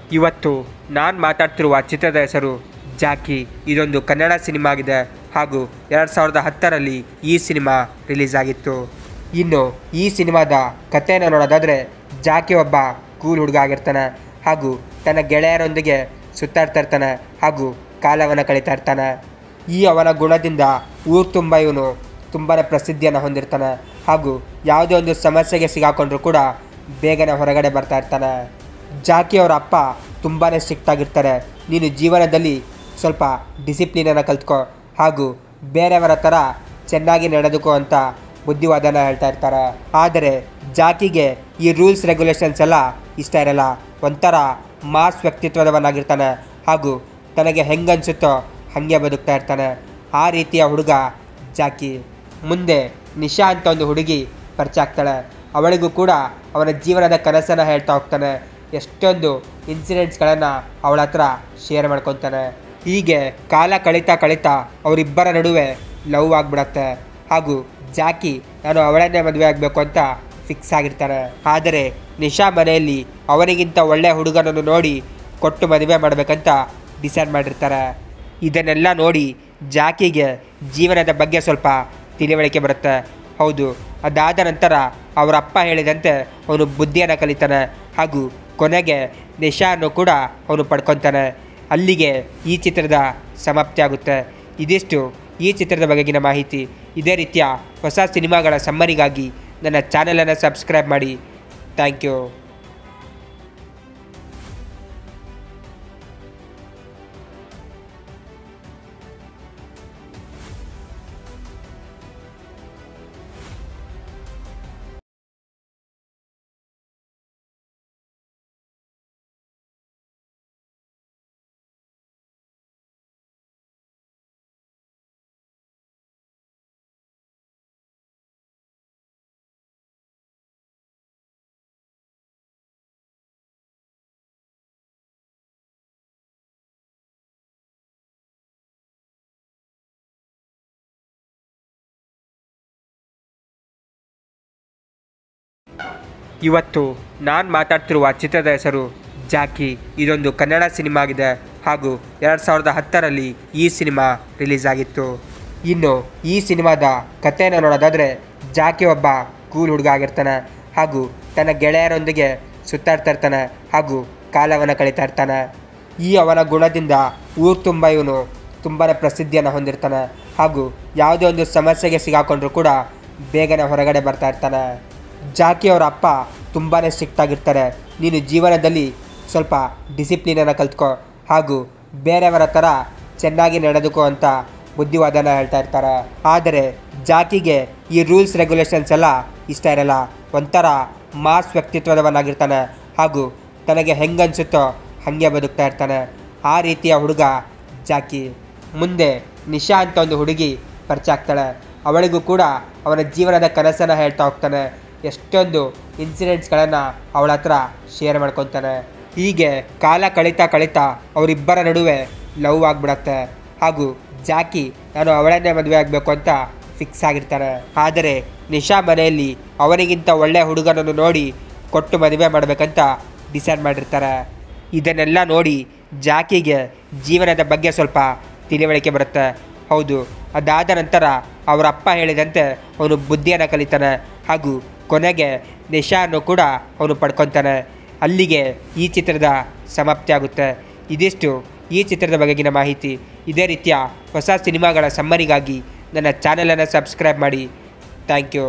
ಇವತ್ತು ನಾನು ಮಾತಾಡ್ತಿರುವ ಚಿತ್ರದ ಹೆಸರು ಜಾಕಿ ಇದೊಂದು ಕನ್ನಡ ಸಿನಿಮಾ ಆಗಿದೆ ಹಾಗೂ ಎರಡು ಸಾವಿರದ ಹತ್ತರಲ್ಲಿ ಈ ಸಿನಿಮಾ ರಿಲೀಸ್ ಆಗಿತ್ತು ಇನ್ನು ಈ ಸಿನಿಮಾದ ಕಥೆಯನ್ನು ನೋಡೋದಾದರೆ ಜಾಕಿ ಒಬ್ಬ ಕೂಲ್ ಹುಡುಗ ಆಗಿರ್ತಾನೆ ಹಾಗೂ ತನ್ನ ಗೆಳೆಯರೊಂದಿಗೆ ಸುತ್ತಾಡ್ತಾ ಇರ್ತಾನೆ ಹಾಗೂ ಕಾಲವನ್ನು ಕಳೀತಾ ಇರ್ತಾನೆ ಈ ಅವನ ಗುಣದಿಂದ ಊರು ತುಂಬ ಇವನು ತುಂಬಾ ಪ್ರಸಿದ್ಧಿಯನ್ನು ಹೊಂದಿರ್ತಾನೆ ಹಾಗೂ ಯಾವುದೇ ಒಂದು ಸಮಸ್ಯೆಗೆ ಸಿಗಾಕೊಂಡ್ರೂ ಕೂಡ ಬೇಗನೆ ಹೊರಗಡೆ ಬರ್ತಾ ಇರ್ತಾನೆ ಜಾಕಿ ಅವರ ಅಪ್ಪ ತುಂಬಾ ಸ್ಟ್ರಿಕ್ಟ್ ಆಗಿರ್ತಾರೆ ನೀನು ಜೀವನದಲ್ಲಿ ಸ್ವಲ್ಪ ಡಿಸಿಪ್ಲಿನನ್ನು ಕಲ್ತ್ಕೋ ಹಾಗೂ ಬೇರೆಯವರ ಥರ ಚೆನ್ನಾಗಿ ನಡೆದುಕೋ ಅಂತ ಬುದ್ಧಿವಾದನ ಹೇಳ್ತಾ ಇರ್ತಾರೆ ಆದರೆ ಜಾಕಿಗೆ ಈ ರೂಲ್ಸ್ ರೆಗ್ಯುಲೇಷನ್ಸ್ ಎಲ್ಲ ಇಷ್ಟ ಇರಲ್ಲ ಒಂಥರ ಮಾಸ್ ವ್ಯಕ್ತಿತ್ವದವನಾಗಿರ್ತಾನೆ ಹಾಗೂ ತನಗೆ ಹೆಂಗನ್ಸುತ್ತೋ ಹಾಗೆ ಬದುಕ್ತಾ ಇರ್ತಾನೆ ಆ ರೀತಿಯ ಹುಡುಗ ಜಾಕಿ ಮುಂದೆ ನಿಶಾ ಅಂತ ಒಂದು ಹುಡುಗಿ ಪರಿಚಯ ಆಗ್ತಾಳೆ ಅವಳಿಗೂ ಕೂಡ ಅವನ ಜೀವನದ ಕನಸನ್ನು ಹೇಳ್ತಾ ಹೋಗ್ತಾನೆ ಎಷ್ಟೊಂದು ಇನ್ಸಿಡೆಂಟ್ಸ್ಗಳನ್ನು ಅವಳ ಹತ್ರ ಶೇರ್ ಮಾಡ್ಕೊತಾನೆ ಹೀಗೆ ಕಾಲ ಕಳೀತಾ ಕಳೀತಾ ಅವರಿಬ್ಬರ ನಡುವೆ ಲವ್ ಆಗಿಬಿಡತ್ತೆ ಹಾಗೂ ಜಾಕಿ ನಾನು ಅವಳನ್ನೇ ಮದುವೆ ಆಗಬೇಕು ಅಂತ ಫಿಕ್ಸ್ ಆಗಿರ್ತಾನೆ ಆದರೆ ನಿಶಾ ಮನೆಯಲ್ಲಿ ಅವನಿಗಿಂತ ಒಳ್ಳೆಯ ಹುಡುಗನನ್ನು ನೋಡಿ ಕೊಟ್ಟು ಮದುವೆ ಮಾಡಬೇಕಂತ ಡಿಸೈಡ್ ಮಾಡಿರ್ತಾರೆ ಇದನ್ನೆಲ್ಲ ನೋಡಿ ಜಾಕಿಗೆ ಜೀವನದ ಬಗ್ಗೆ ಸ್ವಲ್ಪ ತಿಳಿವಳಿಕೆ ಬರುತ್ತೆ ಹೌದು ಅದಾದ ನಂತರ ಅವರ ಅಪ್ಪ ಹೇಳಿದಂತೆ ಅವನು ಬುದ್ಧಿಯನ್ನು ಕಲಿತಾನೆ ಹಾಗೂ ಕೊನೆಗೆ ನಿಶಾನ್ನು ಕೂಡ ಅವನು ಪಡ್ಕೊತಾನೆ ಅಲ್ಲಿಗೆ ಈ ಚಿತ್ರದ ಸಮಾಪ್ತಿ ಆಗುತ್ತೆ ಇದಿಷ್ಟು ಈ ಚಿತ್ರದ ಬಗೆಗಿನ ಮಾಹಿತಿ ಇದೇ ರೀತಿಯ ಹೊಸ ಸಿನಿಮಾಗಳ ಸಮ್ಮರಿಗಾಗಿ ನನ್ನ ಚಾನಲನ್ನು ಸಬ್ಸ್ಕ್ರೈಬ್ ಮಾಡಿ ಥ್ಯಾಂಕ್ ಯು ಇವತ್ತು ನಾನು ಮಾತಾಡ್ತಿರುವ ಚಿತ್ರದ ಹೆಸರು ಜಾಕಿ ಇದೊಂದು ಕನ್ನಡ ಸಿನಿಮಾ ಆಗಿದೆ ಹಾಗೂ ಎರಡು ಸಾವಿರದ ಹತ್ತರಲ್ಲಿ ಈ ಸಿನಿಮಾ ರಿಲೀಸ್ ಆಗಿತ್ತು ಇನ್ನು ಈ ಸಿನಿಮಾದ ಕಥೆಯನ್ನು ನೋಡೋದಾದರೆ ಜಾಕಿ ಒಬ್ಬ ಕೂಲ್ ಹುಡುಗ ಆಗಿರ್ತಾನೆ ಹಾಗೂ ತನ್ನ ಗೆಳೆಯರೊಂದಿಗೆ ಸುತ್ತಾಡ್ತಾ ಇರ್ತಾನೆ ಹಾಗೂ ಕಾಲವನ್ನು ಕಳೀತಾ ಇರ್ತಾನೆ ಈ ಅವನ ಗುಣದಿಂದ ಊರು ತುಂಬ ಇವನು ತುಂಬಾ ಪ್ರಸಿದ್ಧಿಯನ್ನು ಹೊಂದಿರ್ತಾನೆ ಹಾಗೂ ಯಾವುದೇ ಒಂದು ಸಮಸ್ಯೆಗೆ ಸಿಗಾಕೊಂಡ್ರೂ ಕೂಡ ಬೇಗನೆ ಹೊರಗಡೆ ಬರ್ತಾ ಇರ್ತಾನೆ ಜಾಕಿ ಅವರ ಅಪ್ಪ ತುಂಬಾ ಸ್ಟ್ರಿಕ್ಟ್ ಆಗಿರ್ತಾರೆ ನೀನು ಜೀವನದಲ್ಲಿ ಸ್ವಲ್ಪ ಡಿಸಿಪ್ಲಿನನ್ನು ಕಲ್ತ್ಕೋ ಹಾಗೂ ಬೇರೆಯವರ ಥರ ಚೆನ್ನಾಗಿ ನಡೆದುಕೋ ಅಂತ ಬುದ್ಧಿವಾದನ ಹೇಳ್ತಾ ಇರ್ತಾರೆ ಆದರೆ ಜಾಕಿಗೆ ಈ ರೂಲ್ಸ್ ರೆಗ್ಯುಲೇಷನ್ಸ್ ಎಲ್ಲ ಇಷ್ಟ ಇರಲ್ಲ ಒಂಥರ ಮಾಸ್ ವ್ಯಕ್ತಿತ್ವದವನಾಗಿರ್ತಾನೆ ಹಾಗೂ ತನಗೆ ಹೆಂಗನ್ಸುತ್ತೋ ಹಾಗೆ ಬದುಕ್ತಾ ಇರ್ತಾನೆ ಆ ರೀತಿಯ ಹುಡುಗ ಜಾಕಿ ಮುಂದೆ ನಿಶಾ ಅಂತ ಒಂದು ಹುಡುಗಿ ಪರಿಚಯ ಆಗ್ತಾಳೆ ಅವಳಿಗೂ ಕೂಡ ಅವನ ಜೀವನದ ಕನಸನ್ನು ಹೇಳ್ತಾ ಹೋಗ್ತಾನೆ ಎಷ್ಟೊಂದು ಇನ್ಸಿಡೆಂಟ್ಸ್ಗಳನ್ನು ಅವಳ ಹತ್ರ ಶೇರ್ ಮಾಡ್ಕೊತಾನೆ ಹೀಗೆ ಕಾಲ ಕಳೀತಾ ಕಳೀತಾ ಅವರಿಬ್ಬರ ನಡುವೆ ಲವ್ ಆಗಿಬಿಡತ್ತೆ ಹಾಗೂ ಜಾಕಿ ನಾನು ಅವಳನ್ನೇ ಮದುವೆ ಆಗಬೇಕು ಅಂತ ಫಿಕ್ಸ್ ಆಗಿರ್ತಾನೆ ಆದರೆ ನಿಶಾ ಮನೆಯಲ್ಲಿ ಅವನಿಗಿಂತ ಒಳ್ಳೆಯ ಹುಡುಗನನ್ನು ನೋಡಿ ಕೊಟ್ಟು ಮದುವೆ ಮಾಡಬೇಕಂತ ಡಿಸೈಡ್ ಮಾಡಿರ್ತಾರೆ ಇದನ್ನೆಲ್ಲ ನೋಡಿ ಜಾಕಿಗೆ ಜೀವನದ ಬಗ್ಗೆ ಸ್ವಲ್ಪ ತಿಳಿವಳಿಕೆ ಬರುತ್ತೆ ಹೌದು ಅದಾದ ನಂತರ ಅವರ ಅಪ್ಪ ಹೇಳಿದಂತೆ ಅವನು ಬುದ್ಧಿಯನ್ನು ಕಲಿತಾನೆ ಹಾಗೂ ಕೊನೆಗೆ ನಿಶಾನ್ನು ಕೂಡ ಅವನು ಪಡ್ಕೊತಾನೆ ಅಲ್ಲಿಗೆ ಈ ಚಿತ್ರದ ಸಮಾಪ್ತಿ ಆಗುತ್ತೆ ಇದಿಷ್ಟು ಈ ಚಿತ್ರದ ಬಗೆಗಿನ ಮಾಹಿತಿ ಇದೇ ರೀತಿಯ ಹೊಸ ಸಿನಿಮಾಗಳ ಸಮ್ಮರಿಗಾಗಿ ನನ್ನ ಚಾನಲನ್ನು ಸಬ್ಸ್ಕ್ರೈಬ್ ಮಾಡಿ ಥ್ಯಾಂಕ್ ಯು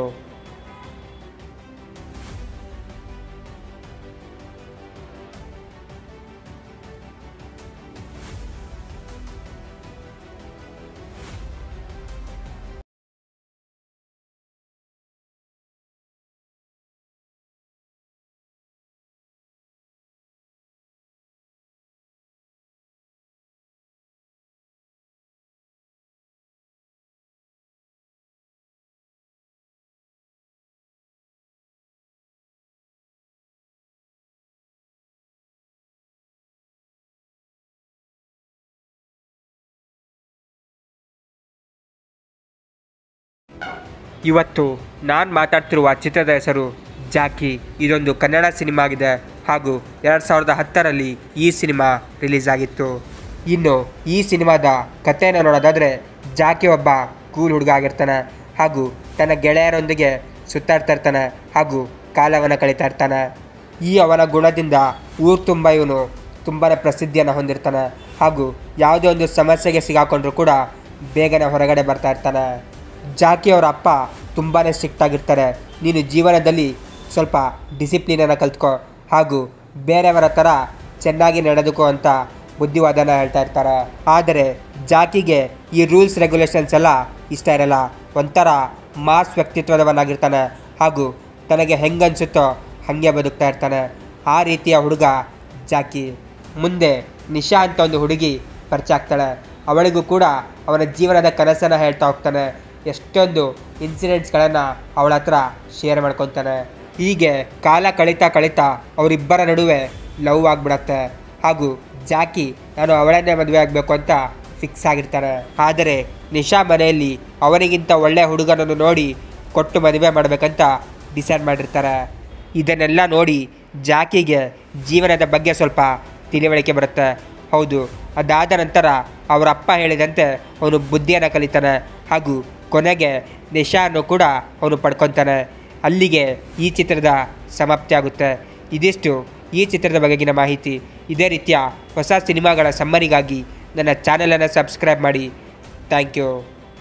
ಇವತ್ತು ನಾನು ಮಾತಾಡ್ತಿರುವ ಚಿತ್ರದ ಹೆಸರು ಜಾಕಿ ಇದೊಂದು ಕನ್ನಡ ಸಿನಿಮಾ ಆಗಿದೆ ಹಾಗೂ ಎರಡು ಸಾವಿರದ ಹತ್ತರಲ್ಲಿ ಈ ಸಿನಿಮಾ ರಿಲೀಸ್ ಆಗಿತ್ತು ಇನ್ನು ಈ ಸಿನಿಮಾದ ಕಥೆಯನ್ನು ನೋಡೋದಾದರೆ ಜಾಕಿ ಒಬ್ಬ ಕೂಲ್ ಹುಡುಗ ಆಗಿರ್ತಾನೆ ಹಾಗೂ ತನ್ನ ಗೆಳೆಯರೊಂದಿಗೆ ಸುತ್ತಾಡ್ತಾ ಇರ್ತಾನೆ ಹಾಗೂ ಕಾಲವನ್ನು ಕಳೀತಾ ಇರ್ತಾನೆ ಈ ಅವನ ಗುಣದಿಂದ ಊರು ತುಂಬ ಇವನು ತುಂಬಾ ಪ್ರಸಿದ್ಧಿಯನ್ನು ಹೊಂದಿರ್ತಾನೆ ಹಾಗೂ ಯಾವುದೇ ಒಂದು ಸಮಸ್ಯೆಗೆ ಸಿಗಾಕೊಂಡ್ರೂ ಕೂಡ ಬೇಗನೆ ಹೊರಗಡೆ ಬರ್ತಾ ಇರ್ತಾನೆ ಜಾಕಿ ಅವರ ಅಪ್ಪ ತುಂಬಾ ಸ್ಟ್ರಿಕ್ಟ್ ಆಗಿರ್ತಾರೆ ನೀನು ಜೀವನದಲ್ಲಿ ಸ್ವಲ್ಪ ಡಿಸಿಪ್ಲಿನನ್ನು ಕಲ್ತ್ಕೊ ಹಾಗೂ ಬೇರೆಯವರ ಥರ ಚೆನ್ನಾಗಿ ನಡೆದುಕೋ ಅಂತ ಬುದ್ಧಿವಾದನ ಹೇಳ್ತಾ ಇರ್ತಾರೆ ಆದರೆ ಜಾಕಿಗೆ ಈ ರೂಲ್ಸ್ ರೆಗ್ಯುಲೇಷನ್ಸ್ ಎಲ್ಲ ಇಷ್ಟ ಇರಲ್ಲ ಒಂಥರ ಮಾಸ್ ವ್ಯಕ್ತಿತ್ವದವನಾಗಿರ್ತಾನೆ ಹಾಗೂ ತನಗೆ ಹೆಂಗನ್ಸುತ್ತೋ ಹಾಗೆ ಬದುಕ್ತಾ ಇರ್ತಾನೆ ಆ ರೀತಿಯ ಹುಡುಗ ಜಾಕಿ ಮುಂದೆ ನಿಶಾ ಅಂತ ಒಂದು ಹುಡುಗಿ ಪರಿಚಯ ಆಗ್ತಾಳೆ ಅವಳಿಗೂ ಕೂಡ ಅವನ ಜೀವನದ ಕನಸನ್ನು ಹೇಳ್ತಾ ಹೋಗ್ತಾನೆ ಎಷ್ಟೊಂದು ಇನ್ಸಿಡೆಂಟ್ಸ್ಗಳನ್ನು ಅವಳ ಹತ್ರ ಶೇರ್ ಮಾಡ್ಕೊತಾನೆ ಹೀಗೆ ಕಾಲ ಕಳೀತಾ ಕಳೀತಾ ಅವರಿಬ್ಬರ ನಡುವೆ ಲವ್ ಆಗಿಬಿಡತ್ತೆ ಹಾಗೂ ಜಾಕಿ ನಾನು ಅವಳನ್ನೇ ಮದುವೆ ಆಗಬೇಕು ಅಂತ ಫಿಕ್ಸ್ ಆಗಿರ್ತಾನೆ ಆದರೆ ನಿಶಾ ಮನೆಯಲ್ಲಿ ಅವನಿಗಿಂತ ಒಳ್ಳೆಯ ಹುಡುಗನನ್ನು ನೋಡಿ ಕೊಟ್ಟು ಮದುವೆ ಮಾಡಬೇಕಂತ ಡಿಸೈಡ್ ಮಾಡಿರ್ತಾರೆ ಇದನ್ನೆಲ್ಲ ನೋಡಿ ಜಾಕಿಗೆ ಜೀವನದ ಬಗ್ಗೆ ಸ್ವಲ್ಪ ತಿಳಿವಳಿಕೆ ಬರುತ್ತೆ ಹೌದು ಅದಾದ ನಂತರ ಅವರ ಅಪ್ಪ ಹೇಳಿದಂತೆ ಅವನು ಬುದ್ಧಿಯನ್ನು ಕಲಿತಾನೆ ಹಾಗೂ ಕೊನೆಗೆ ನಿಶಾನ್ನು ಕೂಡ ಅವನು ಪಡ್ಕೊತಾನೆ ಅಲ್ಲಿಗೆ ಈ ಚಿತ್ರದ ಸಮಾಪ್ತಿ ಆಗುತ್ತೆ ಇದಿಷ್ಟು ಈ ಚಿತ್ರದ ಬಗೆಗಿನ ಮಾಹಿತಿ ಇದೇ ರೀತಿಯ ಹೊಸ ಸಿನಿಮಾಗಳ ಸಮ್ಮರಿಗಾಗಿ ನನ್ನ ಚಾನಲನ್ನು ಸಬ್ಸ್ಕ್ರೈಬ್ ಮಾಡಿ ಥ್ಯಾಂಕ್ ಯು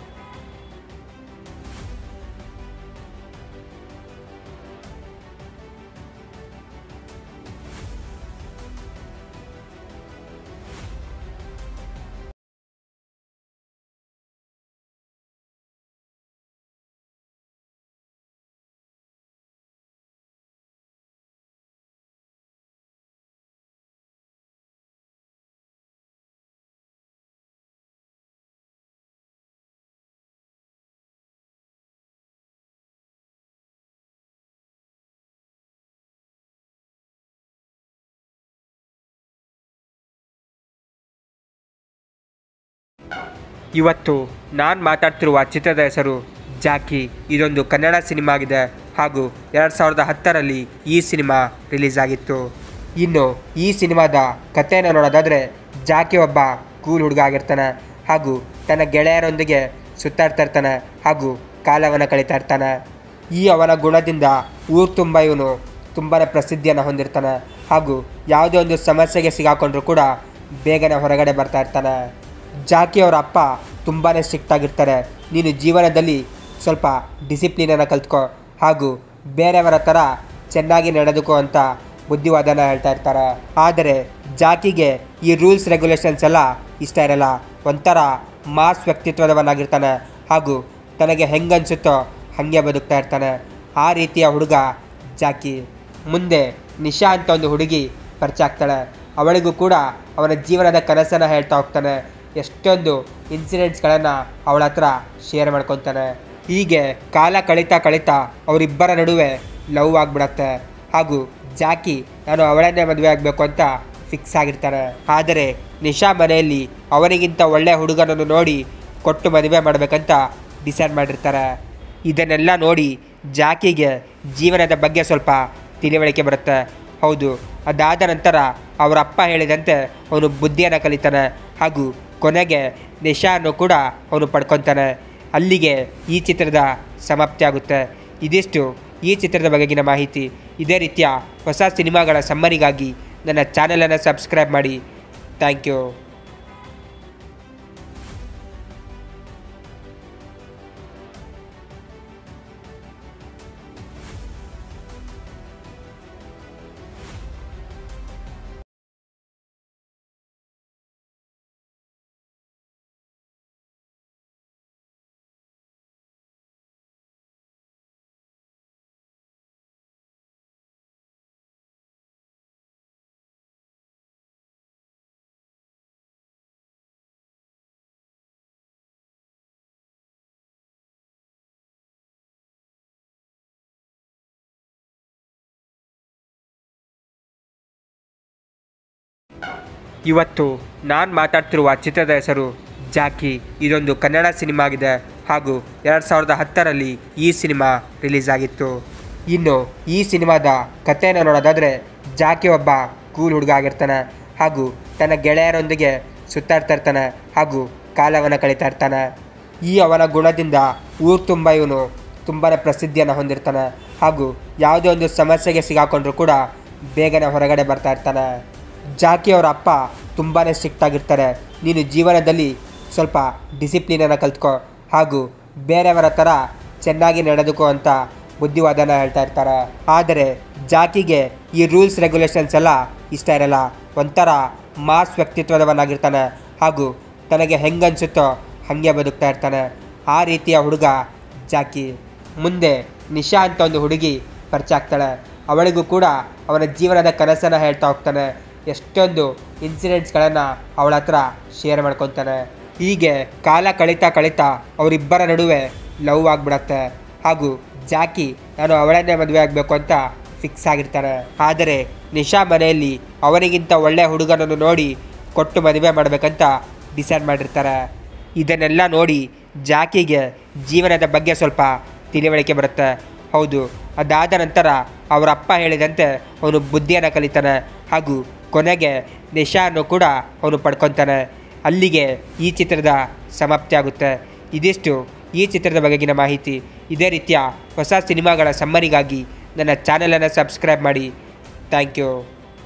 ಇವತ್ತು ನಾನು ಮಾತಾಡ್ತಿರುವ ಚಿತ್ರದ ಹೆಸರು ಜಾಕಿ ಇದೊಂದು ಕನ್ನಡ ಸಿನಿಮಾ ಆಗಿದೆ ಹಾಗೂ ಎರಡು ಸಾವಿರದ ಹತ್ತರಲ್ಲಿ ಈ ಸಿನಿಮಾ ರಿಲೀಸ್ ಆಗಿತ್ತು ಇನ್ನು ಈ ಸಿನಿಮಾದ ಕಥೆಯನ್ನು ನೋಡೋದಾದರೆ ಜಾಕಿ ಒಬ್ಬ ಕೂಲ್ ಹುಡುಗ ಆಗಿರ್ತಾನೆ ಹಾಗೂ ತನ್ನ ಗೆಳೆಯರೊಂದಿಗೆ ಸುತ್ತಾಡ್ತಾ ಇರ್ತಾನೆ ಹಾಗೂ ಕಾಲವನ್ನು ಕಳೀತಾ ಇರ್ತಾನೆ ಈ ಅವನ ಗುಣದಿಂದ ಊರು ತುಂಬ ಇವನು ತುಂಬಾ ಪ್ರಸಿದ್ಧಿಯನ್ನು ಹೊಂದಿರ್ತಾನೆ ಹಾಗೂ ಯಾವುದೇ ಒಂದು ಸಮಸ್ಯೆಗೆ ಸಿಗಾಕೊಂಡ್ರೂ ಕೂಡ ಬೇಗನೆ ಹೊರಗಡೆ ಬರ್ತಾ ಇರ್ತಾನೆ ಜಾಕಿ ಅವರ ಅಪ್ಪ ತುಂಬಾ ಸ್ಟ್ರಿಕ್ಟ್ ಆಗಿರ್ತಾರೆ ನೀನು ಜೀವನದಲ್ಲಿ ಸ್ವಲ್ಪ ಡಿಸಿಪ್ಲಿನನ್ನು ಕಲ್ತ್ಕೊ ಹಾಗೂ ಬೇರೆಯವರ ಥರ ಚೆನ್ನಾಗಿ ನಡೆದುಕೋ ಅಂತ ಬುದ್ಧಿವಾದನ ಹೇಳ್ತಾ ಇರ್ತಾರೆ ಆದರೆ ಜಾಕಿಗೆ ಈ ರೂಲ್ಸ್ ರೆಗ್ಯುಲೇಷನ್ಸ್ ಎಲ್ಲ ಇಷ್ಟ ಇರಲ್ಲ ಒಂಥರ ಮಾಸ್ ವ್ಯಕ್ತಿತ್ವದವನಾಗಿರ್ತಾನೆ ಹಾಗೂ ತನಗೆ ಹೆಂಗನ್ಸುತ್ತೋ ಹಾಗೆ ಬದುಕ್ತಾ ಇರ್ತಾನೆ ಆ ರೀತಿಯ ಹುಡುಗ ಜಾಕಿ ಮುಂದೆ ನಿಶಾ ಅಂತ ಒಂದು ಹುಡುಗಿ ಪರಿಚಯ ಆಗ್ತಾಳೆ ಅವಳಿಗೂ ಕೂಡ ಅವನ ಜೀವನದ ಕನಸನ್ನು ಹೇಳ್ತಾ ಹೋಗ್ತಾನೆ ಎಷ್ಟೊಂದು ಇನ್ಸಿಡೆಂಟ್ಸ್ಗಳನ್ನು ಅವಳ ಹತ್ರ ಶೇರ್ ಮಾಡ್ಕೊತಾನೆ ಹೀಗೆ ಕಾಲ ಕಳೀತಾ ಕಳೀತಾ ಅವರಿಬ್ಬರ ನಡುವೆ ಲವ್ ಆಗಿಬಿಡತ್ತೆ ಹಾಗೂ ಜಾಕಿ ನಾನು ಅವಳನ್ನೇ ಮದುವೆ ಆಗಬೇಕು ಅಂತ ಫಿಕ್ಸ್ ಆಗಿರ್ತಾನೆ ಆದರೆ ನಿಶಾ ಮನೆಯಲ್ಲಿ ಅವನಿಗಿಂತ ಒಳ್ಳೆಯ ಹುಡುಗನನ್ನು ನೋಡಿ ಕೊಟ್ಟು ಮದುವೆ ಮಾಡಬೇಕಂತ ಡಿಸೈಡ್ ಮಾಡಿರ್ತಾರೆ ಇದನ್ನೆಲ್ಲ ನೋಡಿ ಜಾಕಿಗೆ ಜೀವನದ ಬಗ್ಗೆ ಸ್ವಲ್ಪ ತಿಳಿವಳಿಕೆ ಬರುತ್ತೆ ಹೌದು ಅದಾದ ನಂತರ ಅವರ ಅಪ್ಪ ಹೇಳಿದಂತೆ ಅವನು ಬುದ್ಧಿಯನ್ನು ಕಲಿತಾನೆ ಹಾಗೂ ಕೊನೆಗೆ ನಿಶಾನ್ನು ಕೂಡ ಅವನು ಪಡ್ಕೊತಾನೆ ಅಲ್ಲಿಗೆ ಈ ಚಿತ್ರದ ಸಮಾಪ್ತಿ ಆಗುತ್ತೆ ಇದಿಷ್ಟು ಈ ಚಿತ್ರದ ಬಗೆಗಿನ ಮಾಹಿತಿ ಇದೇ ರೀತಿಯ ಹೊಸ ಸಿನಿಮಾಗಳ ಸಮ್ಮರಿಗಾಗಿ ನನ್ನ ಚಾನಲನ್ನು ಸಬ್ಸ್ಕ್ರೈಬ್ ಮಾಡಿ ಥ್ಯಾಂಕ್ ಯು ಇವತ್ತು ನಾನು ಮಾತಾಡ್ತಿರುವ ಚಿತ್ರದ ಹೆಸರು ಜಾಕಿ ಇದೊಂದು ಕನ್ನಡ ಸಿನಿಮಾ ಆಗಿದೆ ಹಾಗೂ ಎರಡು ಸಾವಿರದ ಹತ್ತರಲ್ಲಿ ಈ ಸಿನಿಮಾ ರಿಲೀಸ್ ಆಗಿತ್ತು ಇನ್ನು ಈ ಸಿನಿಮಾದ ಕಥೆಯನ್ನು ನೋಡೋದಾದರೆ ಜಾಕಿ ಒಬ್ಬ ಕೂಲ್ ಹುಡುಗ ಆಗಿರ್ತಾನೆ ಹಾಗೂ ತನ್ನ ಗೆಳೆಯರೊಂದಿಗೆ ಸುತ್ತಾಡ್ತಾ ಇರ್ತಾನೆ ಹಾಗೂ ಕಾಲವನ್ನು ಕಳೀತಾ ಇರ್ತಾನೆ ಈ ಅವನ ಗುಣದಿಂದ ಊರು ತುಂಬ ಇವನು ತುಂಬಾ ಪ್ರಸಿದ್ಧಿಯನ್ನು ಹೊಂದಿರ್ತಾನೆ ಹಾಗೂ ಯಾವುದೇ ಒಂದು ಸಮಸ್ಯೆಗೆ ಸಿಗಾಕೊಂಡ್ರೂ ಕೂಡ ಬೇಗನೆ ಹೊರಗಡೆ ಬರ್ತಾ ಇರ್ತಾನೆ ಜಾಕಿ ಅವರ ಅಪ್ಪ ತುಂಬಾ ಸ್ಟ್ರಿಕ್ಟ್ ಆಗಿರ್ತಾರೆ ನೀನು ಜೀವನದಲ್ಲಿ ಸ್ವಲ್ಪ ಡಿಸಿಪ್ಲಿನನ್ನು ಕಲ್ತ್ಕೊ ಹಾಗೂ ಬೇರೆಯವರ ಥರ ಚೆನ್ನಾಗಿ ನಡೆದುಕೋ ಅಂತ ಬುದ್ಧಿವಾದನ ಹೇಳ್ತಾ ಇರ್ತಾರೆ ಆದರೆ ಜಾಕಿಗೆ ಈ ರೂಲ್ಸ್ ರೆಗ್ಯುಲೇಷನ್ಸ್ ಎಲ್ಲ ಇಷ್ಟ ಇರಲ್ಲ ಒಂಥರ ಮಾಸ್ ವ್ಯಕ್ತಿತ್ವದವನಾಗಿರ್ತಾನೆ ಹಾಗೂ ತನಗೆ ಹೆಂಗನ್ಸುತ್ತೋ ಹಾಗೆ ಬದುಕ್ತಾ ಇರ್ತಾನೆ ಆ ರೀತಿಯ ಹುಡುಗ ಜಾಕಿ ಮುಂದೆ ನಿಶಾ ಅಂತ ಒಂದು ಹುಡುಗಿ ಪರಿಚಯ ಆಗ್ತಾಳೆ ಅವಳಿಗೂ ಕೂಡ ಅವನ ಜೀವನದ ಕನಸನ್ನು ಹೇಳ್ತಾ ಹೋಗ್ತಾನೆ ಎಷ್ಟೊಂದು ಇನ್ಸಿಡೆಂಟ್ಸ್ಗಳನ್ನು ಅವಳ ಹತ್ರ ಶೇರ್ ಮಾಡ್ಕೊತಾನೆ ಹೀಗೆ ಕಾಲ ಕಳೀತಾ ಕಳೀತಾ ಅವರಿಬ್ಬರ ನಡುವೆ ಲವ್ ಆಗಿಬಿಡತ್ತೆ ಹಾಗೂ ಜಾಕಿ ನಾನು ಅವಳನ್ನೇ ಮದುವೆ ಆಗಬೇಕು ಅಂತ ಫಿಕ್ಸ್ ಆಗಿರ್ತಾನೆ ಆದರೆ ನಿಶಾ ಮನೆಯಲ್ಲಿ ಅವನಿಗಿಂತ ಒಳ್ಳೆ ಹುಡುಗನನ್ನು ನೋಡಿ ಕೊಟ್ಟು ಮದುವೆ ಮಾಡಬೇಕಂತ ಡಿಸೈಡ್ ಮಾಡಿರ್ತಾರೆ ಇದನ್ನೆಲ್ಲ ನೋಡಿ ಜಾಕಿಗೆ ಜೀವನದ ಬಗ್ಗೆ ಸ್ವಲ್ಪ ತಿಳಿವಳಿಕೆ ಬರುತ್ತೆ ಹೌದು ಅದಾದ ನಂತರ ಅವರ ಅಪ್ಪ ಹೇಳಿದಂತೆ ಅವನು ಬುದ್ಧಿಯನ್ನು ಕಲಿತಾನೆ ಹಾಗೂ ಕೊನೆಗೆ ನಿಶಾನ್ನು ಕೂಡ ಅವನು ಪಡ್ಕೊತಾನೆ ಅಲ್ಲಿಗೆ ಈ ಚಿತ್ರದ ಸಮಾಪ್ತಿ ಆಗುತ್ತೆ ಇದಿಷ್ಟು ಈ ಚಿತ್ರದ ಬಗೆಗಿನ ಮಾಹಿತಿ ಇದೇ ರೀತಿಯ ಹೊಸ ಸಿನಿಮಾಗಳ ಸಮ್ಮರಿಗಾಗಿ ನನ್ನ ಚಾನಲನ್ನು ಸಬ್ಸ್ಕ್ರೈಬ್ ಮಾಡಿ ಥ್ಯಾಂಕ್ ಯು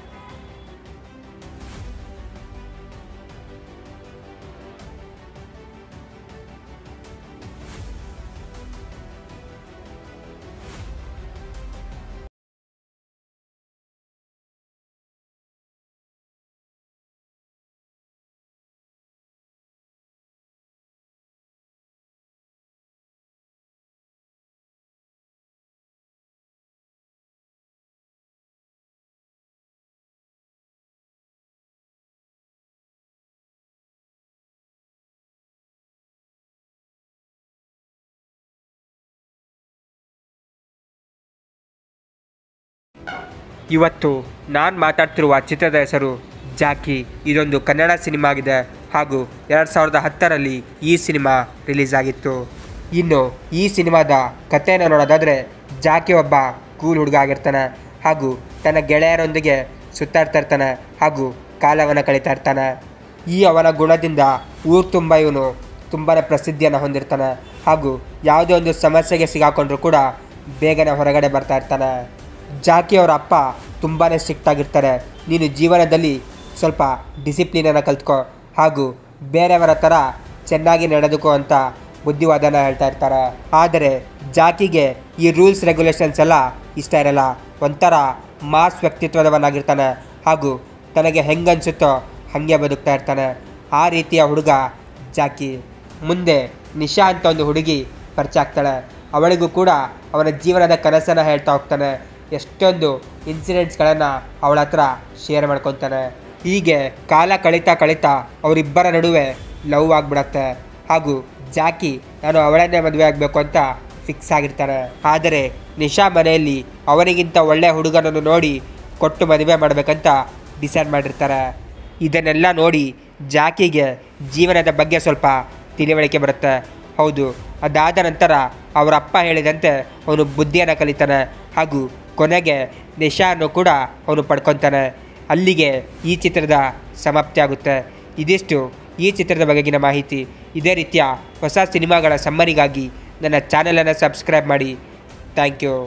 ಇವತ್ತು ನಾನು ಮಾತಾಡ್ತಿರುವ ಚಿತ್ರದ ಹೆಸರು ಜಾಕಿ ಇದೊಂದು ಕನ್ನಡ ಸಿನಿಮಾ ಆಗಿದೆ ಹಾಗೂ ಎರಡು ಸಾವಿರದ ಹತ್ತರಲ್ಲಿ ಈ ಸಿನಿಮಾ ರಿಲೀಸ್ ಆಗಿತ್ತು ಇನ್ನು ಈ ಸಿನಿಮಾದ ಕಥೆಯನ್ನು ನೋಡೋದಾದರೆ ಜಾಕಿ ಒಬ್ಬ ಕೂಲ್ ಹುಡುಗ ಆಗಿರ್ತಾನೆ ಹಾಗೂ ತನ್ನ ಗೆಳೆಯರೊಂದಿಗೆ ಸುತ್ತಾಡ್ತಾ ಇರ್ತಾನೆ ಹಾಗೂ ಕಾಲವನ್ನು ಕಳೀತಾ ಇರ್ತಾನೆ ಈ ಅವನ ಗುಣದಿಂದ ಊರು ತುಂಬ ಇವನು ತುಂಬಾ ಪ್ರಸಿದ್ಧಿಯನ್ನು ಹೊಂದಿರ್ತಾನೆ ಹಾಗೂ ಯಾವುದೇ ಒಂದು ಸಮಸ್ಯೆಗೆ ಸಿಗಾಕೊಂಡ್ರೂ ಕೂಡ ಬೇಗನೆ ಹೊರಗಡೆ ಬರ್ತಾ ಇರ್ತಾನೆ ಜಾಕಿ ಅವರ ಅಪ್ಪ ತುಂಬಾ ಸ್ಟ್ರಿಕ್ಟ್ ಆಗಿರ್ತಾರೆ ನೀನು ಜೀವನದಲ್ಲಿ ಸ್ವಲ್ಪ ಡಿಸಿಪ್ಲಿನನ್ನು ಕಲ್ತ್ಕೊ ಹಾಗೂ ಬೇರೆಯವರ ಥರ ಚೆನ್ನಾಗಿ ನಡೆದುಕೋ ಅಂತ ಬುದ್ಧಿವಾದನ ಹೇಳ್ತಾ ಇರ್ತಾರೆ ಆದರೆ ಜಾಕಿಗೆ ಈ ರೂಲ್ಸ್ ರೆಗ್ಯುಲೇಷನ್ಸ್ ಎಲ್ಲ ಇಷ್ಟ ಇರಲ್ಲ ಒಂಥರ ಮಾಸ್ ವ್ಯಕ್ತಿತ್ವದವನಾಗಿರ್ತಾನೆ ಹಾಗೂ ತನಗೆ ಹೆಂಗನ್ಸುತ್ತೋ ಹಾಗೆ ಬದುಕ್ತಾ ಇರ್ತಾನೆ ಆ ರೀತಿಯ ಹುಡುಗ ಜಾಕಿ ಮುಂದೆ ನಿಶಾ ಅಂತ ಒಂದು ಹುಡುಗಿ ಪರಿಚಯ ಆಗ್ತಾಳೆ ಅವಳಿಗೂ ಕೂಡ ಅವನ ಜೀವನದ ಕನಸನ್ನು ಹೇಳ್ತಾ ಹೋಗ್ತಾನೆ ಎಷ್ಟೊಂದು ಇನ್ಸಿಡೆಂಟ್ಸ್ಗಳನ್ನು ಅವಳ ಹತ್ರ ಶೇರ್ ಮಾಡ್ಕೊತಾನೆ ಹೀಗೆ ಕಾಲ ಕಳೀತಾ ಕಳೀತಾ ಅವರಿಬ್ಬರ ನಡುವೆ ಲವ್ ಆಗಿಬಿಡತ್ತೆ ಹಾಗೂ ಜಾಕಿ ನಾನು ಅವಳನ್ನೇ ಮದುವೆ ಆಗಬೇಕು ಅಂತ ಫಿಕ್ಸ್ ಆಗಿರ್ತಾನೆ ಆದರೆ ನಿಶಾ ಮನೆಯಲ್ಲಿ ಅವನಿಗಿಂತ ಒಳ್ಳೆ ಹುಡುಗನನ್ನು ನೋಡಿ ಕೊಟ್ಟು ಮದುವೆ ಮಾಡಬೇಕಂತ ಡಿಸೈಡ್ ಮಾಡಿರ್ತಾರೆ ಇದನ್ನೆಲ್ಲ ನೋಡಿ ಜಾಕಿಗೆ ಜೀವನದ ಬಗ್ಗೆ ಸ್ವಲ್ಪ ತಿಳಿವಳಿಕೆ ಬರುತ್ತೆ ಹೌದು ಅದಾದ ನಂತರ ಅವರ ಅಪ್ಪ ಹೇಳಿದಂತೆ ಅವನು ಬುದ್ಧಿಯನ್ನು ಕಲಿತಾನೆ ಹಾಗೂ ಕೊನೆಗೆ ನಿಶಾನ್ನು ಕೂಡ ಅವನು ಪಡ್ಕೊತಾನೆ ಅಲ್ಲಿಗೆ ಈ ಚಿತ್ರದ ಸಮಾಪ್ತಿ ಆಗುತ್ತೆ ಇದಿಷ್ಟು ಈ ಚಿತ್ರದ ಬಗೆಗಿನ ಮಾಹಿತಿ ಇದೇ ರೀತಿಯ ಹೊಸ ಸಿನಿಮಾಗಳ ಸಮ್ಮರಿಗಾಗಿ ನನ್ನ ಚಾನಲನ್ನು ಸಬ್ಸ್ಕ್ರೈಬ್ ಮಾಡಿ ಥ್ಯಾಂಕ್ ಯು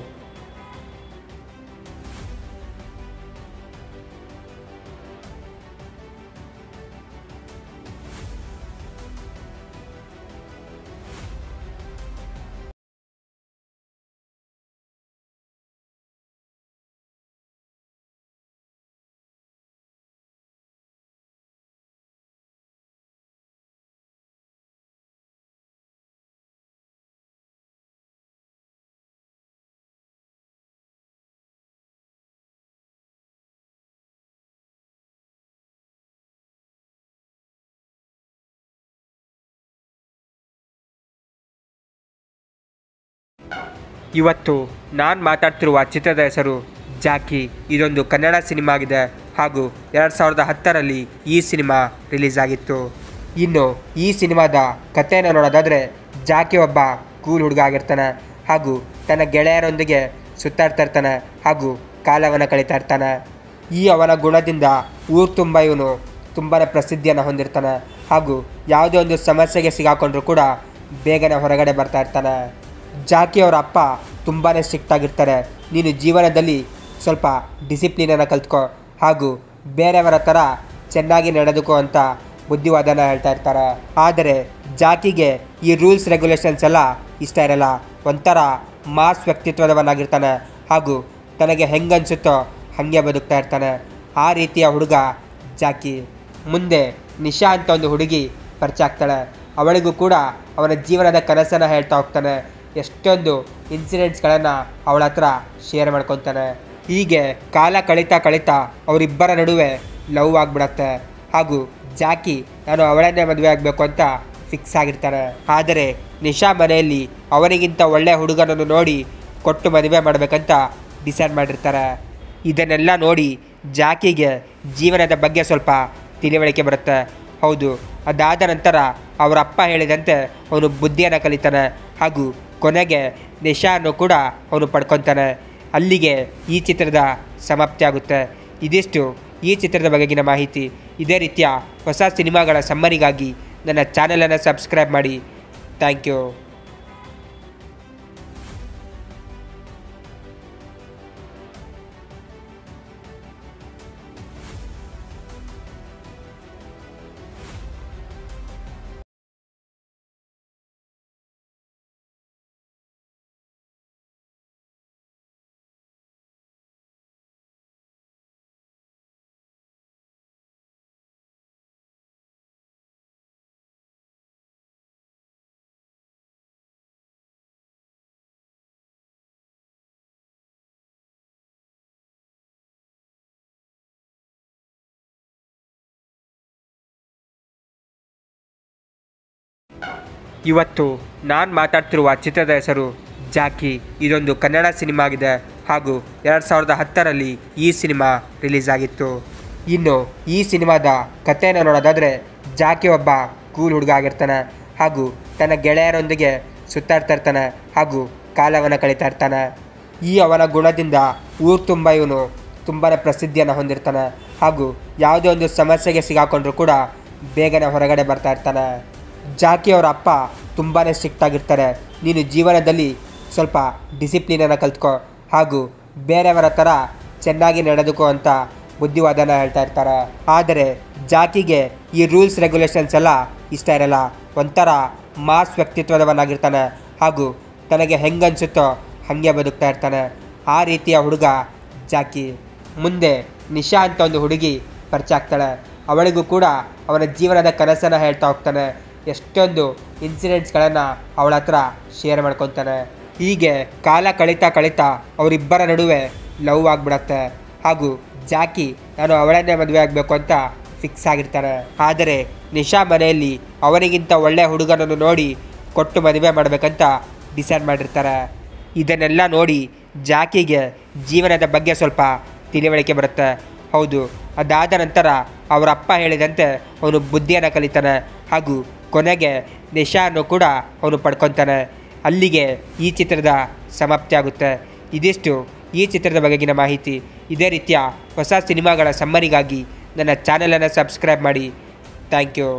ಇವತ್ತು ನಾನು ಮಾತಾಡ್ತಿರುವ ಚಿತ್ರದ ಹೆಸರು ಜಾಕಿ ಇದೊಂದು ಕನ್ನಡ ಸಿನಿಮಾ ಆಗಿದೆ ಹಾಗೂ ಎರಡು ಸಾವಿರದ ಹತ್ತರಲ್ಲಿ ಈ ಸಿನಿಮಾ ರಿಲೀಸ್ ಆಗಿತ್ತು ಇನ್ನು ಈ ಸಿನಿಮಾದ ಕಥೆಯನ್ನು ನೋಡೋದಾದರೆ ಜಾಕಿ ಒಬ್ಬ ಕೂಲ್ ಹುಡುಗ ಆಗಿರ್ತಾನೆ ಹಾಗೂ ತನ್ನ ಗೆಳೆಯರೊಂದಿಗೆ ಸುತ್ತಾಡ್ತಾ ಇರ್ತಾನೆ ಹಾಗೂ ಕಾಲವನ್ನು ಕಳೀತಾ ಇರ್ತಾನೆ ಈ ಅವನ ಗುಣದಿಂದ ಊರು ತುಂಬ ಇವನು ತುಂಬಾ ಪ್ರಸಿದ್ಧಿಯನ್ನು ಹೊಂದಿರ್ತಾನೆ ಹಾಗೂ ಯಾವುದೇ ಒಂದು ಸಮಸ್ಯೆಗೆ ಸಿಗಾಕೊಂಡ್ರೂ ಕೂಡ ಬೇಗನೆ ಹೊರಗಡೆ ಬರ್ತಾ ಇರ್ತಾನೆ ಜಾಕಿ ಅವರ ಅಪ್ಪ ತುಂಬಾ ಸ್ಟ್ರಿಕ್ಟ್ ಆಗಿರ್ತಾರೆ ನೀನು ಜೀವನದಲ್ಲಿ ಸ್ವಲ್ಪ ಡಿಸಿಪ್ಲಿನನ್ನು ಕಲ್ತ್ಕೊ ಹಾಗೂ ಬೇರೆಯವರ ಥರ ಚೆನ್ನಾಗಿ ನಡೆದುಕೋ ಅಂತ ಬುದ್ಧಿವಾದನ ಹೇಳ್ತಾ ಇರ್ತಾರೆ ಆದರೆ ಜಾಕಿಗೆ ಈ ರೂಲ್ಸ್ ರೆಗ್ಯುಲೇಷನ್ಸ್ ಎಲ್ಲ ಇಷ್ಟ ಇರಲ್ಲ ಒಂಥರ ಮಾಸ್ ವ್ಯಕ್ತಿತ್ವದವನಾಗಿರ್ತಾನೆ ಹಾಗೂ ತನಗೆ ಹೆಂಗನ್ಸುತ್ತೋ ಹಾಗೆ ಬದುಕ್ತಾ ಇರ್ತಾನೆ ಆ ರೀತಿಯ ಹುಡುಗ ಜಾಕಿ ಮುಂದೆ ನಿಶಾ ಅಂತ ಒಂದು ಹುಡುಗಿ ಪರಿಚಯ ಆಗ್ತಾಳೆ ಅವಳಿಗೂ ಕೂಡ ಅವನ ಜೀವನದ ಕನಸನ್ನು ಹೇಳ್ತಾ ಹೋಗ್ತಾನೆ ಎಷ್ಟೊಂದು ಇನ್ಸಿಡೆಂಟ್ಸ್ಗಳನ್ನು ಅವಳ ಹತ್ರ ಶೇರ್ ಮಾಡ್ಕೊತಾನೆ ಹೀಗೆ ಕಾಲ ಕಳೀತಾ ಕಳೀತಾ ಅವರಿಬ್ಬರ ನಡುವೆ ಲವ್ ಆಗಿಬಿಡತ್ತೆ ಹಾಗೂ ಜಾಕಿ ನಾನು ಅವಳನ್ನೇ ಮದುವೆ ಆಗಬೇಕು ಅಂತ ಫಿಕ್ಸ್ ಆಗಿರ್ತಾನೆ ಆದರೆ ನಿಶಾ ಮನೆಯಲ್ಲಿ ಅವನಿಗಿಂತ ಒಳ್ಳೆಯ ಹುಡುಗನನ್ನು ನೋಡಿ ಕೊಟ್ಟು ಮದುವೆ ಮಾಡಬೇಕಂತ ಡಿಸೈಡ್ ಮಾಡಿರ್ತಾರೆ ಇದನ್ನೆಲ್ಲ ನೋಡಿ ಜಾಕಿಗೆ ಜೀವನದ ಬಗ್ಗೆ ಸ್ವಲ್ಪ ತಿಳಿವಳಿಕೆ ಬರುತ್ತೆ ಹೌದು ಅದಾದ ನಂತರ ಅವರ ಅಪ್ಪ ಹೇಳಿದಂತೆ ಅವನು ಬುದ್ಧಿಯನ್ನು ಕಲಿತಾನೆ ಹಾಗೂ ಕೊನೆಗೆ ನಿಶಾನ್ನು ಕೂಡ ಅವನು ಪಡ್ಕೊತಾನೆ ಅಲ್ಲಿಗೆ ಈ ಚಿತ್ರದ ಸಮಾಪ್ತಿ ಆಗುತ್ತೆ ಇದಿಷ್ಟು ಈ ಚಿತ್ರದ ಬಗೆಗಿನ ಮಾಹಿತಿ ಇದೇ ರೀತಿಯ ಹೊಸ ಸಿನಿಮಾಗಳ ಸಮ್ಮರಿಗಾಗಿ ನನ್ನ ಚಾನಲನ್ನು ಸಬ್ಸ್ಕ್ರೈಬ್ ಮಾಡಿ ಥ್ಯಾಂಕ್ ಯು ಇವತ್ತು ನಾನು ಮಾತಾಡ್ತಿರುವ ಚಿತ್ರದ ಹೆಸರು ಜಾಕಿ ಇದೊಂದು ಕನ್ನಡ ಸಿನಿಮಾ ಆಗಿದೆ ಹಾಗೂ ಎರಡು ಸಾವಿರದ ಹತ್ತರಲ್ಲಿ ಈ ಸಿನಿಮಾ ರಿಲೀಸ್ ಆಗಿತ್ತು ಇನ್ನು ಈ ಸಿನಿಮಾದ ಕಥೆಯನ್ನು ನೋಡೋದಾದರೆ ಜಾಕಿ ಒಬ್ಬ ಕೂಲ್ ಹುಡುಗ ಆಗಿರ್ತಾನೆ ಹಾಗೂ ತನ್ನ ಗೆಳೆಯರೊಂದಿಗೆ ಸುತ್ತಾಡ್ತಾ ಇರ್ತಾನೆ ಹಾಗೂ ಕಾಲವನ್ನು ಕಳೀತಾ ಇರ್ತಾನೆ ಈ ಅವನ ಗುಣದಿಂದ ಊರು ತುಂಬ ಇವನು ತುಂಬಾ ಪ್ರಸಿದ್ಧಿಯನ್ನು ಹೊಂದಿರ್ತಾನೆ ಹಾಗೂ ಯಾವುದೇ ಒಂದು ಸಮಸ್ಯೆಗೆ ಸಿಗಾಕೊಂಡ್ರೂ ಕೂಡ ಬೇಗನೆ ಹೊರಗಡೆ ಬರ್ತಾ ಇರ್ತಾನೆ ಜಾಕಿ ಅವರ ಅಪ್ಪ ತುಂಬಾ ಸ್ಟ್ರಿಕ್ಟ್ ಆಗಿರ್ತಾರೆ ನೀನು ಜೀವನದಲ್ಲಿ ಸ್ವಲ್ಪ ಡಿಸಿಪ್ಲಿನನ್ನು ಕಲ್ತ್ಕೊ ಹಾಗೂ ಬೇರೆಯವರ ಥರ ಚೆನ್ನಾಗಿ ನಡೆದುಕೋ ಅಂತ ಬುದ್ಧಿವಾದನ ಹೇಳ್ತಾ ಇರ್ತಾರೆ ಆದರೆ ಜಾಕಿಗೆ ಈ ರೂಲ್ಸ್ ರೆಗ್ಯುಲೇಷನ್ಸ್ ಎಲ್ಲ ಇಷ್ಟ ಇರಲ್ಲ ಒಂಥರ ಮಾಸ್ ವ್ಯಕ್ತಿತ್ವದವನಾಗಿರ್ತಾನೆ ಹಾಗೂ ತನಗೆ ಹೆಂಗನ್ಸುತ್ತೋ ಹಾಗೆ ಬದುಕ್ತಾ ಇರ್ತಾನೆ ಆ ರೀತಿಯ ಹುಡುಗ ಜಾಕಿ ಮುಂದೆ ನಿಶಾ ಅಂತ ಒಂದು ಹುಡುಗಿ ಪರಿಚಯ ಆಗ್ತಾಳೆ ಅವಳಿಗೂ ಕೂಡ ಅವನ ಜೀವನದ ಕನಸನ್ನು ಹೇಳ್ತಾ ಹೋಗ್ತಾನೆ ಎಷ್ಟೊಂದು ಇನ್ಸಿಡೆಂಟ್ಸ್ಗಳನ್ನು ಅವಳ ಹತ್ರ ಶೇರ್ ಮಾಡ್ಕೊತಾನೆ ಹೀಗೆ ಕಾಲ ಕಳೀತಾ ಕಳೀತಾ ಅವರಿಬ್ಬರ ನಡುವೆ ಲವ್ ಆಗಿಬಿಡತ್ತೆ ಹಾಗೂ ಜಾಕಿ ನಾನು ಅವಳನ್ನೇ ಮದುವೆ ಆಗಬೇಕು ಅಂತ ಫಿಕ್ಸ್ ಆಗಿರ್ತಾನೆ ಆದರೆ ನಿಶಾ ಮನೆಯಲ್ಲಿ ಅವನಿಗಿಂತ ಒಳ್ಳೆಯ ಹುಡುಗನನ್ನು ನೋಡಿ ಕೊಟ್ಟು ಮದುವೆ ಮಾಡಬೇಕಂತ ಡಿಸೈಡ್ ಮಾಡಿರ್ತಾರೆ ಇದನ್ನೆಲ್ಲ ನೋಡಿ ಜಾಕಿಗೆ ಜೀವನದ ಬಗ್ಗೆ ಸ್ವಲ್ಪ ತಿಳಿವಳಿಕೆ ಬರುತ್ತೆ ಹೌದು ಅದಾದ ನಂತರ ಅವರ ಅಪ್ಪ ಹೇಳಿದಂತೆ ಅವನು ಬುದ್ಧಿಯನ್ನು ಕಲಿತಾನೆ ಹಾಗೂ ಕೊನೆಗೆ ನಿಶಾನ್ನು ಕೂಡ ಅವನು ಪಡ್ಕೊತಾನೆ ಅಲ್ಲಿಗೆ ಈ ಚಿತ್ರದ ಸಮಾಪ್ತಿ ಆಗುತ್ತೆ ಇದಿಷ್ಟು ಈ ಚಿತ್ರದ ಬಗೆಗಿನ ಮಾಹಿತಿ ಇದೇ ರೀತಿಯ ಹೊಸ ಸಿನಿಮಾಗಳ ಸಮ್ಮರಿಗಾಗಿ ನನ್ನ ಚಾನಲನ್ನು ಸಬ್ಸ್ಕ್ರೈಬ್ ಮಾಡಿ ಥ್ಯಾಂಕ್ ಯು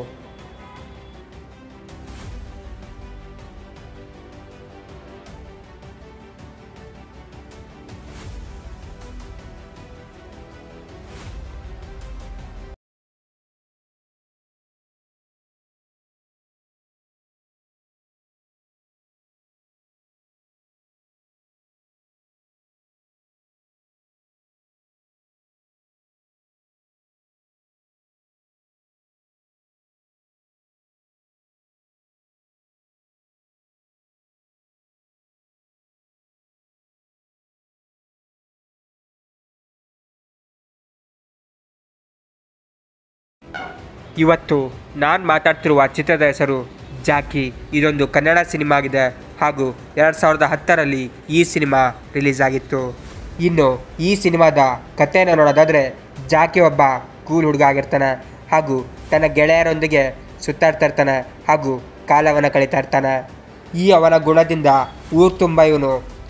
ಇವತ್ತು ನಾನು ಮಾತಾಡ್ತಿರುವ ಚಿತ್ರದ ಹೆಸರು ಜಾಕಿ ಇದೊಂದು ಕನ್ನಡ ಸಿನಿಮಾ ಆಗಿದೆ ಹಾಗೂ ಎರಡು ಸಾವಿರದ ಹತ್ತರಲ್ಲಿ ಈ ಸಿನಿಮಾ ರಿಲೀಸ್ ಆಗಿತ್ತು ಇನ್ನು ಈ ಸಿನಿಮಾದ ಕಥೆಯನ್ನು ನೋಡೋದಾದರೆ ಜಾಕಿ ಒಬ್ಬ ಕೂಲ್ ಹುಡುಗ ಆಗಿರ್ತಾನೆ ಹಾಗೂ ತನ್ನ ಗೆಳೆಯರೊಂದಿಗೆ ಸುತ್ತಾಡ್ತಾ ಇರ್ತಾನೆ ಹಾಗೂ ಕಾಲವನ್ನು ಕಳೀತಾ ಇರ್ತಾನೆ ಈ ಅವನ ಗುಣದಿಂದ ಊರು ತುಂಬ ಇವನು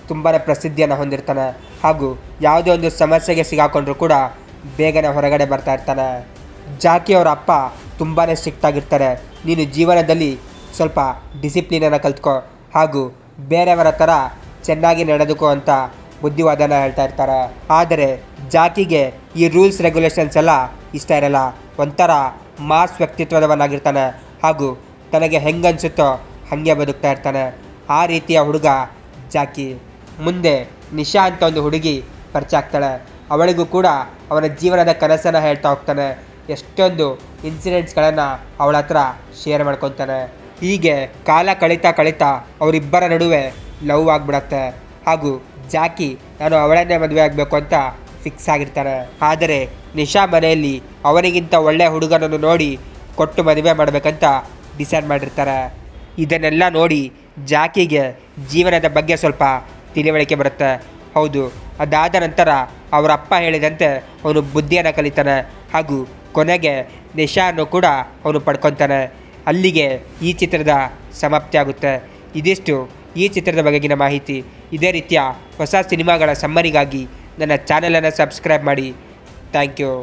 ತುಂಬಾ ಪ್ರಸಿದ್ಧಿಯನ್ನು ಹೊಂದಿರ್ತಾನೆ ಹಾಗೂ ಯಾವುದೇ ಒಂದು ಸಮಸ್ಯೆಗೆ ಸಿಗಾಕೊಂಡ್ರೂ ಕೂಡ ಬೇಗನೆ ಹೊರಗಡೆ ಬರ್ತಾ ಇರ್ತಾನೆ ಜಾಕಿ ಅವರ ಅಪ್ಪ ತುಂಬಾ ಸ್ಟ್ರಿಕ್ಟ್ ಆಗಿರ್ತಾರೆ ನೀನು ಜೀವನದಲ್ಲಿ ಸ್ವಲ್ಪ ಡಿಸಿಪ್ಲಿನನ್ನು ಕಲ್ತ್ಕೊ ಹಾಗೂ ಬೇರೆಯವರ ಥರ ಚೆನ್ನಾಗಿ ನಡೆದುಕೋ ಅಂತ ಬುದ್ಧಿವಾದನ ಹೇಳ್ತಾ ಇರ್ತಾರೆ ಆದರೆ ಜಾಕಿಗೆ ಈ ರೂಲ್ಸ್ ರೆಗ್ಯುಲೇಷನ್ಸ್ ಎಲ್ಲ ಇಷ್ಟ ಇರಲ್ಲ ಒಂಥರ ಮಾಸ್ ವ್ಯಕ್ತಿತ್ವದವನಾಗಿರ್ತಾನೆ ಹಾಗೂ ತನಗೆ ಹೆಂಗನ್ಸುತ್ತೋ ಹಾಗೆ ಬದುಕ್ತಾ ಇರ್ತಾನೆ ಆ ರೀತಿಯ ಹುಡುಗ ಜಾಕಿ ಮುಂದೆ ನಿಶಾ ಅಂತ ಒಂದು ಹುಡುಗಿ ಪರಿಚಯ ಆಗ್ತಾಳೆ ಅವಳಿಗೂ ಕೂಡ ಅವನ ಜೀವನದ ಕನಸನ್ನು ಹೇಳ್ತಾ ಹೋಗ್ತಾನೆ ಎಷ್ಟೊಂದು ಇನ್ಸಿಡೆಂಟ್ಸ್ಗಳನ್ನು ಅವಳ ಹತ್ರ ಶೇರ್ ಮಾಡ್ಕೊತಾನೆ ಹೀಗೆ ಕಾಲ ಕಳೀತಾ ಕಳೀತಾ ಅವರಿಬ್ಬರ ನಡುವೆ ಲವ್ ಆಗಿಬಿಡತ್ತೆ ಹಾಗೂ ಜಾಕಿ ನಾನು ಅವಳನ್ನೇ ಮದುವೆ ಆಗಬೇಕು ಅಂತ ಫಿಕ್ಸ್ ಆಗಿರ್ತಾನೆ ಆದರೆ ನಿಶಾ ಮನೆಯಲ್ಲಿ ಅವನಿಗಿಂತ ಒಳ್ಳೆಯ ಹುಡುಗನನ್ನು ನೋಡಿ ಕೊಟ್ಟು ಮದುವೆ ಮಾಡಬೇಕಂತ ಡಿಸೈಡ್ ಮಾಡಿರ್ತಾರೆ ಇದನ್ನೆಲ್ಲ ನೋಡಿ ಜಾಕಿಗೆ ಜೀವನದ ಬಗ್ಗೆ ಸ್ವಲ್ಪ ತಿಳಿವಳಿಕೆ ಬರುತ್ತೆ ಹೌದು ಅದಾದ ನಂತರ ಅವರ ಅಪ್ಪ ಹೇಳಿದಂತೆ ಅವನು ಬುದ್ಧಿಯನ್ನು ಕಲಿತಾನೆ ಹಾಗೂ ಕೊನೆಗೆ ನಿಶಾನ್ನು ಕೂಡ ಅವನು ಪಡ್ಕೊತಾನೆ ಅಲ್ಲಿಗೆ ಈ ಚಿತ್ರದ ಸಮಾಪ್ತಿ ಆಗುತ್ತೆ ಇದಿಷ್ಟು ಈ ಚಿತ್ರದ ಬಗೆಗಿನ ಮಾಹಿತಿ ಇದೇ ರೀತಿಯ ಹೊಸ ಸಿನಿಮಾಗಳ ಸಮ್ಮರಿಗಾಗಿ ನನ್ನ ಚಾನಲನ್ನು ಸಬ್ಸ್ಕ್ರೈಬ್ ಮಾಡಿ ಥ್ಯಾಂಕ್ ಯು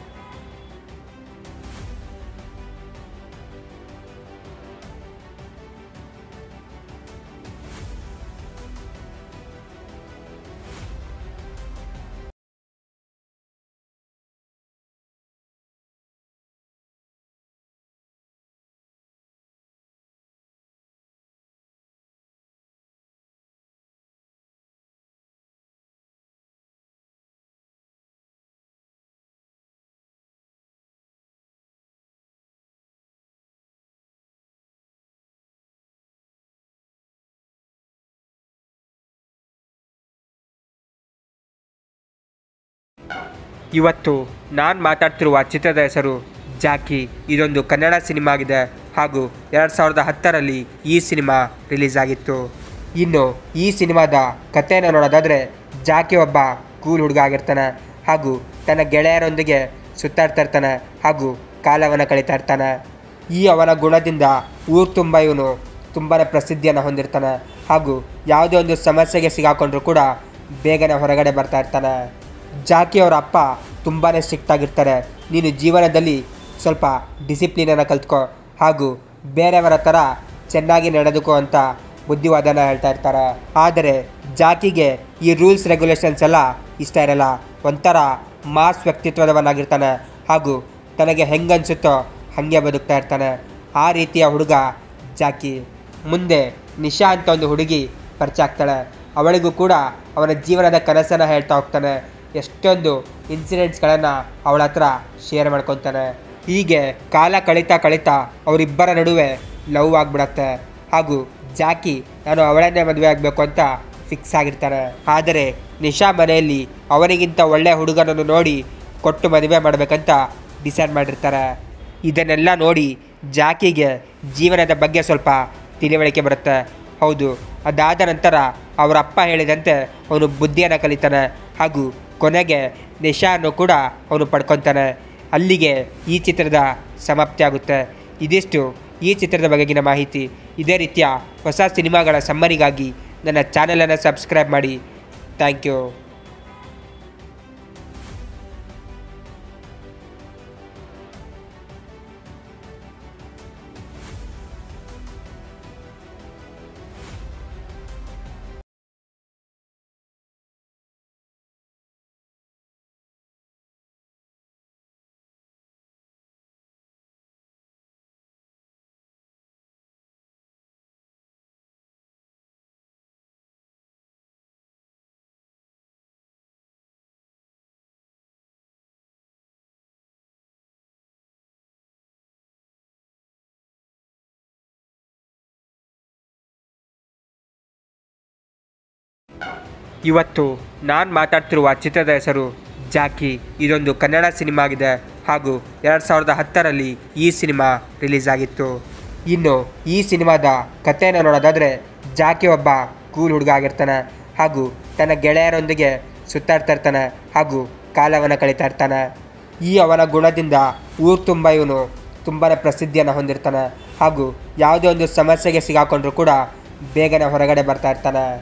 ಇವತ್ತು ನಾನು ಮಾತಾಡ್ತಿರುವ ಚಿತ್ರದ ಹೆಸರು ಜಾಕಿ ಇದೊಂದು ಕನ್ನಡ ಸಿನಿಮಾ ಆಗಿದೆ ಹಾಗೂ ಎರಡು ಸಾವಿರದ ಹತ್ತರಲ್ಲಿ ಈ ಸಿನಿಮಾ ರಿಲೀಸ್ ಆಗಿತ್ತು ಇನ್ನು ಈ ಸಿನಿಮಾದ ಕಥೆಯನ್ನು ನೋಡೋದಾದರೆ ಜಾಕಿ ಒಬ್ಬ ಕೂಲ್ ಹುಡುಗ ಆಗಿರ್ತಾನೆ ಹಾಗೂ ತನ್ನ ಗೆಳೆಯರೊಂದಿಗೆ ಸುತ್ತಾಡ್ತಾ ಇರ್ತಾನೆ ಹಾಗೂ ಕಾಲವನ್ನು ಕಳೀತಾ ಇರ್ತಾನೆ ಈ ಅವನ ಗುಣದಿಂದ ಊರು ತುಂಬ ಇವನು ತುಂಬಾ ಪ್ರಸಿದ್ಧಿಯನ್ನು ಹೊಂದಿರ್ತಾನೆ ಹಾಗೂ ಯಾವುದೇ ಒಂದು ಸಮಸ್ಯೆಗೆ ಸಿಗಾಕೊಂಡ್ರೂ ಕೂಡ ಬೇಗನೆ ಹೊರಗಡೆ ಬರ್ತಾ ಇರ್ತಾನೆ ಜಾಕಿ ಅವರ ಅಪ್ಪ ತುಂಬಾ ಸ್ಟ್ರಿಕ್ಟ್ ಆಗಿರ್ತಾರೆ ನೀನು ಜೀವನದಲ್ಲಿ ಸ್ವಲ್ಪ ಡಿಸಿಪ್ಲಿನನ್ನು ಕಲ್ತ್ಕೊ ಹಾಗೂ ಬೇರೆಯವರ ಥರ ಚೆನ್ನಾಗಿ ನಡೆದುಕೋ ಅಂತ ಬುದ್ಧಿವಾದನ ಹೇಳ್ತಾ ಇರ್ತಾರೆ ಆದರೆ ಜಾಕಿಗೆ ಈ ರೂಲ್ಸ್ ರೆಗ್ಯುಲೇಷನ್ಸ್ ಎಲ್ಲ ಇಷ್ಟ ಇರಲ್ಲ ಒಂಥರ ಮಾಸ್ ವ್ಯಕ್ತಿತ್ವದವನಾಗಿರ್ತಾನೆ ಹಾಗೂ ತನಗೆ ಹೆಂಗನ್ಸುತ್ತೋ ಹಾಗೆ ಬದುಕ್ತಾ ಇರ್ತಾನೆ ಆ ರೀತಿಯ ಹುಡುಗ ಜಾಕಿ ಮುಂದೆ ನಿಶಾ ಅಂತ ಒಂದು ಹುಡುಗಿ ಪರಿಚಯ ಆಗ್ತಾಳೆ ಅವಳಿಗೂ ಕೂಡ ಅವನ ಜೀವನದ ಕನಸನ್ನು ಹೇಳ್ತಾ ಹೋಗ್ತಾನೆ ಎಷ್ಟೊಂದು ಇನ್ಸಿಡೆಂಟ್ಸ್ಗಳನ್ನು ಅವಳ ಹತ್ರ ಶೇರ್ ಮಾಡ್ಕೊತಾನೆ ಹೀಗೆ ಕಾಲ ಕಳೀತಾ ಕಳೀತಾ ಅವರಿಬ್ಬರ ನಡುವೆ ಲವ್ ಆಗಿಬಿಡತ್ತೆ ಹಾಗೂ ಜಾಕಿ ನಾನು ಅವಳನ್ನೇ ಮದುವೆ ಆಗಬೇಕು ಅಂತ ಫಿಕ್ಸ್ ಆಗಿರ್ತಾನೆ ಆದರೆ ನಿಶಾ ಮನೆಯಲ್ಲಿ ಅವನಿಗಿಂತ ಒಳ್ಳೆಯ ಹುಡುಗನನ್ನು ನೋಡಿ ಕೊಟ್ಟು ಮದುವೆ ಮಾಡಬೇಕಂತ ಡಿಸೈಡ್ ಮಾಡಿರ್ತಾರೆ ಇದನ್ನೆಲ್ಲ ನೋಡಿ ಜಾಕಿಗೆ ಜೀವನದ ಬಗ್ಗೆ ಸ್ವಲ್ಪ ತಿಳಿವಳಿಕೆ ಬರುತ್ತೆ ಹೌದು ಅದಾದ ನಂತರ ಅವರ ಅಪ್ಪ ಹೇಳಿದಂತೆ ಅವನು ಬುದ್ಧಿಯನ್ನು ಕಲಿತಾನೆ ಹಾಗೂ ಕೊನೆಗೆ ನಿಶಾನ್ನು ಕೂಡ ಅವನು ಪಡ್ಕೊತಾನೆ ಅಲ್ಲಿಗೆ ಈ ಚಿತ್ರದ ಸಮಾಪ್ತಿ ಆಗುತ್ತೆ ಇದಿಷ್ಟು ಈ ಚಿತ್ರದ ಬಗೆಗಿನ ಮಾಹಿತಿ ಇದೇ ರೀತಿಯ ಹೊಸ ಸಿನಿಮಾಗಳ ಸಮ್ಮರಿಗಾಗಿ ನನ್ನ ಚಾನಲನ್ನು ಸಬ್ಸ್ಕ್ರೈಬ್ ಮಾಡಿ ಥ್ಯಾಂಕ್ ಯು ಇವತ್ತು ನಾನು ಮಾತಾಡ್ತಿರುವ ಚಿತ್ರದ ಹೆಸರು ಜಾಕಿ ಇದೊಂದು ಕನ್ನಡ ಸಿನಿಮಾ ಆಗಿದೆ ಹಾಗೂ ಎರಡು ಸಾವಿರದ ಹತ್ತರಲ್ಲಿ ಈ ಸಿನಿಮಾ ರಿಲೀಸ್ ಆಗಿತ್ತು ಇನ್ನು ಈ ಸಿನಿಮಾದ ಕಥೆಯನ್ನು ನೋಡೋದಾದರೆ ಜಾಕಿ ಒಬ್ಬ ಕೂಲ್ ಹುಡುಗ ಆಗಿರ್ತಾನೆ ಹಾಗೂ ತನ್ನ ಗೆಳೆಯರೊಂದಿಗೆ ಸುತ್ತಾಡ್ತಾ ಇರ್ತಾನೆ ಹಾಗೂ ಕಾಲವನ್ನು ಕಳೀತಾ ಇರ್ತಾನೆ ಈ ಅವನ ಗುಣದಿಂದ ಊರು ತುಂಬ ಇವನು ತುಂಬಾ ಪ್ರಸಿದ್ಧಿಯನ್ನು ಹೊಂದಿರ್ತಾನೆ ಹಾಗೂ ಯಾವುದೇ ಒಂದು ಸಮಸ್ಯೆಗೆ ಸಿಗಾಕೊಂಡ್ರೂ ಕೂಡ ಬೇಗನೆ ಹೊರಗಡೆ ಬರ್ತಾ ಇರ್ತಾನೆ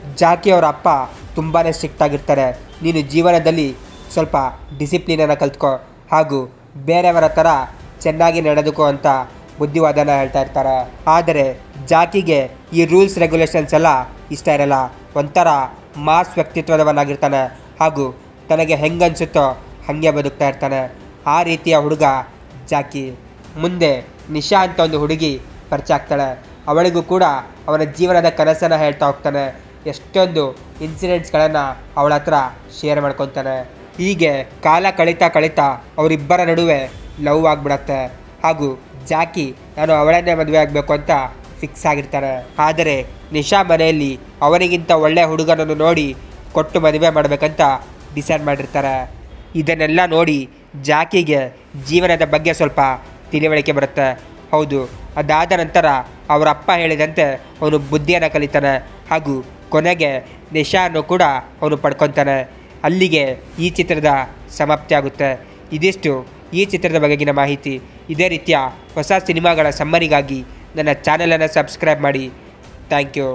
ಜಾಕಿ ಅವರ ಅಪ್ಪ ತುಂಬಾ ಸ್ಟ್ರಿಕ್ಟ್ ಆಗಿರ್ತಾರೆ ನೀನು ಜೀವನದಲ್ಲಿ ಸ್ವಲ್ಪ ಡಿಸಿಪ್ಲಿನನ್ನು ಕಲ್ತ್ಕೋ ಹಾಗೂ ಬೇರೆಯವರ ಥರ ಚೆನ್ನಾಗಿ ನಡೆದುಕೋ ಅಂತ ಬುದ್ಧಿವಾದನ ಹೇಳ್ತಾ ಇರ್ತಾರೆ ಆದರೆ ಜಾಕಿಗೆ ಈ ರೂಲ್ಸ್ ರೆಗ್ಯುಲೇಷನ್ಸ್ ಎಲ್ಲ ಇಷ್ಟ ಇರಲ್ಲ ಒಂಥರ ಮಾಸ್ ವ್ಯಕ್ತಿತ್ವದವನಾಗಿರ್ತಾನೆ ಹಾಗೂ ತನಗೆ ಹೆಂಗನ್ಸುತ್ತೋ ಹಾಗೆ ಬದುಕ್ತಾ ಇರ್ತಾನೆ ಆ ರೀತಿಯ ಹುಡುಗ ಜಾಕಿ ಮುಂದೆ ನಿಶಾ ಅಂತ ಒಂದು ಹುಡುಗಿ ಪರಿಚಯ ಆಗ್ತಾಳೆ ಅವಳಿಗೂ ಕೂಡ ಅವನ ಜೀವನದ ಕನಸನ್ನು ಹೇಳ್ತಾ ಹೋಗ್ತಾನೆ ಎಷ್ಟೊಂದು ಇನ್ಸಿಡೆಂಟ್ಸ್ಗಳನ್ನು ಅವಳ ಹತ್ರ ಶೇರ್ ಮಾಡ್ಕೊತಾನೆ ಹೀಗೆ ಕಾಲ ಕಳೀತಾ ಕಳೀತಾ ಅವರಿಬ್ಬರ ನಡುವೆ ಲವ್ ಆಗಿಬಿಡತ್ತೆ ಹಾಗೂ ಜಾಕಿ ನಾನು ಅವಳನ್ನೇ ಮದುವೆ ಆಗಬೇಕು ಅಂತ ಫಿಕ್ಸ್ ಆಗಿರ್ತಾನೆ ಆದರೆ ನಿಶಾ ಮನೆಯಲ್ಲಿ ಅವನಿಗಿಂತ ಒಳ್ಳೆಯ ಹುಡುಗನನ್ನು ನೋಡಿ ಕೊಟ್ಟು ಮದುವೆ ಮಾಡಬೇಕಂತ ಡಿಸೈಡ್ ಮಾಡಿರ್ತಾರೆ ಇದನ್ನೆಲ್ಲ ನೋಡಿ ಜಾಕಿಗೆ ಜೀವನದ ಬಗ್ಗೆ ಸ್ವಲ್ಪ ತಿಳಿವಳಿಕೆ ಬರುತ್ತೆ ಹೌದು ಅದಾದ ನಂತರ ಅವರ ಅಪ್ಪ ಹೇಳಿದಂತೆ ಅವನು ಬುದ್ಧಿಯನ್ನು ಕಲಿತಾನೆ ಹಾಗೂ ಕೊನೆಗೆ ನಿಶಾನ್ನು ಕೂಡ ಅವನು ಪಡ್ಕೊತಾನೆ ಅಲ್ಲಿಗೆ ಈ ಚಿತ್ರದ ಸಮಾಪ್ತಿ ಆಗುತ್ತೆ ಇದಿಷ್ಟು ಈ ಚಿತ್ರದ ಬಗೆಗಿನ ಮಾಹಿತಿ ಇದೇ ರೀತಿಯ ಹೊಸ ಸಿನಿಮಾಗಳ ಸಮ್ಮರಿಗಾಗಿ ನನ್ನ ಚಾನಲನ್ನು ಸಬ್ಸ್ಕ್ರೈಬ್ ಮಾಡಿ ಥ್ಯಾಂಕ್ ಯು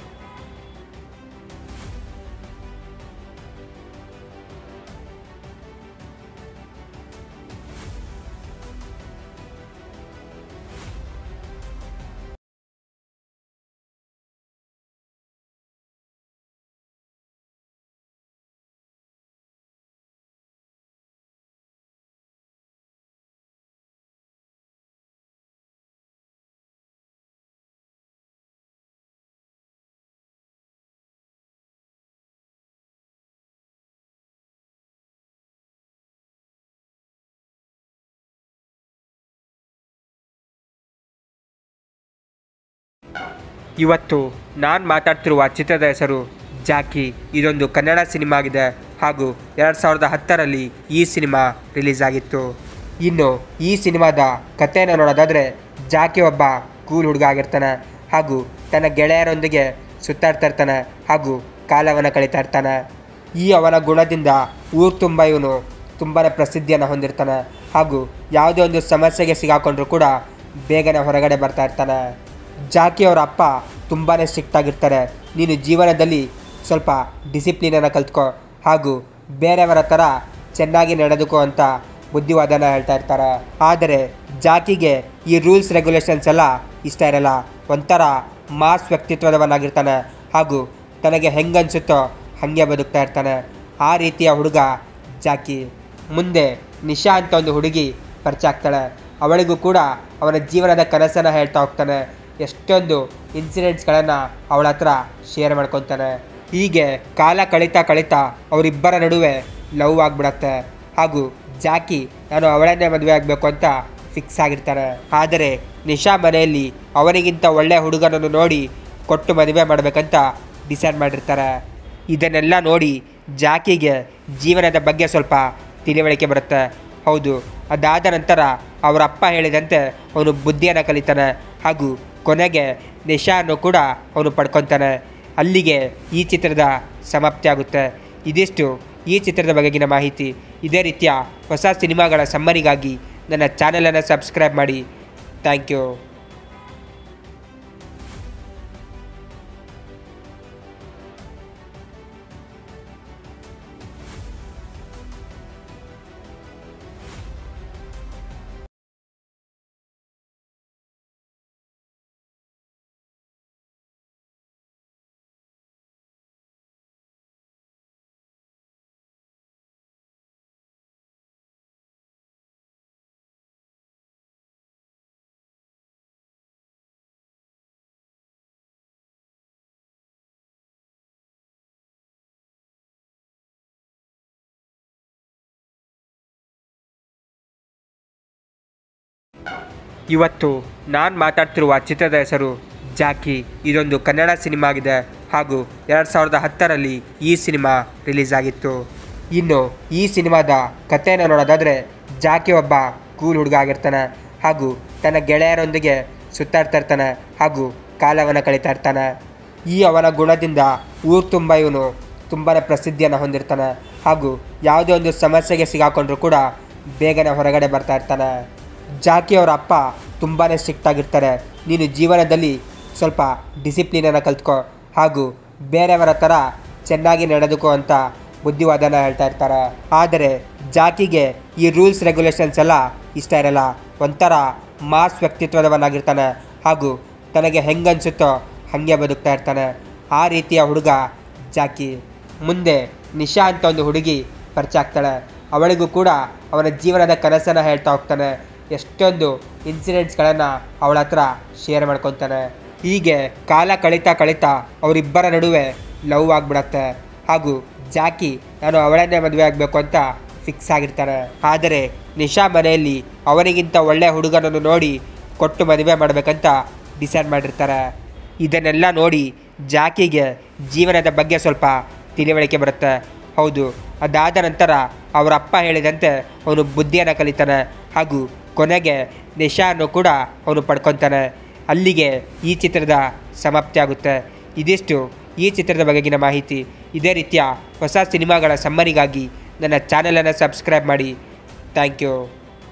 ಇವತ್ತು ನಾನು ಮಾತಾಡ್ತಿರುವ ಚಿತ್ರದ ಹೆಸರು ಜಾಕಿ ಇದೊಂದು ಕನ್ನಡ ಸಿನಿಮಾ ಆಗಿದೆ ಹಾಗೂ ಎರಡು ಸಾವಿರದ ಹತ್ತರಲ್ಲಿ ಈ ಸಿನಿಮಾ ರಿಲೀಸ್ ಆಗಿತ್ತು ಇನ್ನು ಈ ಸಿನಿಮಾದ ಕಥೆಯನ್ನು ನೋಡೋದಾದರೆ ಜಾಕಿ ಒಬ್ಬ ಕೂಲ್ ಹುಡುಗ ಆಗಿರ್ತಾನೆ ಹಾಗೂ ತನ್ನ ಗೆಳೆಯರೊಂದಿಗೆ ಸುತ್ತಾಡ್ತಾ ಇರ್ತಾನೆ ಹಾಗೂ ಕಾಲವನ್ನು ಕಳೀತಾ ಇರ್ತಾನೆ ಈ ಅವನ ಗುಣದಿಂದ ಊರು ತುಂಬ ಇವನು ತುಂಬಾ ಪ್ರಸಿದ್ಧಿಯನ್ನು ಹೊಂದಿರ್ತಾನೆ ಹಾಗೂ ಯಾವುದೇ ಒಂದು ಸಮಸ್ಯೆಗೆ ಸಿಗಾಕೊಂಡ್ರೂ ಕೂಡ ಬೇಗನೆ ಹೊರಗಡೆ ಬರ್ತಾ ಇರ್ತಾನೆ ಜಾಕಿ ಅವರ ಅಪ್ಪ ತುಂಬಾ ಸ್ಟ್ರಿಕ್ಟ್ ಆಗಿರ್ತಾರೆ ನೀನು ಜೀವನದಲ್ಲಿ ಸ್ವಲ್ಪ ಡಿಸಿಪ್ಲಿನನ್ನು ಕಲ್ತ್ಕೋ ಹಾಗೂ ಬೇರೆಯವರ ಥರ ಚೆನ್ನಾಗಿ ನಡೆದುಕೋ ಅಂತ ಬುದ್ಧಿವಾದನ ಹೇಳ್ತಾ ಇರ್ತಾರೆ ಆದರೆ ಜಾಕಿಗೆ ಈ ರೂಲ್ಸ್ ರೆಗ್ಯುಲೇಷನ್ಸ್ ಎಲ್ಲ ಇಷ್ಟ ಇರಲ್ಲ ಒಂಥರ ಮಾಸ್ ವ್ಯಕ್ತಿತ್ವದವನಾಗಿರ್ತಾನೆ ಹಾಗೂ ತನಗೆ ಹೆಂಗನ್ಸುತ್ತೋ ಹಾಗೆ ಬದುಕ್ತಾ ಇರ್ತಾನೆ ಆ ರೀತಿಯ ಹುಡುಗ ಜಾಕಿ ಮುಂದೆ ನಿಶಾ ಅಂತ ಒಂದು ಹುಡುಗಿ ಪರಿಚಯ ಆಗ್ತಾಳೆ ಅವಳಿಗೂ ಕೂಡ ಅವನ ಜೀವನದ ಕನಸನ್ನು ಹೇಳ್ತಾ ಹೋಗ್ತಾನೆ ಎಷ್ಟೊಂದು ಇನ್ಸಿಡೆಂಟ್ಸ್ಗಳನ್ನು ಅವಳ ಹತ್ರ ಶೇರ್ ಮಾಡ್ಕೊತಾನೆ ಹೀಗೆ ಕಾಲ ಕಳೀತಾ ಕಳೀತಾ ಅವರಿಬ್ಬರ ನಡುವೆ ಲವ್ ಆಗಿಬಿಡತ್ತೆ ಹಾಗೂ ಜಾಕಿ ನಾನು ಅವಳನ್ನೇ ಮದುವೆ ಆಗಬೇಕು ಅಂತ ಫಿಕ್ಸ್ ಆಗಿರ್ತಾನೆ ಆದರೆ ನಿಶಾ ಮನೆಯಲ್ಲಿ ಅವನಿಗಿಂತ ಒಳ್ಳೆಯ ಹುಡುಗನನ್ನು ನೋಡಿ ಕೊಟ್ಟು ಮದುವೆ ಮಾಡಬೇಕಂತ ಡಿಸೈಡ್ ಮಾಡಿರ್ತಾರೆ ಇದನ್ನೆಲ್ಲ ನೋಡಿ ಜಾಕಿಗೆ ಜೀವನದ ಬಗ್ಗೆ ಸ್ವಲ್ಪ ತಿಳಿವಳಿಕೆ ಬರುತ್ತೆ ಹೌದು ಅದಾದ ನಂತರ ಅವರ ಅಪ್ಪ ಹೇಳಿದಂತೆ ಅವನು ಬುದ್ಧಿಯನ್ನು ಕಲಿತಾನೆ ಹಾಗೂ ಕೊನೆಗೆ ನಿಶಾನ್ನು ಕೂಡ ಅವನು ಪಡ್ಕೊತಾನೆ ಅಲ್ಲಿಗೆ ಈ ಚಿತ್ರದ ಸಮಾಪ್ತಿ ಆಗುತ್ತೆ ಇದಿಷ್ಟು ಈ ಚಿತ್ರದ ಬಗೆಗಿನ ಮಾಹಿತಿ ಇದೇ ರೀತಿಯ ಹೊಸ ಸಿನಿಮಾಗಳ ಸಮ್ಮರಿಗಾಗಿ ನನ್ನ ಚಾನಲನ್ನು ಸಬ್ಸ್ಕ್ರೈಬ್ ಮಾಡಿ ಥ್ಯಾಂಕ್ ಯು ಇವತ್ತು ನಾನು ಮಾತಾಡ್ತಿರುವ ಚಿತ್ರದ ಹೆಸರು ಜಾಕಿ ಇದೊಂದು ಕನ್ನಡ ಸಿನಿಮಾ ಆಗಿದೆ ಹಾಗೂ ಎರಡು ಸಾವಿರದ ಹತ್ತರಲ್ಲಿ ಈ ಸಿನಿಮಾ ರಿಲೀಸ್ ಆಗಿತ್ತು ಇನ್ನು ಈ ಸಿನಿಮಾದ ಕಥೆಯನ್ನು ನೋಡೋದಾದರೆ ಜಾಕಿ ಒಬ್ಬ ಕೂಲ್ ಹುಡುಗ ಆಗಿರ್ತಾನೆ ಹಾಗೂ ತನ್ನ ಗೆಳೆಯರೊಂದಿಗೆ ಸುತ್ತಾಡ್ತಾ ಇರ್ತಾನೆ ಹಾಗೂ ಕಾಲವನ್ನು ಕಳೀತಾ ಇರ್ತಾನೆ ಈ ಅವನ ಗುಣದಿಂದ ಊರು ತುಂಬ ಇವನು ತುಂಬಾ ಪ್ರಸಿದ್ಧಿಯನ್ನು ಹೊಂದಿರ್ತಾನೆ ಹಾಗೂ ಯಾವುದೇ ಒಂದು ಸಮಸ್ಯೆಗೆ ಸಿಗಾಕೊಂಡ್ರೂ ಕೂಡ ಬೇಗನೆ ಹೊರಗಡೆ ಬರ್ತಾ ಇರ್ತಾನೆ ಜಾಕಿ ಅವರ ಅಪ್ಪ ತುಂಬಾ ಸ್ಟ್ರಿಕ್ಟ್ ಆಗಿರ್ತಾರೆ ನೀನು ಜೀವನದಲ್ಲಿ ಸ್ವಲ್ಪ ಡಿಸಿಪ್ಲಿನನ್ನು ಕಲ್ತ್ಕೋ ಹಾಗೂ ಬೇರೆಯವರ ಥರ ಚೆನ್ನಾಗಿ ನಡೆದುಕೋ ಅಂತ ಬುದ್ಧಿವಾದನ ಹೇಳ್ತಾ ಇರ್ತಾರೆ ಆದರೆ ಜಾಕಿಗೆ ಈ ರೂಲ್ಸ್ ರೆಗ್ಯುಲೇಷನ್ಸ್ ಎಲ್ಲ ಇಷ್ಟ ಇರಲ್ಲ ಒಂಥರ ಮಾಸ್ ವ್ಯಕ್ತಿತ್ವದವನಾಗಿರ್ತಾನೆ ಹಾಗೂ ತನಗೆ ಹೆಂಗನ್ಸುತ್ತೋ ಹಾಗೆ ಬದುಕ್ತಾ ಇರ್ತಾನೆ ಆ ರೀತಿಯ ಹುಡುಗ ಜಾಕಿ ಮುಂದೆ ನಿಶಾ ಅಂತ ಒಂದು ಹುಡುಗಿ ಪರಿಚಯ ಆಗ್ತಾಳೆ ಅವಳಿಗೂ ಕೂಡ ಅವನ ಜೀವನದ ಕನಸನ್ನು ಹೇಳ್ತಾ ಹೋಗ್ತಾನೆ ಎಷ್ಟೊಂದು ಇನ್ಸಿಡೆಂಟ್ಸ್ಗಳನ್ನು ಅವಳ ಹತ್ರ ಶೇರ್ ಮಾಡ್ಕೊತಾನೆ ಹೀಗೆ ಕಾಲ ಕಳೀತಾ ಕಳೀತಾ ಅವರಿಬ್ಬರ ನಡುವೆ ಲವ್ ಆಗಿಬಿಡತ್ತೆ ಹಾಗೂ ಜಾಕಿ ನಾನು ಅವಳನ್ನೇ ಮದುವೆ ಆಗಬೇಕು ಅಂತ ಫಿಕ್ಸ್ ಆಗಿರ್ತಾನೆ ಆದರೆ ನಿಶಾ ಮನೆಯಲ್ಲಿ ಅವನಿಗಿಂತ ಒಳ್ಳೆಯ ಹುಡುಗನನ್ನು ನೋಡಿ ಕೊಟ್ಟು ಮದುವೆ ಮಾಡಬೇಕಂತ ಡಿಸೈಡ್ ಮಾಡಿರ್ತಾರೆ ಇದನ್ನೆಲ್ಲ ನೋಡಿ ಜಾಕಿಗೆ ಜೀವನದ ಬಗ್ಗೆ ಸ್ವಲ್ಪ ತಿಳಿವಳಿಕೆ ಬರುತ್ತೆ ಹೌದು ಅದಾದ ನಂತರ ಅವರ ಅಪ್ಪ ಹೇಳಿದಂತೆ ಅವನು ಬುದ್ಧಿಯನ್ನು ಕಲಿತಾನೆ ಹಾಗೂ ಕೊನೆಗೆ ನಿಶಾನ್ನು ಕೂಡ ಅವನು ಪಡ್ಕೊತಾನೆ ಅಲ್ಲಿಗೆ ಈ ಚಿತ್ರದ ಸಮಾಪ್ತಿ ಆಗುತ್ತೆ ಇದಿಷ್ಟು ಈ ಚಿತ್ರದ ಬಗೆಗಿನ ಮಾಹಿತಿ ಇದೇ ರೀತಿಯ ಹೊಸ ಸಿನಿಮಾಗಳ ಸಮ್ಮರಿಗಾಗಿ ನನ್ನ ಚಾನಲನ್ನು ಸಬ್ಸ್ಕ್ರೈಬ್ ಮಾಡಿ ಥ್ಯಾಂಕ್ ಯು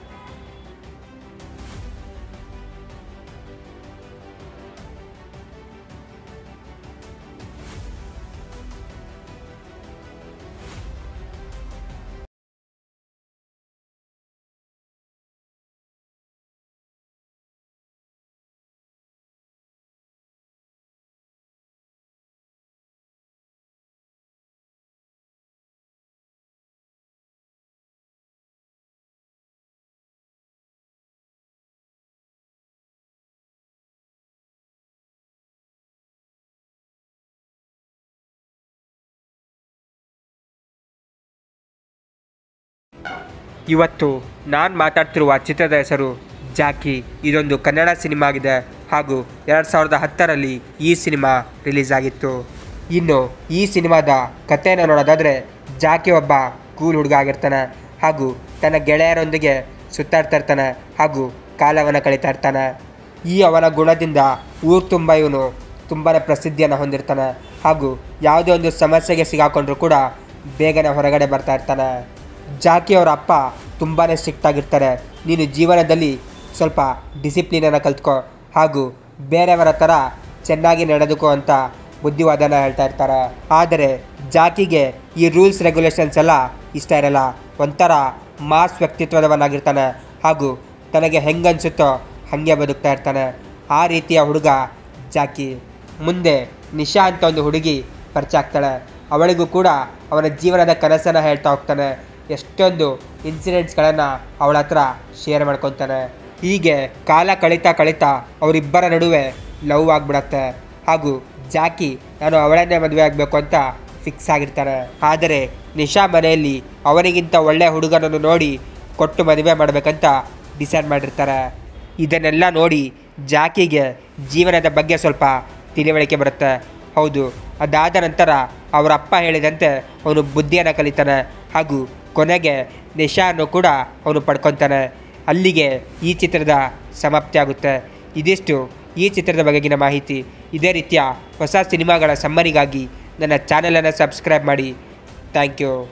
ಇವತ್ತು ನಾನು ಮಾತಾಡ್ತಿರುವ ಚಿತ್ರದ ಹೆಸರು ಜಾಕಿ ಇದೊಂದು ಕನ್ನಡ ಸಿನಿಮಾ ಆಗಿದೆ ಹಾಗೂ ಎರಡು ಸಾವಿರದ ಹತ್ತರಲ್ಲಿ ಈ ಸಿನಿಮಾ ರಿಲೀಸ್ ಆಗಿತ್ತು ಇನ್ನು ಈ ಸಿನಿಮಾದ ಕಥೆಯನ್ನು ನೋಡೋದಾದರೆ ಜಾಕಿ ಒಬ್ಬ ಕೂಲ್ ಹುಡುಗ ಆಗಿರ್ತಾನೆ ಹಾಗೂ ತನ್ನ ಗೆಳೆಯರೊಂದಿಗೆ ಸುತ್ತಾಡ್ತಾ ಇರ್ತಾನೆ ಹಾಗೂ ಕಾಲವನ್ನು ಕಳೀತಾ ಇರ್ತಾನೆ ಈ ಅವನ ಗುಣದಿಂದ ಊರು ತುಂಬ ಇವನು ತುಂಬಾ ಪ್ರಸಿದ್ಧಿಯನ್ನು ಹೊಂದಿರ್ತಾನೆ ಹಾಗೂ ಯಾವುದೇ ಒಂದು ಸಮಸ್ಯೆಗೆ ಸಿಗಾಕೊಂಡ್ರೂ ಕೂಡ ಬೇಗನೆ ಹೊರಗಡೆ ಬರ್ತಾ ಇರ್ತಾನೆ ಜಾಕಿ ಅವರ ಅಪ್ಪ ತುಂಬಾ ಸ್ಟ್ರಿಕ್ಟ್ ಆಗಿರ್ತಾರೆ ನೀನು ಜೀವನದಲ್ಲಿ ಸ್ವಲ್ಪ ಡಿಸಿಪ್ಲಿನನ್ನು ಕಲ್ತ್ಕೋ ಹಾಗೂ ಬೇರೆಯವರ ಥರ ಚೆನ್ನಾಗಿ ನಡೆದುಕೋ ಅಂತ ಬುದ್ಧಿವಾದನ ಹೇಳ್ತಾ ಇರ್ತಾರೆ ಆದರೆ ಜಾಕಿಗೆ ಈ ರೂಲ್ಸ್ ರೆಗ್ಯುಲೇಷನ್ಸ್ ಎಲ್ಲ ಇಷ್ಟ ಇರಲ್ಲ ಒಂಥರ ಮಾಸ್ ವ್ಯಕ್ತಿತ್ವದವನಾಗಿರ್ತಾನೆ ಹಾಗೂ ತನಗೆ ಹೆಂಗನ್ಸುತ್ತೋ ಹಾಗೆ ಬದುಕ್ತಾ ಇರ್ತಾನೆ ಆ ರೀತಿಯ ಹುಡುಗ ಜಾಕಿ ಮುಂದೆ ನಿಶಾ ಅಂತ ಒಂದು ಹುಡುಗಿ ಪರಿಚಯ ಆಗ್ತಾಳೆ ಅವಳಿಗೂ ಕೂಡ ಅವನ ಜೀವನದ ಕನಸನ್ನು ಹೇಳ್ತಾ ಹೋಗ್ತಾನೆ ಎಷ್ಟೊಂದು ಇನ್ಸಿಡೆಂಟ್ಸ್ಗಳನ್ನು ಅವಳ ಹತ್ರ ಶೇರ್ ಮಾಡ್ಕೊತಾನೆ ಹೀಗೆ ಕಾಲ ಕಳೀತಾ ಕಳೀತಾ ಅವರಿಬ್ಬರ ನಡುವೆ ಲವ್ ಆಗಿಬಿಡತ್ತೆ ಹಾಗೂ ಜಾಕಿ ನಾನು ಅವಳನ್ನೇ ಮದುವೆ ಆಗಬೇಕು ಅಂತ ಫಿಕ್ಸ್ ಆಗಿರ್ತಾನೆ ಆದರೆ ನಿಶಾ ಮನೆಯಲ್ಲಿ ಅವನಿಗಿಂತ ಒಳ್ಳೆಯ ಹುಡುಗನನ್ನು ನೋಡಿ ಕೊಟ್ಟು ಮದುವೆ ಮಾಡಬೇಕಂತ ಡಿಸೈಡ್ ಮಾಡಿರ್ತಾರೆ ಇದನ್ನೆಲ್ಲ ನೋಡಿ ಜಾಕಿಗೆ ಜೀವನದ ಬಗ್ಗೆ ಸ್ವಲ್ಪ ತಿಳಿವಳಿಕೆ ಬರುತ್ತೆ ಹೌದು ಅದಾದ ನಂತರ ಅವರ ಅಪ್ಪ ಹೇಳಿದಂತೆ ಅವನು ಬುದ್ಧಿಯನ್ನು ಕಲಿತಾನೆ ಹಾಗೂ ಕೊನೆಗೆ ನಿಶಾನ್ನು ಕೂಡ ಅವನು ಪಡ್ಕೊತಾನೆ ಅಲ್ಲಿಗೆ ಈ ಚಿತ್ರದ ಸಮಾಪ್ತಿ ಆಗುತ್ತೆ ಇದಿಷ್ಟು ಈ ಚಿತ್ರದ ಬಗೆಗಿನ ಮಾಹಿತಿ ಇದೇ ರೀತಿಯ ಹೊಸ ಸಿನಿಮಾಗಳ ಸಮ್ಮರಿಗಾಗಿ ನನ್ನ ಚಾನಲನ್ನು ಸಬ್ಸ್ಕ್ರೈಬ್ ಮಾಡಿ ಥ್ಯಾಂಕ್ ಯು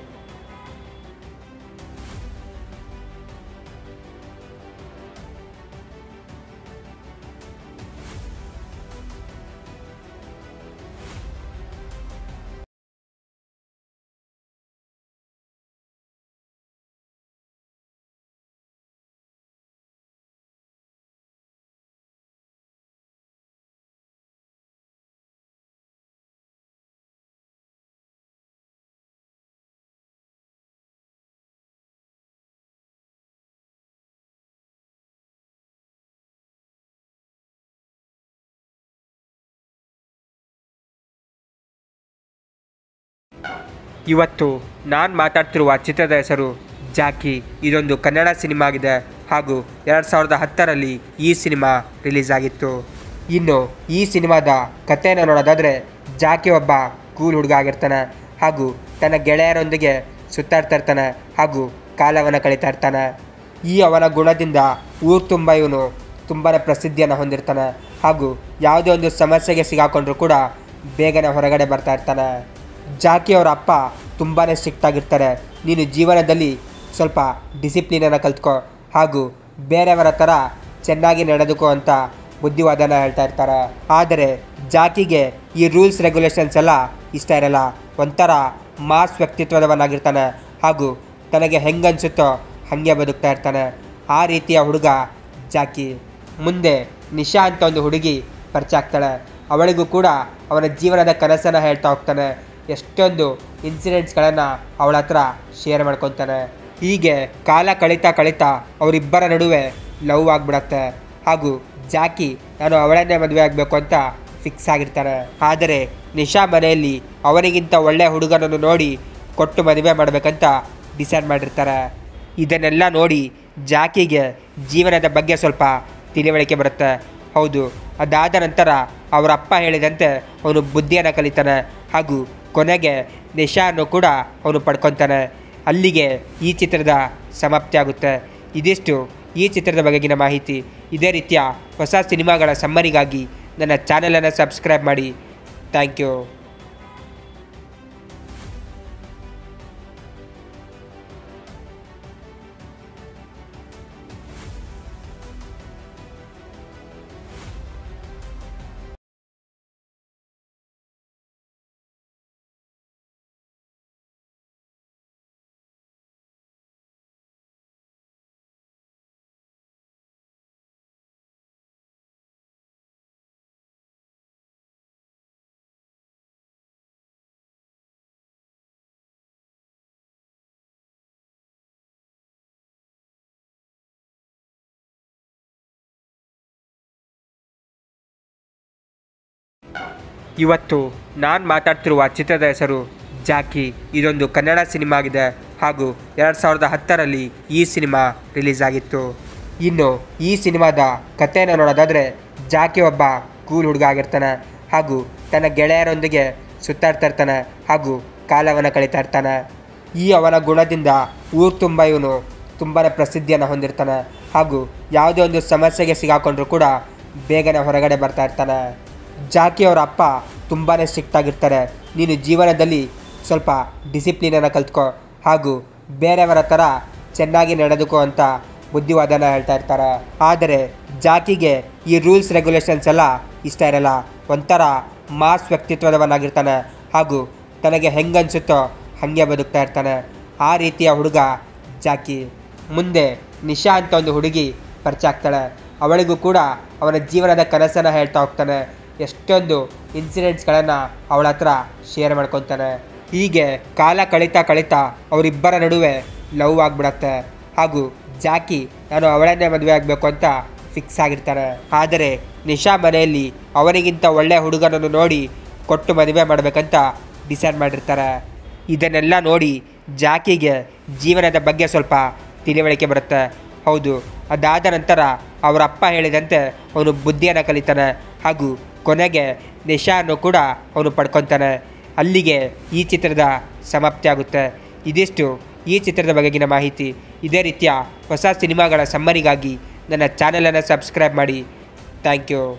ಇವತ್ತು ನಾನು ಮಾತಾಡ್ತಿರುವ ಚಿತ್ರದ ಹೆಸರು ಜಾಕಿ ಇದೊಂದು ಕನ್ನಡ ಸಿನಿಮಾ ಆಗಿದೆ ಹಾಗೂ ಎರಡು ಸಾವಿರದ ಹತ್ತರಲ್ಲಿ ಈ ಸಿನಿಮಾ ರಿಲೀಸ್ ಆಗಿತ್ತು ಇನ್ನು ಈ ಸಿನಿಮಾದ ಕಥೆಯನ್ನು ನೋಡೋದಾದರೆ ಜಾಕಿ ಒಬ್ಬ ಕೂಲ್ ಹುಡುಗ ಆಗಿರ್ತಾನೆ ಹಾಗೂ ತನ್ನ ಗೆಳೆಯರೊಂದಿಗೆ ಸುತ್ತಾಡ್ತಾ ಇರ್ತಾನೆ ಹಾಗೂ ಕಾಲವನ್ನು ಕಳೀತಾ ಇರ್ತಾನೆ ಈ ಅವನ ಗುಣದಿಂದ ಊರು ತುಂಬ ಇವನು ತುಂಬಾ ಪ್ರಸಿದ್ಧಿಯನ್ನು ಹೊಂದಿರ್ತಾನೆ ಹಾಗೂ ಯಾವುದೇ ಒಂದು ಸಮಸ್ಯೆಗೆ ಸಿಗಾಕೊಂಡ್ರೂ ಕೂಡ ಬೇಗನೆ ಹೊರಗಡೆ ಬರ್ತಾ ಇರ್ತಾನೆ ಜಾಕಿ ಅವರ ಅಪ್ಪ ತುಂಬಾ ಸ್ಟ್ರಿಕ್ಟ್ ಆಗಿರ್ತಾರೆ ನೀನು ಜೀವನದಲ್ಲಿ ಸ್ವಲ್ಪ ಡಿಸಿಪ್ಲಿನನ್ನು ಕಲ್ತ್ಕೋ ಹಾಗೂ ಬೇರೆಯವರ ಥರ ಚೆನ್ನಾಗಿ ನಡೆದುಕೋ ಅಂತ ಬುದ್ಧಿವಾದನ ಹೇಳ್ತಾ ಇರ್ತಾರೆ ಆದರೆ ಜಾಕಿಗೆ ಈ ರೂಲ್ಸ್ ರೆಗ್ಯುಲೇಷನ್ಸ್ ಎಲ್ಲ ಇಷ್ಟ ಇರಲ್ಲ ಒಂಥರ ಮಾಸ್ ವ್ಯಕ್ತಿತ್ವದವನಾಗಿರ್ತಾನೆ ಹಾಗೂ ತನಗೆ ಹೆಂಗನ್ಸುತ್ತೋ ಹಾಗೆ ಬದುಕ್ತಾ ಇರ್ತಾನೆ ಆ ರೀತಿಯ ಹುಡುಗ ಜಾಕಿ ಮುಂದೆ ನಿಶಾ ಅಂತ ಒಂದು ಹುಡುಗಿ ಪರಿಚಯ ಆಗ್ತಾಳೆ ಅವಳಿಗೂ ಕೂಡ ಅವನ ಜೀವನದ ಕನಸನ್ನು ಹೇಳ್ತಾ ಹೋಗ್ತಾನೆ ಎಷ್ಟೊಂದು ಇನ್ಸಿಡೆಂಟ್ಸ್ಗಳನ್ನು ಅವಳ ಹತ್ರ ಶೇರ್ ಮಾಡ್ಕೊತಾನೆ ಹೀಗೆ ಕಾಲ ಕಳೀತಾ ಕಳೀತಾ ಅವರಿಬ್ಬರ ನಡುವೆ ಲವ್ ಆಗಿಬಿಡತ್ತೆ ಹಾಗೂ ಜಾಕಿ ನಾನು ಅವಳನ್ನೇ ಮದುವೆ ಆಗಬೇಕು ಅಂತ ಫಿಕ್ಸ್ ಆಗಿರ್ತಾನೆ ಆದರೆ ನಿಶಾ ಮನೆಯಲ್ಲಿ ಅವನಿಗಿಂತ ಒಳ್ಳೆ ಹುಡುಗನನ್ನು ನೋಡಿ ಕೊಟ್ಟು ಮದುವೆ ಮಾಡಬೇಕಂತ ಡಿಸೈಡ್ ಮಾಡಿರ್ತಾರೆ ಇದನ್ನೆಲ್ಲ ನೋಡಿ ಜಾಕಿಗೆ ಜೀವನದ ಬಗ್ಗೆ ಸ್ವಲ್ಪ ತಿಳಿವಳಿಕೆ ಬರುತ್ತೆ ಹೌದು ಅದಾದ ನಂತರ ಅವರ ಅಪ್ಪ ಹೇಳಿದಂತೆ ಅವನು ಬುದ್ಧಿಯನ್ನು ಕಲಿತಾನೆ ಹಾಗೂ ಕೊನೆಗೆ ನಿಶಾನ್ನು ಕೂಡ ಅವನು ಪಡ್ಕೊತಾನೆ ಅಲ್ಲಿಗೆ ಈ ಚಿತ್ರದ ಸಮಾಪ್ತಿ ಆಗುತ್ತೆ ಇದಿಷ್ಟು ಈ ಚಿತ್ರದ ಬಗೆಗಿನ ಮಾಹಿತಿ ಇದೇ ರೀತಿಯ ಹೊಸ ಸಿನಿಮಾಗಳ ಸಮ್ಮರಿಗಾಗಿ ನನ್ನ ಚಾನಲನ್ನು ಸಬ್ಸ್ಕ್ರೈಬ್ ಮಾಡಿ ಥ್ಯಾಂಕ್ ಯು ಇವತ್ತು ನಾನು ಮಾತಾಡ್ತಿರುವ ಚಿತ್ರದ ಹೆಸರು ಜಾಕಿ ಇದೊಂದು ಕನ್ನಡ ಸಿನಿಮಾ ಆಗಿದೆ ಹಾಗೂ ಎರಡು ಸಾವಿರದ ಹತ್ತರಲ್ಲಿ ಈ ಸಿನಿಮಾ ರಿಲೀಸ್ ಆಗಿತ್ತು ಇನ್ನು ಈ ಸಿನಿಮಾದ ಕಥೆಯನ್ನು ನೋಡೋದಾದರೆ ಜಾಕಿ ಒಬ್ಬ ಕೂಲ್ ಹುಡುಗ ಆಗಿರ್ತಾನೆ ಹಾಗೂ ತನ್ನ ಗೆಳೆಯರೊಂದಿಗೆ ಸುತ್ತಾಡ್ತಾ ಇರ್ತಾನೆ ಹಾಗೂ ಕಾಲವನ್ನು ಕಳೀತಾ ಇರ್ತಾನೆ ಈ ಅವನ ಗುಣದಿಂದ ಊರು ತುಂಬ ಇವನು ತುಂಬಾ ಪ್ರಸಿದ್ಧಿಯನ್ನು ಹೊಂದಿರ್ತಾನೆ ಹಾಗೂ ಯಾವುದೇ ಒಂದು ಸಮಸ್ಯೆಗೆ ಸಿಗಾಕೊಂಡ್ರೂ ಕೂಡ ಬೇಗನೆ ಹೊರಗಡೆ ಬರ್ತಾ ಇರ್ತಾನೆ ಜಾಕಿ ಅವರ ಅಪ್ಪ ತುಂಬಾ ಸ್ಟ್ರಿಕ್ಟ್ ಆಗಿರ್ತಾರೆ ನೀನು ಜೀವನದಲ್ಲಿ ಸ್ವಲ್ಪ ಡಿಸಿಪ್ಲಿನನ್ನು ಕಲ್ತ್ಕೊ ಹಾಗೂ ಬೇರೆಯವರ ಥರ ಚೆನ್ನಾಗಿ ನಡೆದುಕೋ ಅಂತ ಬುದ್ಧಿವಾದನ ಹೇಳ್ತಾ ಇರ್ತಾರೆ ಆದರೆ ಜಾಕಿಗೆ ಈ ರೂಲ್ಸ್ ರೆಗ್ಯುಲೇಷನ್ಸ್ ಎಲ್ಲ ಇಷ್ಟ ಇರಲ್ಲ ಒಂಥರ ಮಾಸ್ ವ್ಯಕ್ತಿತ್ವದವನಾಗಿರ್ತಾನೆ ಹಾಗೂ ತನಗೆ ಹೆಂಗನ್ಸುತ್ತೋ ಹಾಗೆ ಬದುಕ್ತಾ ಇರ್ತಾನೆ ಆ ರೀತಿಯ ಹುಡುಗ ಜಾಕಿ ಮುಂದೆ ನಿಶಾ ಅಂತ ಒಂದು ಹುಡುಗಿ ಪರಿಚಯ ಆಗ್ತಾಳೆ ಅವಳಿಗೂ ಕೂಡ ಅವನ ಜೀವನದ ಕನಸನ್ನು ಹೇಳ್ತಾ ಹೋಗ್ತಾನೆ ಎಷ್ಟೊಂದು ಇನ್ಸಿಡೆಂಟ್ಸ್ಗಳನ್ನು ಅವಳ ಹತ್ರ ಶೇರ್ ಮಾಡ್ಕೊತಾನೆ ಹೀಗೆ ಕಾಲ ಕಳೀತಾ ಕಳೀತಾ ಅವರಿಬ್ಬರ ನಡುವೆ ಲವ್ ಆಗಿಬಿಡತ್ತೆ ಹಾಗೂ ಜಾಕಿ ನಾನು ಅವಳನ್ನೇ ಮದುವೆ ಆಗಬೇಕು ಅಂತ ಫಿಕ್ಸ್ ಆಗಿರ್ತಾನೆ ಆದರೆ ನಿಶಾ ಮನೆಯಲ್ಲಿ ಅವನಿಗಿಂತ ಒಳ್ಳೆ ಹುಡುಗನನ್ನು ನೋಡಿ ಕೊಟ್ಟು ಮದುವೆ ಮಾಡಬೇಕಂತ ಡಿಸೈಡ್ ಮಾಡಿರ್ತಾರೆ ಇದನ್ನೆಲ್ಲ ನೋಡಿ ಜಾಕಿಗೆ ಜೀವನದ ಬಗ್ಗೆ ಸ್ವಲ್ಪ ತಿಳಿವಳಿಕೆ ಬರುತ್ತೆ ಹೌದು ಅದಾದ ನಂತರ ಅವರ ಅಪ್ಪ ಹೇಳಿದಂತೆ ಅವನು ಬುದ್ಧಿಯನ್ನು ಕಲಿತಾನೆ ಹಾಗೂ ಕೊನೆಗೆ ನಿಶಾನ್ನು ಕೂಡ ಅವನು ಪಡ್ಕೊತಾನೆ ಅಲ್ಲಿಗೆ ಈ ಚಿತ್ರದ ಸಮಾಪ್ತಿ ಆಗುತ್ತೆ ಇದಿಷ್ಟು ಈ ಚಿತ್ರದ ಬಗೆಗಿನ ಮಾಹಿತಿ ಇದೇ ರೀತಿಯ ಹೊಸ ಸಿನಿಮಾಗಳ ಸಮ್ಮರಿಗಾಗಿ ನನ್ನ ಚಾನಲನ್ನು ಸಬ್ಸ್ಕ್ರೈಬ್ ಮಾಡಿ ಥ್ಯಾಂಕ್ ಯು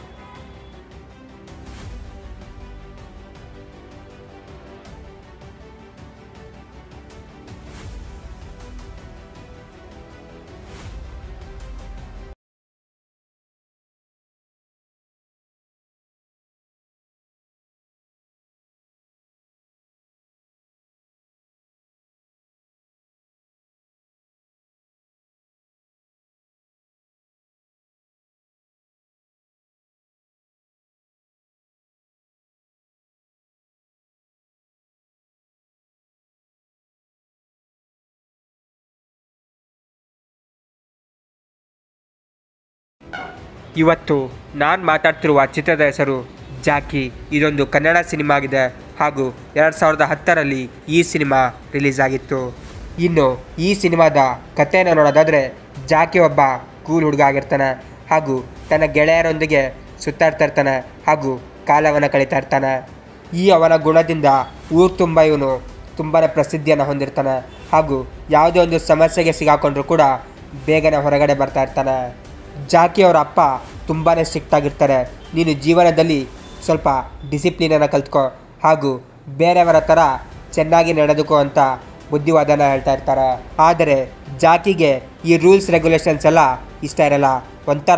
ಇವತ್ತು ನಾನು ಮಾತಾಡ್ತಿರುವ ಚಿತ್ರದ ಹೆಸರು ಜಾಕಿ ಇದೊಂದು ಕನ್ನಡ ಸಿನಿಮಾ ಆಗಿದೆ ಹಾಗೂ ಎರಡು ಸಾವಿರದ ಹತ್ತರಲ್ಲಿ ಈ ಸಿನಿಮಾ ರಿಲೀಸ್ ಆಗಿತ್ತು ಇನ್ನು ಈ ಸಿನಿಮಾದ ಕಥೆಯನ್ನು ನೋಡೋದಾದರೆ ಜಾಕಿ ಒಬ್ಬ ಕೂಲ್ ಹುಡುಗ ಆಗಿರ್ತಾನೆ ಹಾಗೂ ತನ್ನ ಗೆಳೆಯರೊಂದಿಗೆ ಸುತ್ತಾಡ್ತಾ ಇರ್ತಾನೆ ಹಾಗೂ ಕಾಲವನ್ನು ಕಳೀತಾ ಇರ್ತಾನೆ ಈ ಅವನ ಗುಣದಿಂದ ಊರು ತುಂಬ ಇವನು ತುಂಬಾ ಪ್ರಸಿದ್ಧಿಯನ್ನು ಹೊಂದಿರ್ತಾನೆ ಹಾಗೂ ಯಾವುದೇ ಒಂದು ಸಮಸ್ಯೆಗೆ ಸಿಗಾಕೊಂಡ್ರೂ ಕೂಡ ಬೇಗನೆ ಹೊರಗಡೆ ಬರ್ತಾ ಇರ್ತಾನೆ ಜಾಕಿ ಅವರ ಅಪ್ಪ ತುಂಬಾ ಸ್ಟ್ರಿಕ್ಟ್ ಆಗಿರ್ತಾರೆ ನೀನು ಜೀವನದಲ್ಲಿ ಸ್ವಲ್ಪ ಡಿಸಿಪ್ಲಿನನ್ನು ಕಲ್ತ್ಕೊ ಹಾಗೂ ಬೇರೆಯವರ ಥರ ಚೆನ್ನಾಗಿ ನಡೆದುಕೋ ಅಂತ ಬುದ್ಧಿವಾದನ ಹೇಳ್ತಾ ಇರ್ತಾರೆ ಆದರೆ ಜಾಕಿಗೆ ಈ ರೂಲ್ಸ್ ರೆಗ್ಯುಲೇಷನ್ಸ್ ಎಲ್ಲ ಇಷ್ಟ ಇರಲ್ಲ ಒಂಥರ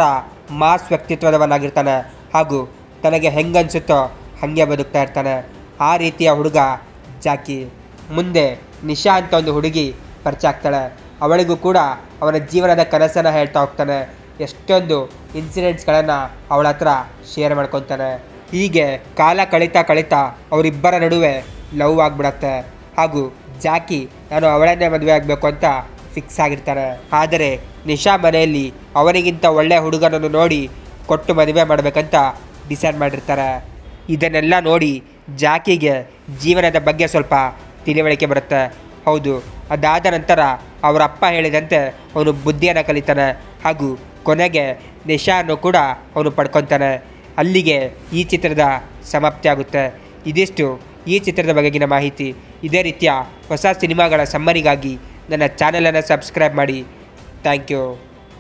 ಮಾಸ್ ವ್ಯಕ್ತಿತ್ವದವನಾಗಿರ್ತಾನೆ ಹಾಗೂ ತನಗೆ ಹೆಂಗನ್ಸುತ್ತೋ ಹಾಗೆ ಬದುಕ್ತಾ ಇರ್ತಾನೆ ಆ ರೀತಿಯ ಹುಡುಗ ಜಾಕಿ ಮುಂದೆ ನಿಶಾ ಅಂತ ಒಂದು ಹುಡುಗಿ ಪರಿಚಯ ಆಗ್ತಾಳೆ ಅವಳಿಗೂ ಕೂಡ ಅವನ ಜೀವನದ ಕನಸನ್ನು ಹೇಳ್ತಾ ಹೋಗ್ತಾನೆ ಎಷ್ಟೊಂದು ಇನ್ಸಿಡೆಂಟ್ಸ್ಗಳನ್ನು ಅವಳ ಹತ್ರ ಶೇರ್ ಮಾಡ್ಕೊತಾನೆ ಹೀಗೆ ಕಾಲ ಕಳೀತಾ ಕಳೀತಾ ಅವರಿಬ್ಬರ ನಡುವೆ ಲವ್ ಆಗಿಬಿಡತ್ತೆ ಹಾಗೂ ಜಾಕಿ ನಾನು ಅವಳನ್ನೇ ಮದುವೆ ಆಗಬೇಕು ಅಂತ ಫಿಕ್ಸ್ ಆಗಿರ್ತಾನೆ ಆದರೆ ನಿಶಾ ಮನೆಯಲ್ಲಿ ಅವನಿಗಿಂತ ಒಳ್ಳೆಯ ಹುಡುಗನನ್ನು ನೋಡಿ ಕೊಟ್ಟು ಮದುವೆ ಮಾಡಬೇಕಂತ ಡಿಸೈಡ್ ಮಾಡಿರ್ತಾರೆ ಇದನ್ನೆಲ್ಲ ನೋಡಿ ಜಾಕಿಗೆ ಜೀವನದ ಬಗ್ಗೆ ಸ್ವಲ್ಪ ತಿಳಿವಳಿಕೆ ಬರುತ್ತೆ ಹೌದು ಅದಾದ ನಂತರ ಅವರ ಅಪ್ಪ ಹೇಳಿದಂತೆ ಅವನು ಬುದ್ಧಿಯನ್ನು ಕಲಿತಾನೆ ಹಾಗೂ ಕೊನೆಗೆ ನಿಶಾನ್ನು ಕೂಡ ಅವನು ಪಡ್ಕೊತಾನೆ ಅಲ್ಲಿಗೆ ಈ ಚಿತ್ರದ ಸಮಾಪ್ತಿ ಆಗುತ್ತೆ ಇದಿಷ್ಟು ಈ ಚಿತ್ರದ ಬಗೆಗಿನ ಮಾಹಿತಿ ಇದೇ ರೀತಿಯ ಹೊಸ ಸಿನಿಮಾಗಳ ಸಮ್ಮರಿಗಾಗಿ ನನ್ನ ಚಾನಲನ್ನು ಸಬ್ಸ್ಕ್ರೈಬ್ ಮಾಡಿ ಥ್ಯಾಂಕ್ ಯು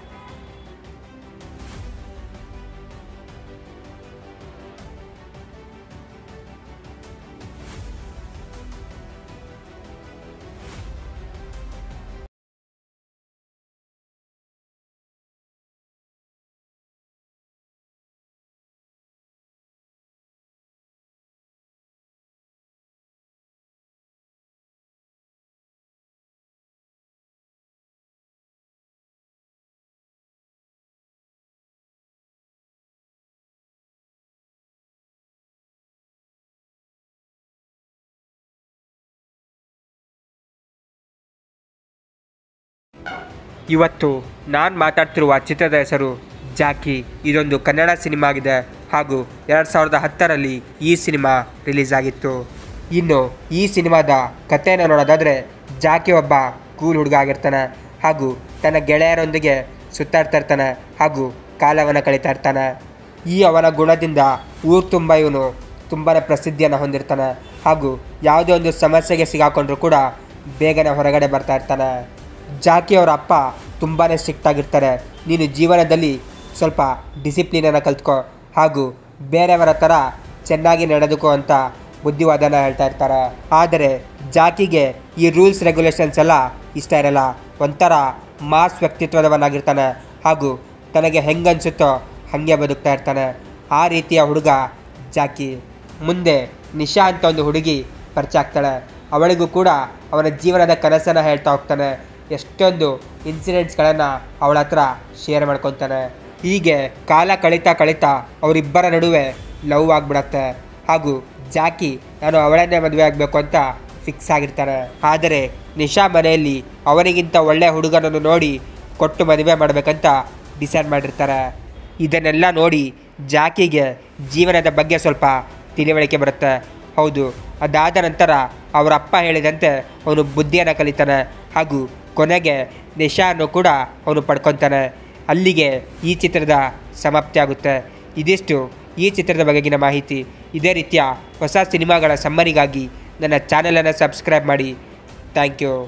ಇವತ್ತು ನಾನು ಮಾತಾಡ್ತಿರುವ ಚಿತ್ರದ ಹೆಸರು ಜಾಕಿ ಇದೊಂದು ಕನ್ನಡ ಸಿನಿಮಾ ಆಗಿದೆ ಹಾಗೂ ಎರಡು ಸಾವಿರದ ಹತ್ತರಲ್ಲಿ ಈ ಸಿನಿಮಾ ರಿಲೀಸ್ ಆಗಿತ್ತು ಇನ್ನು ಈ ಸಿನಿಮಾದ ಕಥೆಯನ್ನು ನೋಡೋದಾದರೆ ಜಾಕಿ ಒಬ್ಬ ಕೂಲ್ ಹುಡುಗ ಆಗಿರ್ತಾನೆ ಹಾಗೂ ತನ್ನ ಗೆಳೆಯರೊಂದಿಗೆ ಸುತ್ತಾಡ್ತಾ ಇರ್ತಾನೆ ಹಾಗೂ ಕಾಲವನ್ನು ಕಳೀತಾ ಇರ್ತಾನೆ ಈ ಅವನ ಗುಣದಿಂದ ಊರು ತುಂಬ ಇವನು ತುಂಬಾ ಪ್ರಸಿದ್ಧಿಯನ್ನು ಹೊಂದಿರ್ತಾನೆ ಹಾಗೂ ಯಾವುದೇ ಒಂದು ಸಮಸ್ಯೆಗೆ ಸಿಗಾಕೊಂಡ್ರೂ ಕೂಡ ಬೇಗನೆ ಹೊರಗಡೆ ಬರ್ತಾ ಇರ್ತಾನೆ ಜಾಕಿ ಅವರ ಅಪ್ಪ ತುಂಬಾ ಸ್ಟ್ರಿಕ್ಟ್ ಆಗಿರ್ತಾರೆ ನೀನು ಜೀವನದಲ್ಲಿ ಸ್ವಲ್ಪ ಡಿಸಿಪ್ಲಿನನ್ನು ಕಲ್ತ್ಕೋ ಹಾಗೂ ಬೇರೆಯವರ ಥರ ಚೆನ್ನಾಗಿ ನಡೆದುಕೋ ಅಂತ ಬುದ್ಧಿವಾದನ ಹೇಳ್ತಾ ಇರ್ತಾರೆ ಆದರೆ ಜಾಕಿಗೆ ಈ ರೂಲ್ಸ್ ರೆಗ್ಯುಲೇಷನ್ಸ್ ಎಲ್ಲ ಇಷ್ಟ ಇರಲ್ಲ ಒಂಥರ ಮಾಸ್ ವ್ಯಕ್ತಿತ್ವದವನಾಗಿರ್ತಾನೆ ಹಾಗೂ ತನಗೆ ಹೆಂಗನ್ಸುತ್ತೋ ಹಾಗೆ ಬದುಕ್ತಾ ಇರ್ತಾನೆ ಆ ರೀತಿಯ ಹುಡುಗ ಜಾಕಿ ಮುಂದೆ ನಿಶಾ ಅಂತ ಒಂದು ಹುಡುಗಿ ಪರಿಚಯ ಆಗ್ತಾಳೆ ಅವಳಿಗೂ ಕೂಡ ಅವನ ಜೀವನದ ಕನಸನ್ನು ಹೇಳ್ತಾ ಹೋಗ್ತಾನೆ ಎಷ್ಟೊಂದು ಇನ್ಸಿಡೆಂಟ್ಸ್ಗಳನ್ನು ಅವಳ ಹತ್ರ ಶೇರ್ ಮಾಡ್ಕೊತಾನೆ ಹೀಗೆ ಕಾಲ ಕಳೀತಾ ಕಳೀತಾ ಅವರಿಬ್ಬರ ನಡುವೆ ಲವ್ ಆಗಿಬಿಡತ್ತೆ ಹಾಗೂ ಜಾಕಿ ನಾನು ಅವಳನ್ನೇ ಮದುವೆ ಆಗಬೇಕು ಅಂತ ಫಿಕ್ಸ್ ಆಗಿರ್ತಾನೆ ಆದರೆ ನಿಶಾ ಮನೆಯಲ್ಲಿ ಅವನಿಗಿಂತ ಒಳ್ಳೆಯ ಹುಡುಗನನ್ನು ನೋಡಿ ಕೊಟ್ಟು ಮದುವೆ ಮಾಡಬೇಕಂತ ಡಿಸೈಡ್ ಮಾಡಿರ್ತಾರೆ ಇದನ್ನೆಲ್ಲ ನೋಡಿ ಜಾಕಿಗೆ ಜೀವನದ ಬಗ್ಗೆ ಸ್ವಲ್ಪ ತಿಳಿವಳಿಕೆ ಬರುತ್ತೆ ಹೌದು ಅದಾದ ನಂತರ ಅವರ ಅಪ್ಪ ಹೇಳಿದಂತೆ ಅವನು ಬುದ್ಧಿಯನ್ನು ಕಲಿತಾನೆ ಹಾಗೂ ಕೊನೆಗೆ ನಿಶಾನ್ನು ಕೂಡ ಅವನು ಪಡ್ಕೊತಾನೆ ಅಲ್ಲಿಗೆ ಈ ಚಿತ್ರದ ಸಮಾಪ್ತಿ ಆಗುತ್ತೆ ಇದಿಷ್ಟು ಈ ಚಿತ್ರದ ಬಗೆಗಿನ ಮಾಹಿತಿ ಇದೇ ರೀತಿಯ ಹೊಸ ಸಿನಿಮಾಗಳ ಸಮ್ಮರಿಗಾಗಿ ನನ್ನ ಚಾನಲನ್ನು ಸಬ್ಸ್ಕ್ರೈಬ್ ಮಾಡಿ ಥ್ಯಾಂಕ್ ಯು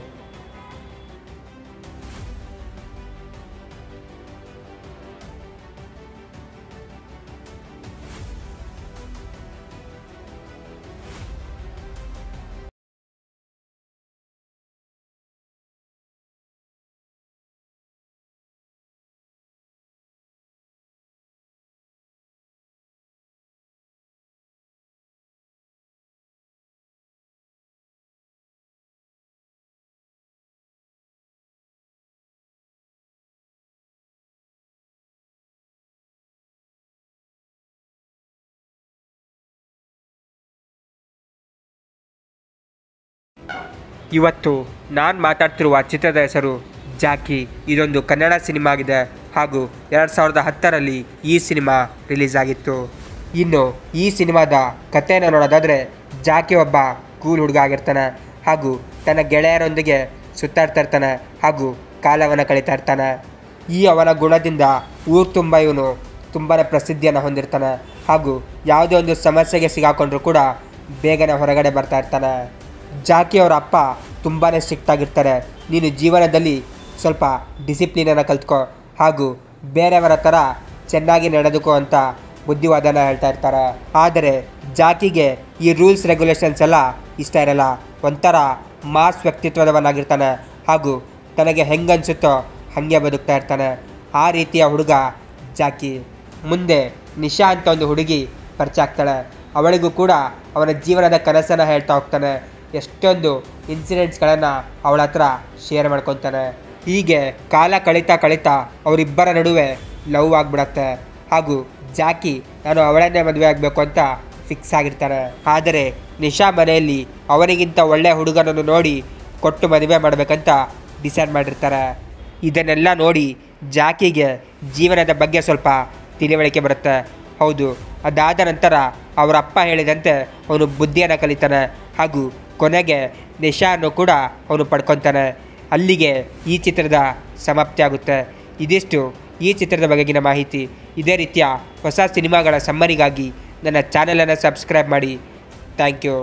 ಇವತ್ತು ನಾನು ಮಾತಾಡ್ತಿರುವ ಚಿತ್ರದ ಹೆಸರು ಜಾಕಿ ಇದೊಂದು ಕನ್ನಡ ಸಿನಿಮಾ ಆಗಿದೆ ಹಾಗೂ ಎರಡು ಸಾವಿರದ ಹತ್ತರಲ್ಲಿ ಈ ಸಿನಿಮಾ ರಿಲೀಸ್ ಆಗಿತ್ತು ಇನ್ನು ಈ ಸಿನಿಮಾದ ಕಥೆಯನ್ನು ನೋಡೋದಾದರೆ ಜಾಕಿ ಒಬ್ಬ ಕೂಲ್ ಹುಡುಗ ಆಗಿರ್ತಾನೆ ಹಾಗೂ ತನ್ನ ಗೆಳೆಯರೊಂದಿಗೆ ಸುತ್ತಾಡ್ತಾ ಇರ್ತಾನೆ ಹಾಗೂ ಕಾಲವನ್ನು ಕಳೀತಾ ಇರ್ತಾನೆ ಈ ಅವನ ಗುಣದಿಂದ ಊರು ತುಂಬ ಇವನು ತುಂಬಾ ಪ್ರಸಿದ್ಧಿಯನ್ನು ಹೊಂದಿರ್ತಾನೆ ಹಾಗೂ ಯಾವುದೇ ಒಂದು ಸಮಸ್ಯೆಗೆ ಸಿಗಾಕೊಂಡ್ರೂ ಕೂಡ ಬೇಗನೆ ಹೊರಗಡೆ ಬರ್ತಾ ಇರ್ತಾನೆ ಜಾಕಿ ಅವರ ಅಪ್ಪ ತುಂಬಾ ಸ್ಟ್ರಿಕ್ಟ್ ಆಗಿರ್ತಾರೆ ನೀನು ಜೀವನದಲ್ಲಿ ಸ್ವಲ್ಪ ಡಿಸಿಪ್ಲಿನನ್ನು ಕಲ್ತ್ಕೋ ಹಾಗೂ ಬೇರೆಯವರ ಥರ ಚೆನ್ನಾಗಿ ನಡೆದುಕೋ ಅಂತ ಬುದ್ಧಿವಾದನ ಹೇಳ್ತಾ ಇರ್ತಾರೆ ಆದರೆ ಜಾಕಿಗೆ ಈ ರೂಲ್ಸ್ ರೆಗ್ಯುಲೇಷನ್ಸ್ ಎಲ್ಲ ಇಷ್ಟ ಇರಲ್ಲ ಒಂಥರ ಮಾಸ್ ವ್ಯಕ್ತಿತ್ವದವನಾಗಿರ್ತಾನೆ ಹಾಗೂ ತನಗೆ ಹೆಂಗನ್ಸುತ್ತೋ ಹಾಗೆ ಬದುಕ್ತಾ ಇರ್ತಾನೆ ಆ ರೀತಿಯ ಹುಡುಗ ಜಾಕಿ ಮುಂದೆ ನಿಶಾ ಅಂತ ಒಂದು ಹುಡುಗಿ ಪರಿಚಯ ಆಗ್ತಾಳೆ ಅವಳಿಗೂ ಕೂಡ ಅವನ ಜೀವನದ ಕನಸನ್ನು ಹೇಳ್ತಾ ಹೋಗ್ತಾನೆ ಎಷ್ಟೊಂದು ಇನ್ಸಿಡೆಂಟ್ಸ್ಗಳನ್ನು ಅವಳ ಹತ್ರ ಶೇರ್ ಮಾಡ್ಕೊತಾನೆ ಹೀಗೆ ಕಾಲ ಕಳೀತಾ ಕಳೀತಾ ಅವರಿಬ್ಬರ ನಡುವೆ ಲವ್ ಆಗಿಬಿಡತ್ತೆ ಹಾಗೂ ಜಾಕಿ ನಾನು ಅವಳನ್ನೇ ಮದುವೆ ಆಗಬೇಕು ಅಂತ ಫಿಕ್ಸ್ ಆಗಿರ್ತಾನೆ ಆದರೆ ನಿಶಾ ಮನೆಯಲ್ಲಿ ಅವನಿಗಿಂತ ಒಳ್ಳೆಯ ಹುಡುಗನನ್ನು ನೋಡಿ ಕೊಟ್ಟು ಮದುವೆ ಮಾಡಬೇಕಂತ ಡಿಸೈಡ್ ಮಾಡಿರ್ತಾರೆ ಇದನ್ನೆಲ್ಲ ನೋಡಿ ಜಾಕಿಗೆ ಜೀವನದ ಬಗ್ಗೆ ಸ್ವಲ್ಪ ತಿಳಿವಳಿಕೆ ಬರುತ್ತೆ ಹೌದು ಅದಾದ ನಂತರ ಅವರ ಅಪ್ಪ ಹೇಳಿದಂತೆ ಅವನು ಬುದ್ಧಿಯನ್ನು ಕಲಿತಾನೆ ಹಾಗೂ ಕೊನೆಗೆ ನಿಶಾನ್ನು ಕೂಡ ಅವನು ಪಡ್ಕೊತಾನೆ ಅಲ್ಲಿಗೆ ಈ ಚಿತ್ರದ ಸಮಾಪ್ತಿ ಆಗುತ್ತೆ ಇದಿಷ್ಟು ಈ ಚಿತ್ರದ ಬಗೆಗಿನ ಮಾಹಿತಿ ಇದೇ ರೀತಿಯ ಹೊಸ ಸಿನಿಮಾಗಳ ಸಮ್ಮರಿಗಾಗಿ ನನ್ನ ಚಾನಲನ್ನು ಸಬ್ಸ್ಕ್ರೈಬ್ ಮಾಡಿ ಥ್ಯಾಂಕ್ ಯು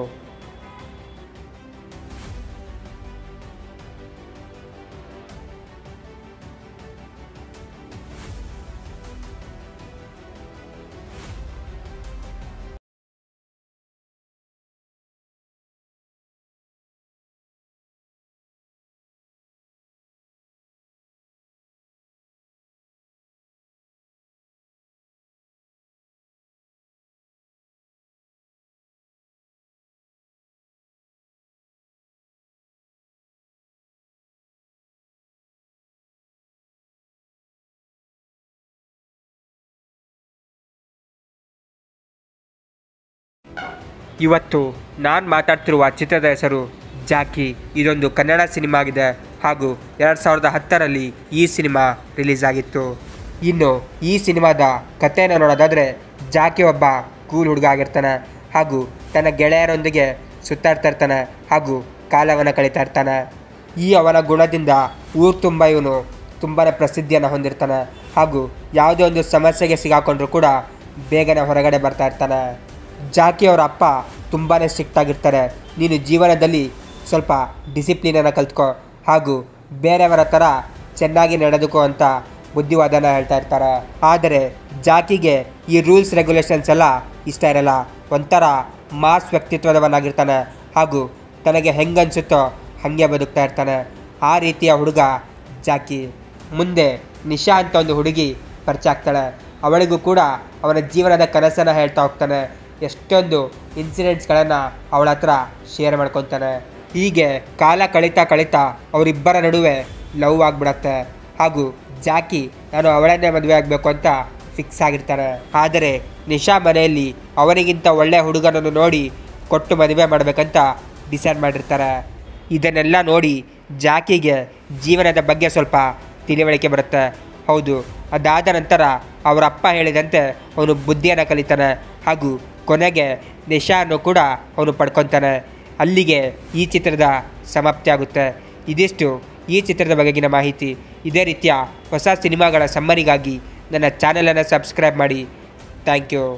ಇವತ್ತು ನಾನು ಮಾತಾಡ್ತಿರುವ ಚಿತ್ರದ ಹೆಸರು ಜಾಕಿ ಇದೊಂದು ಕನ್ನಡ ಸಿನಿಮಾ ಆಗಿದೆ ಹಾಗೂ ಎರಡು ಸಾವಿರದ ಹತ್ತರಲ್ಲಿ ಈ ಸಿನಿಮಾ ರಿಲೀಸ್ ಆಗಿತ್ತು ಇನ್ನು ಈ ಸಿನಿಮಾದ ಕಥೆಯನ್ನು ನೋಡೋದಾದರೆ ಜಾಕಿ ಒಬ್ಬ ಕೂಲ್ ಹುಡುಗ ಆಗಿರ್ತಾನೆ ಹಾಗೂ ತನ್ನ ಗೆಳೆಯರೊಂದಿಗೆ ಸುತ್ತಾಡ್ತಾ ಇರ್ತಾನೆ ಹಾಗೂ ಕಾಲವನ್ನು ಕಳೀತಾ ಇರ್ತಾನೆ ಈ ಅವನ ಗುಣದಿಂದ ಊರು ತುಂಬ ಇವನು ತುಂಬಾ ಪ್ರಸಿದ್ಧಿಯನ್ನು ಹೊಂದಿರ್ತಾನೆ ಹಾಗೂ ಯಾವುದೇ ಒಂದು ಸಮಸ್ಯೆಗೆ ಸಿಗಾಕೊಂಡ್ರೂ ಕೂಡ ಬೇಗನೆ ಹೊರಗಡೆ ಬರ್ತಾ ಇರ್ತಾನೆ ಜಾಕಿ ಅವರ ಅಪ್ಪ ತುಂಬಾ ಸ್ಟ್ರಿಕ್ಟ್ ಆಗಿರ್ತಾರೆ ನೀನು ಜೀವನದಲ್ಲಿ ಸ್ವಲ್ಪ ಡಿಸಿಪ್ಲಿನನ್ನು ಕಲ್ತ್ಕೋ ಹಾಗೂ ಬೇರೆಯವರ ಥರ ಚೆನ್ನಾಗಿ ನಡೆದುಕೋ ಅಂತ ಬುದ್ಧಿವಾದನ ಹೇಳ್ತಾ ಇರ್ತಾರೆ ಆದರೆ ಜಾಕಿಗೆ ಈ ರೂಲ್ಸ್ ರೆಗ್ಯುಲೇಷನ್ಸ್ ಎಲ್ಲ ಇಷ್ಟ ಇರಲ್ಲ ಒಂಥರ ಮಾಸ್ ವ್ಯಕ್ತಿತ್ವದವನಾಗಿರ್ತಾನೆ ಹಾಗೂ ತನಗೆ ಹೆಂಗನ್ಸುತ್ತೋ ಹಾಗೆ ಬದುಕ್ತಾ ಇರ್ತಾನೆ ಆ ರೀತಿಯ ಹುಡುಗ ಜಾಕಿ ಮುಂದೆ ನಿಶಾ ಅಂತ ಒಂದು ಹುಡುಗಿ ಪರಿಚಯ ಆಗ್ತಾಳೆ ಅವಳಿಗೂ ಕೂಡ ಅವನ ಜೀವನದ ಕನಸನ್ನು ಹೇಳ್ತಾ ಹೋಗ್ತಾನೆ ಎಷ್ಟೊಂದು ಇನ್ಸಿಡೆಂಟ್ಸ್ಗಳನ್ನು ಅವಳ ಹತ್ರ ಶೇರ್ ಮಾಡ್ಕೊತಾನೆ ಹೀಗೆ ಕಾಲ ಕಳೀತಾ ಕಳೀತಾ ಅವರಿಬ್ಬರ ನಡುವೆ ಲವ್ ಆಗಿಬಿಡತ್ತೆ ಹಾಗೂ ಜಾಕಿ ನಾನು ಅವಳನ್ನೇ ಮದುವೆ ಆಗಬೇಕು ಅಂತ ಫಿಕ್ಸ್ ಆಗಿರ್ತಾನೆ ಆದರೆ ನಿಶಾ ಮನೆಯಲ್ಲಿ ಅವನಿಗಿಂತ ಒಳ್ಳೆಯ ಹುಡುಗನನ್ನು ನೋಡಿ ಕೊಟ್ಟು ಮದುವೆ ಮಾಡಬೇಕಂತ ಡಿಸೈಡ್ ಮಾಡಿರ್ತಾರೆ ಇದನ್ನೆಲ್ಲ ನೋಡಿ ಜಾಕಿಗೆ ಜೀವನದ ಬಗ್ಗೆ ಸ್ವಲ್ಪ ತಿಳಿವಳಿಕೆ ಬರುತ್ತೆ ಹೌದು ಅದಾದ ನಂತರ ಅವರ ಅಪ್ಪ ಹೇಳಿದಂತೆ ಅವನು ಬುದ್ಧಿಯನ್ನು ಕಲಿತಾನೆ ಹಾಗೂ ಕೊನೆಗೆ ನಿಶಾನ್ನು ಕೂಡ ಅವನು ಪಡ್ಕೊತಾನೆ ಅಲ್ಲಿಗೆ ಈ ಚಿತ್ರದ ಸಮಾಪ್ತಿ ಆಗುತ್ತೆ ಇದಿಷ್ಟು ಈ ಚಿತ್ರದ ಬಗೆಗಿನ ಮಾಹಿತಿ ಇದೇ ರೀತಿಯ ಹೊಸ ಸಿನಿಮಾಗಳ ಸಮ್ಮರಿಗಾಗಿ ನನ್ನ ಚಾನಲನ್ನು ಸಬ್ಸ್ಕ್ರೈಬ್ ಮಾಡಿ ಥ್ಯಾಂಕ್ ಯು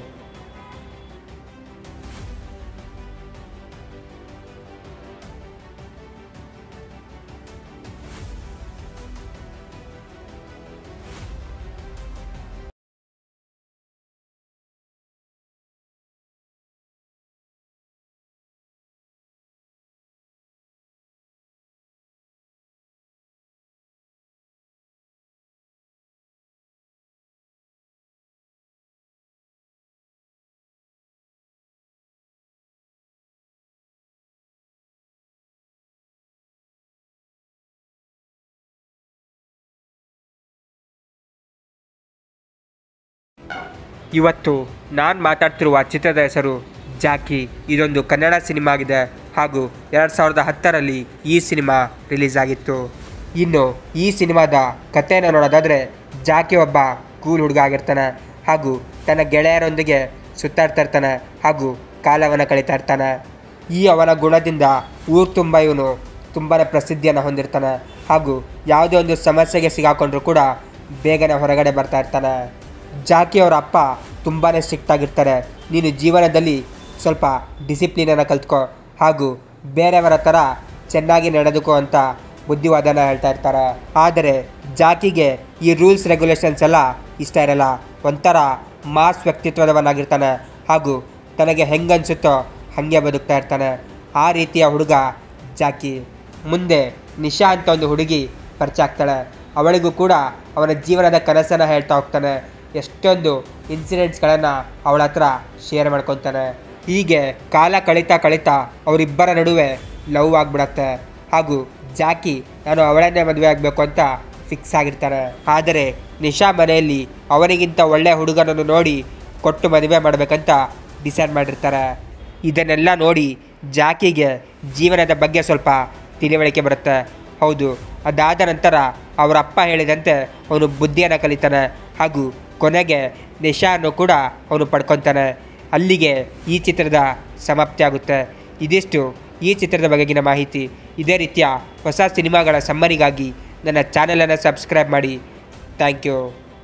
ಇವತ್ತು ನಾನು ಮಾತಾಡ್ತಿರುವ ಚಿತ್ರದ ಹೆಸರು ಜಾಕಿ ಇದೊಂದು ಕನ್ನಡ ಸಿನಿಮಾ ಆಗಿದೆ ಹಾಗೂ ಎರಡು ಸಾವಿರದ ಹತ್ತರಲ್ಲಿ ಈ ಸಿನಿಮಾ ರಿಲೀಸ್ ಆಗಿತ್ತು ಇನ್ನು ಈ ಸಿನಿಮಾದ ಕಥೆಯನ್ನು ನೋಡೋದಾದರೆ ಜಾಕಿ ಒಬ್ಬ ಕೂಲ್ ಹುಡುಗ ಆಗಿರ್ತಾನೆ ಹಾಗೂ ತನ್ನ ಗೆಳೆಯರೊಂದಿಗೆ ಸುತ್ತಾಡ್ತಾ ಇರ್ತಾನೆ ಹಾಗೂ ಕಾಲವನ್ನು ಕಳೀತಾ ಇರ್ತಾನೆ ಈ ಅವನ ಗುಣದಿಂದ ಊರು ತುಂಬ ಇವನು ತುಂಬಾ ಪ್ರಸಿದ್ಧಿಯನ್ನು ಹೊಂದಿರ್ತಾನೆ ಹಾಗೂ ಯಾವುದೇ ಒಂದು ಸಮಸ್ಯೆಗೆ ಸಿಗಾಕೊಂಡ್ರೂ ಕೂಡ ಬೇಗನೆ ಹೊರಗಡೆ ಬರ್ತಾ ಇರ್ತಾನೆ ಜಾಕಿ ಅವರ ಅಪ್ಪ ತುಂಬಾ ಸ್ಟ್ರಿಕ್ಟ್ ಆಗಿರ್ತಾರೆ ನೀನು ಜೀವನದಲ್ಲಿ ಸ್ವಲ್ಪ ಡಿಸಿಪ್ಲಿನನ್ನು ಕಲ್ತ್ಕೋ ಹಾಗೂ ಬೇರೆಯವರ ಥರ ಚೆನ್ನಾಗಿ ನಡೆದುಕೋ ಅಂತ ಬುದ್ಧಿವಾದನ ಹೇಳ್ತಾ ಇರ್ತಾರೆ ಆದರೆ ಜಾಕಿಗೆ ಈ ರೂಲ್ಸ್ ರೆಗ್ಯುಲೇಷನ್ಸ್ ಎಲ್ಲ ಇಷ್ಟ ಇರಲ್ಲ ಒಂಥರ ಮಾಸ್ ವ್ಯಕ್ತಿತ್ವದವನಾಗಿರ್ತಾನೆ ಹಾಗೂ ತನಗೆ ಹೆಂಗನ್ಸುತ್ತೋ ಹಾಗೆ ಬದುಕ್ತಾ ಇರ್ತಾನೆ ಆ ರೀತಿಯ ಹುಡುಗ ಜಾಕಿ ಮುಂದೆ ನಿಶಾ ಅಂತ ಒಂದು ಹುಡುಗಿ ಪರಿಚಯ ಆಗ್ತಾಳೆ ಅವಳಿಗೂ ಕೂಡ ಅವನ ಜೀವನದ ಕನಸನ್ನು ಹೇಳ್ತಾ ಹೋಗ್ತಾನೆ ಎಷ್ಟೊಂದು ಇನ್ಸಿಡೆಂಟ್ಸ್ಗಳನ್ನು ಅವಳ ಹತ್ರ ಶೇರ್ ಮಾಡ್ಕೊತಾನೆ ಹೀಗೆ ಕಾಲ ಕಳೀತಾ ಕಳೀತಾ ಅವರಿಬ್ಬರ ನಡುವೆ ಲವ್ ಆಗಿಬಿಡತ್ತೆ ಹಾಗೂ ಜಾಕಿ ನಾನು ಅವಳನ್ನೇ ಮದುವೆ ಆಗಬೇಕು ಅಂತ ಫಿಕ್ಸ್ ಆಗಿರ್ತಾರೆ ಆದರೆ ನಿಶಾ ಮನೆಯಲ್ಲಿ ಅವನಿಗಿಂತ ಒಳ್ಳೆಯ ಹುಡುಗನನ್ನು ನೋಡಿ ಕೊಟ್ಟು ಮದುವೆ ಮಾಡಬೇಕಂತ ಡಿಸೈಡ್ ಮಾಡಿರ್ತಾರೆ ಇದನ್ನೆಲ್ಲ ನೋಡಿ ಜಾಕಿಗೆ ಜೀವನದ ಬಗ್ಗೆ ಸ್ವಲ್ಪ ತಿಳಿವಳಿಕೆ ಬರುತ್ತೆ ಹೌದು ಅದಾದ ನಂತರ ಅವರ ಅಪ್ಪ ಹೇಳಿದಂತೆ ಅವನು ಬುದ್ಧಿಯನ್ನು ಕಲಿತಾನೆ ಹಾಗೂ ಕೊನೆಗೆ ನಿಶಾನ್ನು ಕೂಡ ಅವನು ಪಡ್ಕೊತಾನೆ ಅಲ್ಲಿಗೆ ಈ ಚಿತ್ರದ ಸಮಾಪ್ತಿ ಆಗುತ್ತೆ ಇದಿಷ್ಟು ಈ ಚಿತ್ರದ ಬಗೆಗಿನ ಮಾಹಿತಿ ಇದೇ ರೀತಿಯ ಹೊಸ ಸಿನಿಮಾಗಳ ಸಮ್ಮರಿಗಾಗಿ ನನ್ನ ಚಾನಲನ್ನು ಸಬ್ಸ್ಕ್ರೈಬ್ ಮಾಡಿ ಥ್ಯಾಂಕ್ ಯು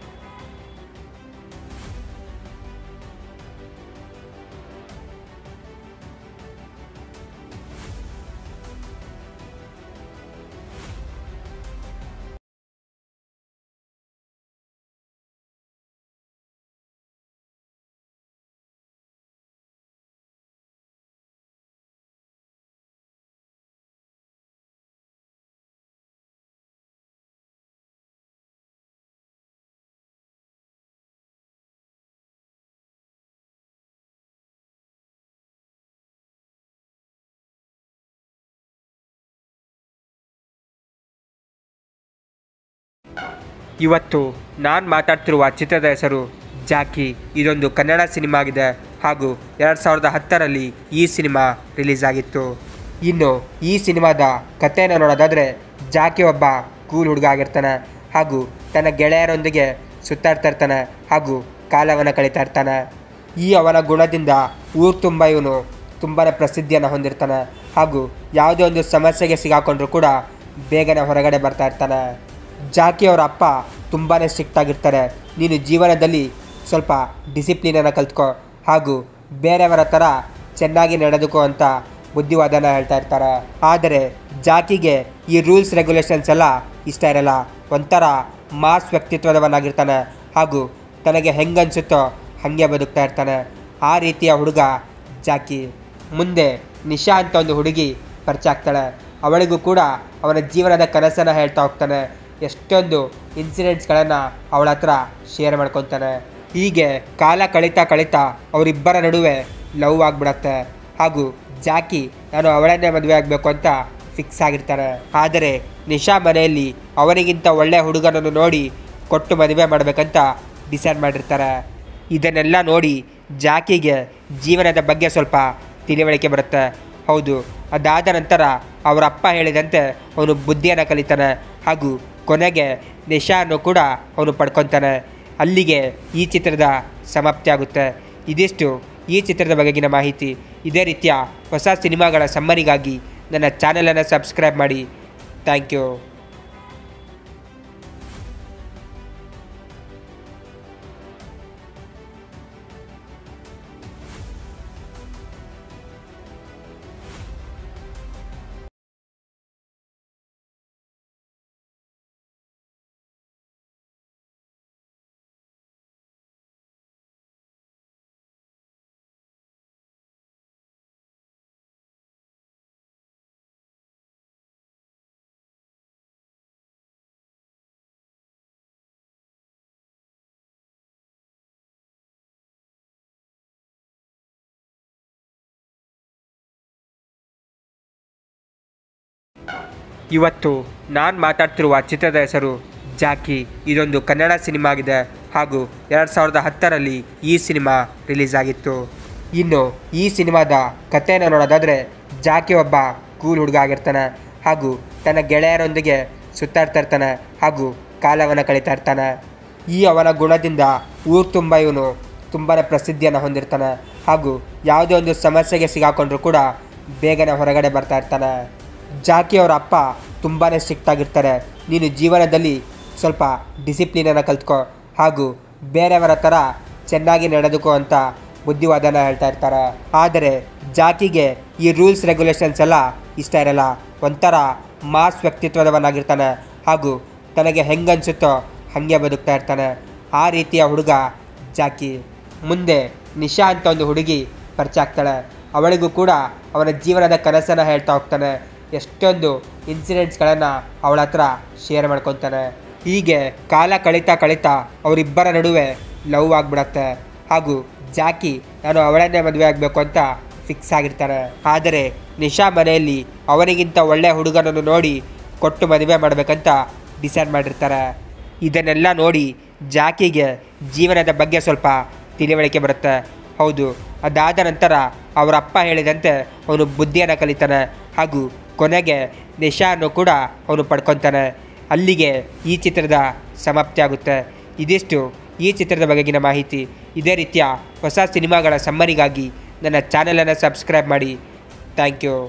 ಇವತ್ತು ನಾನು ಮಾತಾಡ್ತಿರುವ ಚಿತ್ರದ ಹೆಸರು ಜಾಕಿ ಇದೊಂದು ಕನ್ನಡ ಸಿನಿಮಾ ಆಗಿದೆ ಹಾಗೂ ಎರಡು ಸಾವಿರದ ಹತ್ತರಲ್ಲಿ ಈ ಸಿನಿಮಾ ರಿಲೀಸ್ ಆಗಿತ್ತು ಇನ್ನು ಈ ಸಿನಿಮಾದ ಕಥೆಯನ್ನು ನೋಡೋದಾದರೆ ಜಾಕಿ ಒಬ್ಬ ಕೂಲ್ ಹುಡುಗ ಆಗಿರ್ತಾನೆ ಹಾಗೂ ತನ್ನ ಗೆಳೆಯರೊಂದಿಗೆ ಸುತ್ತಾಡ್ತಾ ಇರ್ತಾನೆ ಹಾಗೂ ಕಾಲವನ್ನು ಕಳೀತಾ ಇರ್ತಾನೆ ಈ ಅವನ ಗುಣದಿಂದ ಊರು ತುಂಬ ಇವನು ತುಂಬಾ ಪ್ರಸಿದ್ಧಿಯನ್ನು ಹೊಂದಿರ್ತಾನೆ ಹಾಗೂ ಯಾವುದೇ ಒಂದು ಸಮಸ್ಯೆಗೆ ಸಿಗಾಕೊಂಡ್ರೂ ಕೂಡ ಬೇಗನೆ ಹೊರಗಡೆ ಬರ್ತಾ ಇರ್ತಾನೆ ಜಾಕಿ ಅವರ ಅಪ್ಪ ತುಂಬಾ ಸ್ಟ್ರಿಕ್ಟ್ ಆಗಿರ್ತಾರೆ ನೀನು ಜೀವನದಲ್ಲಿ ಸ್ವಲ್ಪ ಡಿಸಿಪ್ಲಿನನ್ನು ಕಲ್ತ್ಕೋ ಹಾಗೂ ಬೇರೆಯವರ ಥರ ಚೆನ್ನಾಗಿ ನಡೆದುಕೋ ಅಂತ ಬುದ್ಧಿವಾದನ ಹೇಳ್ತಾ ಇರ್ತಾರೆ ಆದರೆ ಜಾಕಿಗೆ ಈ ರೂಲ್ಸ್ ರೆಗ್ಯುಲೇಷನ್ಸ್ ಎಲ್ಲ ಇಷ್ಟ ಇರಲ್ಲ ಒಂಥರ ಮಾಸ್ ವ್ಯಕ್ತಿತ್ವದವನಾಗಿರ್ತಾನೆ ಹಾಗೂ ತನಗೆ ಹೆಂಗನ್ಸುತ್ತೋ ಹಾಗೆ ಬದುಕ್ತಾ ಇರ್ತಾನೆ ಆ ರೀತಿಯ ಹುಡುಗ ಜಾಕಿ ಮುಂದೆ ನಿಶಾ ಅಂತ ಒಂದು ಹುಡುಗಿ ಪರಿಚಯ ಆಗ್ತಾಳೆ ಅವಳಿಗೂ ಕೂಡ ಅವನ ಜೀವನದ ಕನಸನ್ನು ಹೇಳ್ತಾ ಹೋಗ್ತಾನೆ ಎಷ್ಟೊಂದು ಇನ್ಸಿಡೆಂಟ್ಸ್ಗಳನ್ನು ಅವಳ ಹತ್ರ ಶೇರ್ ಮಾಡ್ಕೊತಾನೆ ಹೀಗೆ ಕಾಲ ಕಳೀತಾ ಕಳೀತಾ ಅವರಿಬ್ಬರ ನಡುವೆ ಲವ್ ಆಗಿಬಿಡತ್ತೆ ಹಾಗೂ ಜಾಕಿ ನಾನು ಅವಳನ್ನೇ ಮದುವೆ ಆಗಬೇಕು ಅಂತ ಫಿಕ್ಸ್ ಆಗಿರ್ತಾರೆ ಆದರೆ ನಿಶಾ ಮನೆಯಲ್ಲಿ ಅವನಿಗಿಂತ ಒಳ್ಳೆಯ ಹುಡುಗನನ್ನು ನೋಡಿ ಕೊಟ್ಟು ಮದುವೆ ಮಾಡಬೇಕಂತ ಡಿಸೈಡ್ ಮಾಡಿರ್ತಾರೆ ಇದನ್ನೆಲ್ಲ ನೋಡಿ ಜಾಕಿಗೆ ಜೀವನದ ಬಗ್ಗೆ ಸ್ವಲ್ಪ ತಿಳಿವಳಿಕೆ ಬರುತ್ತೆ ಹೌದು ಅದಾದ ನಂತರ ಅವರ ಅಪ್ಪ ಹೇಳಿದಂತೆ ಅವನು ಬುದ್ಧಿಯನ್ನು ಕಲಿತಾನೆ ಹಾಗೂ ಕೊನೆಗೆ ನಿಶಾನ್ನು ಕೂಡ ಅವನು ಪಡ್ಕೊತಾನೆ ಅಲ್ಲಿಗೆ ಈ ಚಿತ್ರದ ಸಮಾಪ್ತಿ ಆಗುತ್ತೆ ಇದಿಷ್ಟು ಈ ಚಿತ್ರದ ಬಗೆಗಿನ ಮಾಹಿತಿ ಇದೇ ರೀತಿಯ ಹೊಸ ಸಿನಿಮಾಗಳ ಸಮ್ಮರಿಗಾಗಿ ನನ್ನ ಚಾನಲನ್ನು ಸಬ್ಸ್ಕ್ರೈಬ್ ಮಾಡಿ ಥ್ಯಾಂಕ್ ಯು ಇವತ್ತು ನಾನು ಮಾತಾಡ್ತಿರುವ ಚಿತ್ರದ ಹೆಸರು ಜಾಕಿ ಇದೊಂದು ಕನ್ನಡ ಸಿನಿಮಾ ಆಗಿದೆ ಹಾಗೂ ಎರಡು ಸಾವಿರದ ಹತ್ತರಲ್ಲಿ ಈ ಸಿನಿಮಾ ರಿಲೀಸ್ ಆಗಿತ್ತು ಇನ್ನು ಈ ಸಿನಿಮಾದ ಕಥೆಯನ್ನು ನೋಡೋದಾದರೆ ಜಾಕಿ ಒಬ್ಬ ಕೂಲ್ ಹುಡುಗ ಆಗಿರ್ತಾನೆ ಹಾಗೂ ತನ್ನ ಗೆಳೆಯರೊಂದಿಗೆ ಸುತ್ತಾಡ್ತಾ ಇರ್ತಾನೆ ಹಾಗೂ ಕಾಲವನ್ನು ಕಳೀತಾ ಇರ್ತಾನೆ ಈ ಅವನ ಗುಣದಿಂದ ಊರು ತುಂಬ ಇವನು ತುಂಬಾ ಪ್ರಸಿದ್ಧಿಯನ್ನು ಹೊಂದಿರ್ತಾನೆ ಹಾಗೂ ಯಾವುದೇ ಒಂದು ಸಮಸ್ಯೆಗೆ ಸಿಗಾಕೊಂಡ್ರೂ ಕೂಡ ಬೇಗನೆ ಹೊರಗಡೆ ಬರ್ತಾ ಇರ್ತಾನೆ ಜಾಕಿ ಅವರ ಅಪ್ಪ ತುಂಬಾ ಸ್ಟ್ರಿಕ್ಟ್ ಆಗಿರ್ತಾರೆ ನೀನು ಜೀವನದಲ್ಲಿ ಸ್ವಲ್ಪ ಡಿಸಿಪ್ಲಿನನ್ನು ಕಲ್ತ್ಕೋ ಹಾಗೂ ಬೇರೆಯವರ ಥರ ಚೆನ್ನಾಗಿ ನಡೆದುಕೋ ಅಂತ ಬುದ್ಧಿವಾದನ ಹೇಳ್ತಾ ಇರ್ತಾರೆ ಆದರೆ ಜಾಕಿಗೆ ಈ ರೂಲ್ಸ್ ರೆಗ್ಯುಲೇಷನ್ಸ್ ಎಲ್ಲ ಇಷ್ಟ ಇರಲ್ಲ ಒಂಥರ ಮಾಸ್ ವ್ಯಕ್ತಿತ್ವದವನಾಗಿರ್ತಾನೆ ಹಾಗೂ ತನಗೆ ಹೆಂಗನ್ಸುತ್ತೋ ಹಾಗೆ ಬದುಕ್ತಾ ಇರ್ತಾನೆ ಆ ರೀತಿಯ ಹುಡುಗ ಜಾಕಿ ಮುಂದೆ ನಿಶಾ ಅಂತ ಒಂದು ಹುಡುಗಿ ಪರಿಚಯ ಆಗ್ತಾಳೆ ಅವಳಿಗೂ ಕೂಡ ಅವನ ಜೀವನದ ಕನಸನ್ನು ಹೇಳ್ತಾ ಹೋಗ್ತಾನೆ ಎಷ್ಟೊಂದು ಇನ್ಸಿಡೆಂಟ್ಸ್ಗಳನ್ನು ಅವಳ ಹತ್ರ ಶೇರ್ ಮಾಡ್ಕೊತಾನೆ ಹೀಗೆ ಕಾಲ ಕಳೀತಾ ಕಳೀತಾ ಅವರಿಬ್ಬರ ನಡುವೆ ಲವ್ ಆಗಿಬಿಡತ್ತೆ ಹಾಗೂ ಜಾಕಿ ನಾನು ಅವಳನ್ನೇ ಮದುವೆ ಆಗಬೇಕು ಅಂತ ಫಿಕ್ಸ್ ಆಗಿರ್ತಾನೆ ಆದರೆ ನಿಶಾ ಮನೆಯಲ್ಲಿ ಅವನಿಗಿಂತ ಒಳ್ಳೆಯ ಹುಡುಗನನ್ನು ನೋಡಿ ಕೊಟ್ಟು ಮದುವೆ ಮಾಡಬೇಕಂತ ಡಿಸೈಡ್ ಮಾಡಿರ್ತಾರೆ ಇದನ್ನೆಲ್ಲ ನೋಡಿ ಜಾಕಿಗೆ ಜೀವನದ ಬಗ್ಗೆ ಸ್ವಲ್ಪ ತಿಳಿವಳಿಕೆ ಬರುತ್ತೆ ಹೌದು ಅದಾದ ನಂತರ ಅವರ ಅಪ್ಪ ಹೇಳಿದಂತೆ ಅವನು ಬುದ್ಧಿಯನ್ನು ಕಲಿತಾನೆ ಹಾಗೂ ಕೊನೆಗೆ ನಿಶಾನ್ನು ಕೂಡ ಅವನು ಪಡ್ಕೊತಾನೆ ಅಲ್ಲಿಗೆ ಈ ಚಿತ್ರದ ಸಮಾಪ್ತಿ ಆಗುತ್ತೆ ಇದಿಷ್ಟು ಈ ಚಿತ್ರದ ಬಗೆಗಿನ ಮಾಹಿತಿ ಇದೇ ರೀತಿಯ ಹೊಸ ಸಿನಿಮಾಗಳ ಸಮ್ಮರಿಗಾಗಿ ನನ್ನ ಚಾನಲನ್ನು ಸಬ್ಸ್ಕ್ರೈಬ್ ಮಾಡಿ ಥ್ಯಾಂಕ್ ಯು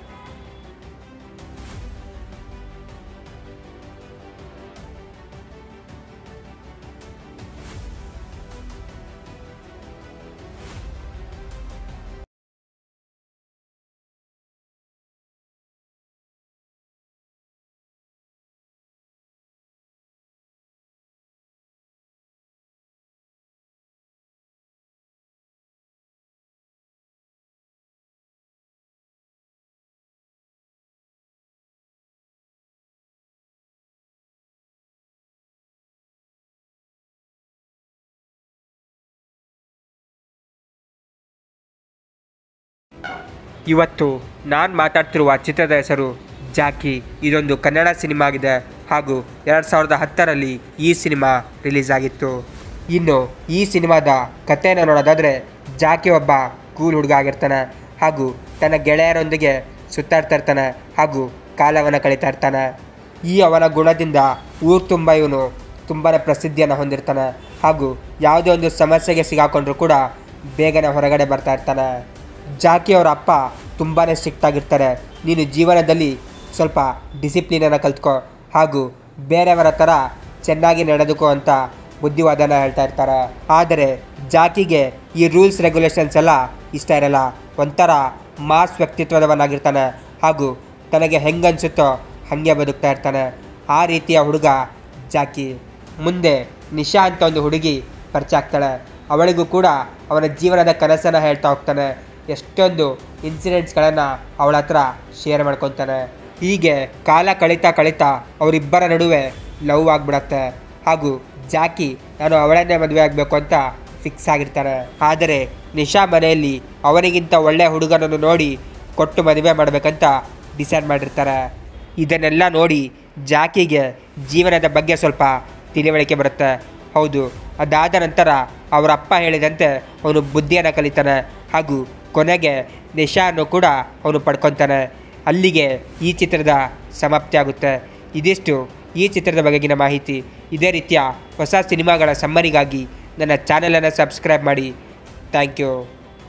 ಇವತ್ತು ನಾನು ಮಾತಾಡ್ತಿರುವ ಚಿತ್ರದ ಹೆಸರು ಜಾಕಿ ಇದೊಂದು ಕನ್ನಡ ಸಿನಿಮಾ ಆಗಿದೆ ಹಾಗೂ ಎರಡು ಸಾವಿರದ ಹತ್ತರಲ್ಲಿ ಈ ಸಿನಿಮಾ ರಿಲೀಸ್ ಆಗಿತ್ತು ಇನ್ನು ಈ ಸಿನಿಮಾದ ಕಥೆಯನ್ನು ನೋಡೋದಾದರೆ ಜಾಕಿ ಒಬ್ಬ ಕೂಲ್ ಹುಡುಗ ಆಗಿರ್ತಾನೆ ಹಾಗೂ ತನ್ನ ಗೆಳೆಯರೊಂದಿಗೆ ಸುತ್ತಾಡ್ತಾ ಇರ್ತಾನೆ ಹಾಗೂ ಕಾಲವನ್ನು ಕಳೀತಾ ಇರ್ತಾನೆ ಈ ಅವನ ಗುಣದಿಂದ ಊರು ತುಂಬ ಇವನು ತುಂಬಾ ಪ್ರಸಿದ್ಧಿಯನ್ನು ಹೊಂದಿರ್ತಾನೆ ಹಾಗೂ ಯಾವುದೇ ಒಂದು ಸಮಸ್ಯೆಗೆ ಸಿಗಾಕೊಂಡ್ರೂ ಕೂಡ ಬೇಗನೆ ಹೊರಗಡೆ ಬರ್ತಾ ಇರ್ತಾನೆ ಜಾಕಿ ಅವರ ಅಪ್ಪ ತುಂಬಾ ಸ್ಟ್ರಿಕ್ಟ್ ಆಗಿರ್ತಾರೆ ನೀನು ಜೀವನದಲ್ಲಿ ಸ್ವಲ್ಪ ಡಿಸಿಪ್ಲಿನನ್ನು ಕಲ್ತ್ಕೊ ಹಾಗೂ ಬೇರೆಯವರ ಥರ ಚೆನ್ನಾಗಿ ನಡೆದುಕೋ ಅಂತ ಬುದ್ಧಿವಾದನ ಹೇಳ್ತಾ ಇರ್ತಾರೆ ಆದರೆ ಜಾಕಿಗೆ ಈ ರೂಲ್ಸ್ ರೆಗ್ಯುಲೇಷನ್ಸ್ ಎಲ್ಲ ಇಷ್ಟ ಇರಲ್ಲ ಒಂಥರ ಮಾಸ್ ವ್ಯಕ್ತಿತ್ವದವನಾಗಿರ್ತಾನೆ ಹಾಗೂ ತನಗೆ ಹೆಂಗನ್ಸುತ್ತೋ ಹಾಗೆ ಬದುಕ್ತಾ ಇರ್ತಾನೆ ಆ ರೀತಿಯ ಹುಡುಗ ಜಾಕಿ ಮುಂದೆ ನಿಶಾ ಅಂತ ಒಂದು ಹುಡುಗಿ ಪರಿಚಯ ಆಗ್ತಾಳೆ ಅವಳಿಗೂ ಕೂಡ ಅವನ ಜೀವನದ ಕನಸನ್ನು ಹೇಳ್ತಾ ಹೋಗ್ತಾನೆ ಎಷ್ಟೊಂದು ಇನ್ಸಿಡೆಂಟ್ಸ್ಗಳನ್ನು ಅವಳ ಹತ್ರ ಶೇರ್ ಮಾಡ್ಕೊತಾನೆ ಹೀಗೆ ಕಾಲ ಕಳೀತಾ ಕಳೀತಾ ಅವರಿಬ್ಬರ ನಡುವೆ ಲವ್ ಆಗಿಬಿಡತ್ತೆ ಹಾಗೂ ಜಾಕಿ ನಾನು ಅವಳನ್ನೇ ಮದುವೆ ಆಗಬೇಕು ಅಂತ ಫಿಕ್ಸ್ ಆಗಿರ್ತಾನೆ ಆದರೆ ನಿಶಾ ಮನೆಯಲ್ಲಿ ಅವನಿಗಿಂತ ಒಳ್ಳೆಯ ಹುಡುಗನನ್ನು ನೋಡಿ ಕೊಟ್ಟು ಮದುವೆ ಮಾಡಬೇಕಂತ ಡಿಸೈಡ್ ಮಾಡಿರ್ತಾರೆ ಇದನ್ನೆಲ್ಲ ನೋಡಿ ಜಾಕಿಗೆ ಜೀವನದ ಬಗ್ಗೆ ಸ್ವಲ್ಪ ತಿಳಿವಳಿಕೆ ಬರುತ್ತೆ ಹೌದು ಅದಾದ ನಂತರ ಅವರ ಅಪ್ಪ ಹೇಳಿದಂತೆ ಅವನು ಬುದ್ಧಿಯನ್ನು ಕಲಿತಾನೆ ಹಾಗೂ ಕೊನೆಗೆ ನಿಶಾನ್ನು ಕೂಡ ಅವನು ಪಡ್ಕೊತಾನೆ ಅಲ್ಲಿಗೆ ಈ ಚಿತ್ರದ ಸಮಾಪ್ತಿ ಆಗುತ್ತೆ ಇದಿಷ್ಟು ಈ ಚಿತ್ರದ ಬಗೆಗಿನ ಮಾಹಿತಿ ಇದೇ ರೀತಿಯ ಹೊಸ ಸಿನಿಮಾಗಳ ಸಮ್ಮರಿಗಾಗಿ ನನ್ನ ಚಾನಲನ್ನು ಸಬ್ಸ್ಕ್ರೈಬ್ ಮಾಡಿ ಥ್ಯಾಂಕ್ ಯು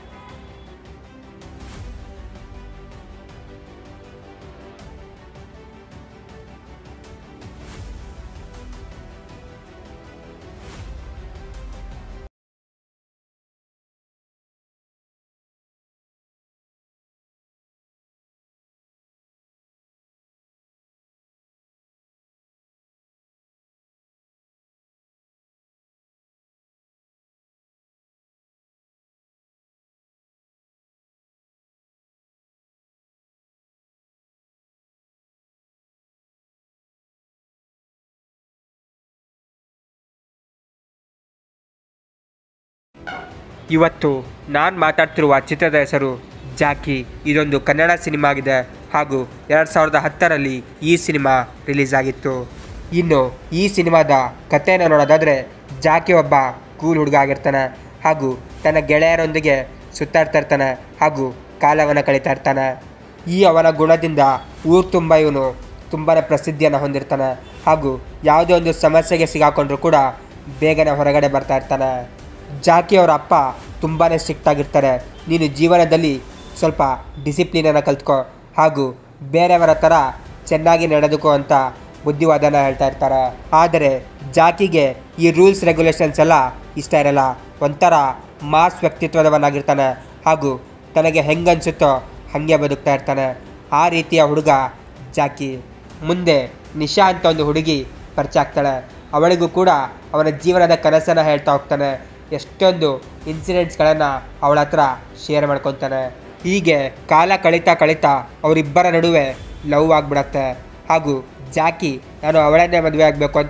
ಇವತ್ತು ನಾನು ಮಾತಾಡ್ತಿರುವ ಚಿತ್ರದ ಹೆಸರು ಜಾಕಿ ಇದೊಂದು ಕನ್ನಡ ಸಿನಿಮಾ ಆಗಿದೆ ಹಾಗೂ ಎರಡು ಸಾವಿರದ ಹತ್ತರಲ್ಲಿ ಈ ಸಿನಿಮಾ ರಿಲೀಸ್ ಆಗಿತ್ತು ಇನ್ನು ಈ ಸಿನಿಮಾದ ಕಥೆಯನ್ನು ನೋಡೋದಾದರೆ ಜಾಕಿ ಒಬ್ಬ ಕೂಲ್ ಹುಡುಗ ಆಗಿರ್ತಾನೆ ಹಾಗೂ ತನ್ನ ಗೆಳೆಯರೊಂದಿಗೆ ಸುತ್ತಾಡ್ತಾ ಇರ್ತಾನೆ ಹಾಗೂ ಕಾಲವನ್ನು ಕಳೀತಾ ಇರ್ತಾನೆ ಈ ಅವನ ಗುಣದಿಂದ ಊರು ತುಂಬ ಇವನು ತುಂಬಾ ಪ್ರಸಿದ್ಧಿಯನ್ನು ಹೊಂದಿರ್ತಾನೆ ಹಾಗೂ ಯಾವುದೇ ಒಂದು ಸಮಸ್ಯೆಗೆ ಸಿಗಾಕೊಂಡ್ರೂ ಕೂಡ ಬೇಗನೆ ಹೊರಗಡೆ ಬರ್ತಾ ಇರ್ತಾನೆ ಜಾಕಿ ಅವರ ಅಪ್ಪ ತುಂಬಾ ಸ್ಟ್ರಿಕ್ಟ್ ಆಗಿರ್ತಾರೆ ನೀನು ಜೀವನದಲ್ಲಿ ಸ್ವಲ್ಪ ಡಿಸಿಪ್ಲಿನನ್ನು ಕಲ್ತ್ಕೊ ಹಾಗೂ ಬೇರೆಯವರ ಥರ ಚೆನ್ನಾಗಿ ನಡೆದುಕೋ ಅಂತ ಬುದ್ಧಿವಾದನ ಹೇಳ್ತಾ ಇರ್ತಾರೆ ಆದರೆ ಜಾಕಿಗೆ ಈ ರೂಲ್ಸ್ ರೆಗ್ಯುಲೇಷನ್ಸ್ ಎಲ್ಲ ಇಷ್ಟ ಇರಲ್ಲ ಒಂಥರ ಮಾಸ್ ವ್ಯಕ್ತಿತ್ವದವನಾಗಿರ್ತಾನೆ ಹಾಗೂ ತನಗೆ ಹೆಂಗನ್ಸುತ್ತೋ ಹಾಗೆ ಬದುಕ್ತಾ ಇರ್ತಾನೆ ಆ ರೀತಿಯ ಹುಡುಗ ಜಾಕಿ ಮುಂದೆ ನಿಶಾ ಅಂತ ಒಂದು ಹುಡುಗಿ ಪರಿಚಯ ಆಗ್ತಾಳೆ ಅವಳಿಗೂ ಕೂಡ ಅವನ ಜೀವನದ ಕನಸನ್ನು ಹೇಳ್ತಾ ಹೋಗ್ತಾನೆ ಎಷ್ಟೊಂದು ಇನ್ಸಿಡೆಂಟ್ಸ್ಗಳನ್ನು ಅವಳ ಹತ್ರ ಶೇರ್ ಮಾಡ್ಕೊತಾನೆ ಹೀಗೆ ಕಾಲ ಕಳೀತಾ ಕಳೀತಾ ಅವರಿಬ್ಬರ ನಡುವೆ ಲವ್ ಆಗಿಬಿಡತ್ತೆ ಹಾಗೂ ಜಾಕಿ ನಾನು ಅವಳನ್ನೇ ಮದುವೆ ಆಗಬೇಕು ಅಂತ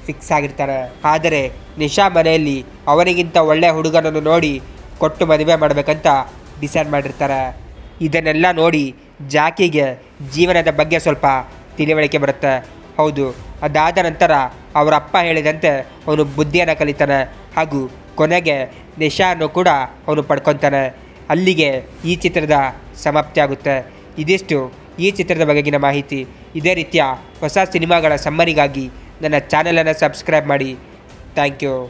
ಫಿಕ್ಸ್ ಆಗಿರ್ತಾನೆ ಆದರೆ ನಿಶಾ ಮನೆಯಲ್ಲಿ ಅವನಿಗಿಂತ ಒಳ್ಳೆ ಹುಡುಗನನ್ನು ನೋಡಿ ಕೊಟ್ಟು ಮದುವೆ ಮಾಡಬೇಕಂತ ಡಿಸೈಡ್ ಮಾಡಿರ್ತಾರೆ ಇದನ್ನೆಲ್ಲ ನೋಡಿ ಜಾಕಿಗೆ ಜೀವನದ ಬಗ್ಗೆ ಸ್ವಲ್ಪ ತಿಳಿವಳಿಕೆ ಬರುತ್ತೆ ಹೌದು ಅದಾದ ನಂತರ ಅವರ ಅಪ್ಪ ಹೇಳಿದಂತೆ ಅವನು ಬುದ್ಧಿಯನ್ನು ಕಲಿತಾನೆ ಹಾಗೂ ಕೊನೆಗೆ ನಿಶಾನ್ನು ಕೂಡ ಅವನು ಪಡ್ಕೊತಾನೆ ಅಲ್ಲಿಗೆ ಈ ಚಿತ್ರದ ಸಮಾಪ್ತಿ ಆಗುತ್ತೆ ಇದಿಷ್ಟು ಈ ಚಿತ್ರದ ಬಗೆಗಿನ ಮಾಹಿತಿ ಇದೇ ರೀತಿಯ ಹೊಸ ಸಿನಿಮಾಗಳ ಸಮ್ಮರಿಗಾಗಿ ನನ್ನ ಚಾನಲನ್ನು ಸಬ್ಸ್ಕ್ರೈಬ್ ಮಾಡಿ ಥ್ಯಾಂಕ್ ಯು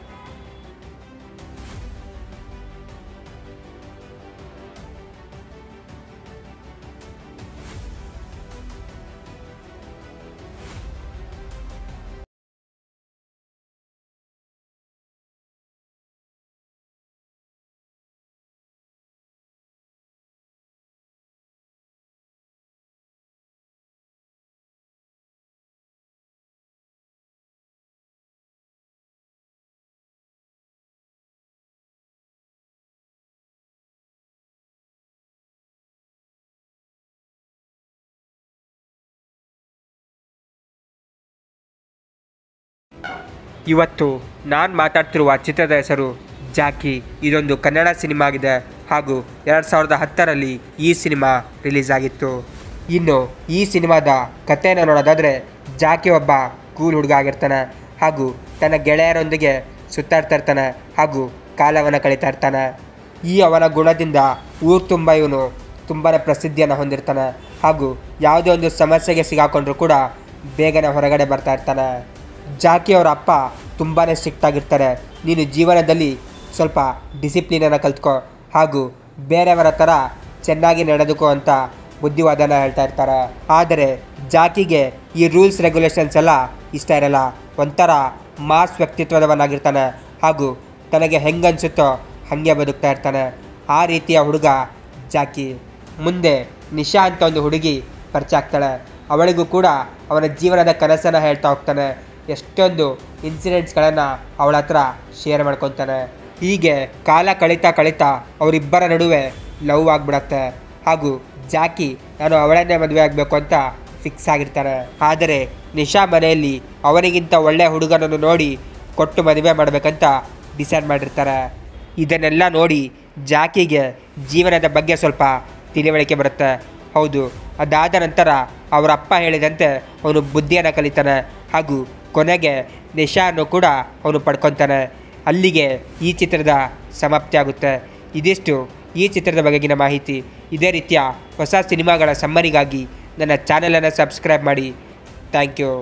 ಇವತ್ತು ನಾನು ಮಾತಾಡ್ತಿರುವ ಚಿತ್ರದ ಹೆಸರು ಜಾಕಿ ಇದೊಂದು ಕನ್ನಡ ಸಿನಿಮಾ ಆಗಿದೆ ಹಾಗೂ ಎರಡು ಸಾವಿರದ ಹತ್ತರಲ್ಲಿ ಈ ಸಿನಿಮಾ ರಿಲೀಸ್ ಆಗಿತ್ತು ಇನ್ನು ಈ ಸಿನಿಮಾದ ಕಥೆಯನ್ನು ನೋಡೋದಾದರೆ ಜಾಕಿ ಒಬ್ಬ ಕೂಲ್ ಹುಡುಗ ಆಗಿರ್ತಾನೆ ಹಾಗೂ ತನ್ನ ಗೆಳೆಯರೊಂದಿಗೆ ಸುತ್ತಾಡ್ತಾ ಇರ್ತಾನೆ ಹಾಗೂ ಕಾಲವನ್ನು ಕಳೀತಾ ಇರ್ತಾನೆ ಈ ಅವನ ಗುಣದಿಂದ ಊರು ತುಂಬ ಇವನು ತುಂಬಾ ಪ್ರಸಿದ್ಧಿಯನ್ನು ಹೊಂದಿರ್ತಾನೆ ಹಾಗೂ ಯಾವುದೇ ಒಂದು ಸಮಸ್ಯೆಗೆ ಸಿಗಾಕೊಂಡ್ರೂ ಕೂಡ ಬೇಗನೆ ಹೊರಗಡೆ ಬರ್ತಾ ಇರ್ತಾನೆ ಜಾಕಿ ಅವರ ಅಪ್ಪ ತುಂಬಾ ಸ್ಟ್ರಿಕ್ಟ್ ಆಗಿರ್ತಾರೆ ನೀನು ಜೀವನದಲ್ಲಿ ಸ್ವಲ್ಪ ಡಿಸಿಪ್ಲಿನನ್ನು ಕಲ್ತ್ಕೊ ಹಾಗೂ ಬೇರೆಯವರ ಥರ ಚೆನ್ನಾಗಿ ನಡೆದುಕೋ ಅಂತ ಬುದ್ಧಿವಾದನ ಹೇಳ್ತಾ ಇರ್ತಾರೆ ಆದರೆ ಜಾಕಿಗೆ ಈ ರೂಲ್ಸ್ ರೆಗ್ಯುಲೇಷನ್ಸ್ ಎಲ್ಲ ಇಷ್ಟ ಇರಲ್ಲ ಒಂಥರ ಮಾಸ್ ವ್ಯಕ್ತಿತ್ವದವನಾಗಿರ್ತಾನೆ ಹಾಗೂ ತನಗೆ ಹೆಂಗನ್ಸುತ್ತೋ ಹಾಗೆ ಬದುಕ್ತಾ ಇರ್ತಾನೆ ಆ ರೀತಿಯ ಹುಡುಗ ಜಾಕಿ ಮುಂದೆ ನಿಶಾ ಅಂತ ಒಂದು ಹುಡುಗಿ ಪರಿಚಯ ಆಗ್ತಾಳೆ ಅವಳಿಗೂ ಕೂಡ ಅವನ ಜೀವನದ ಕನಸನ್ನು ಹೇಳ್ತಾ ಹೋಗ್ತಾನೆ ಎಷ್ಟೊಂದು ಇನ್ಸಿಡೆಂಟ್ಸ್ಗಳನ್ನು ಅವಳ ಹತ್ರ ಶೇರ್ ಮಾಡ್ಕೊತಾನೆ ಹೀಗೆ ಕಾಲ ಕಳೀತಾ ಕಳೀತಾ ಅವರಿಬ್ಬರ ನಡುವೆ ಲವ್ ಆಗಿಬಿಡತ್ತೆ ಹಾಗೂ ಜಾಕಿ ನಾನು ಅವಳನ್ನೇ ಮದುವೆ ಆಗಬೇಕು ಅಂತ ಫಿಕ್ಸ್ ಆಗಿರ್ತಾನೆ ಆದರೆ ನಿಶಾ ಮನೆಯಲ್ಲಿ ಅವನಿಗಿಂತ ಒಳ್ಳೆ ಹುಡುಗನನ್ನು ನೋಡಿ ಕೊಟ್ಟು ಮದುವೆ ಮಾಡಬೇಕಂತ ಡಿಸೈಡ್ ಮಾಡಿರ್ತಾರೆ ಇದನ್ನೆಲ್ಲ ನೋಡಿ ಜಾಕಿಗೆ ಜೀವನದ ಬಗ್ಗೆ ಸ್ವಲ್ಪ ತಿಳಿವಳಿಕೆ ಬರುತ್ತೆ ಹೌದು ಅದಾದ ನಂತರ ಅವರ ಅಪ್ಪ ಹೇಳಿದಂತೆ ಅವನು ಬುದ್ಧಿಯನ್ನು ಕಲಿತಾನೆ ಹಾಗೂ ಕೊನೆಗೆ ನಿಶಾನ್ನು ಕೂಡ ಅವನು ಪಡ್ಕೊತಾನೆ ಅಲ್ಲಿಗೆ ಈ ಚಿತ್ರದ ಸಮಾಪ್ತಿ ಆಗುತ್ತೆ ಇದಿಷ್ಟು ಈ ಚಿತ್ರದ ಬಗೆಗಿನ ಮಾಹಿತಿ ಇದೇ ರೀತಿಯ ಹೊಸ ಸಿನಿಮಾಗಳ ಸಮ್ಮರಿಗಾಗಿ ನನ್ನ ಚಾನಲನ್ನು ಸಬ್ಸ್ಕ್ರೈಬ್ ಮಾಡಿ ಥ್ಯಾಂಕ್ ಯು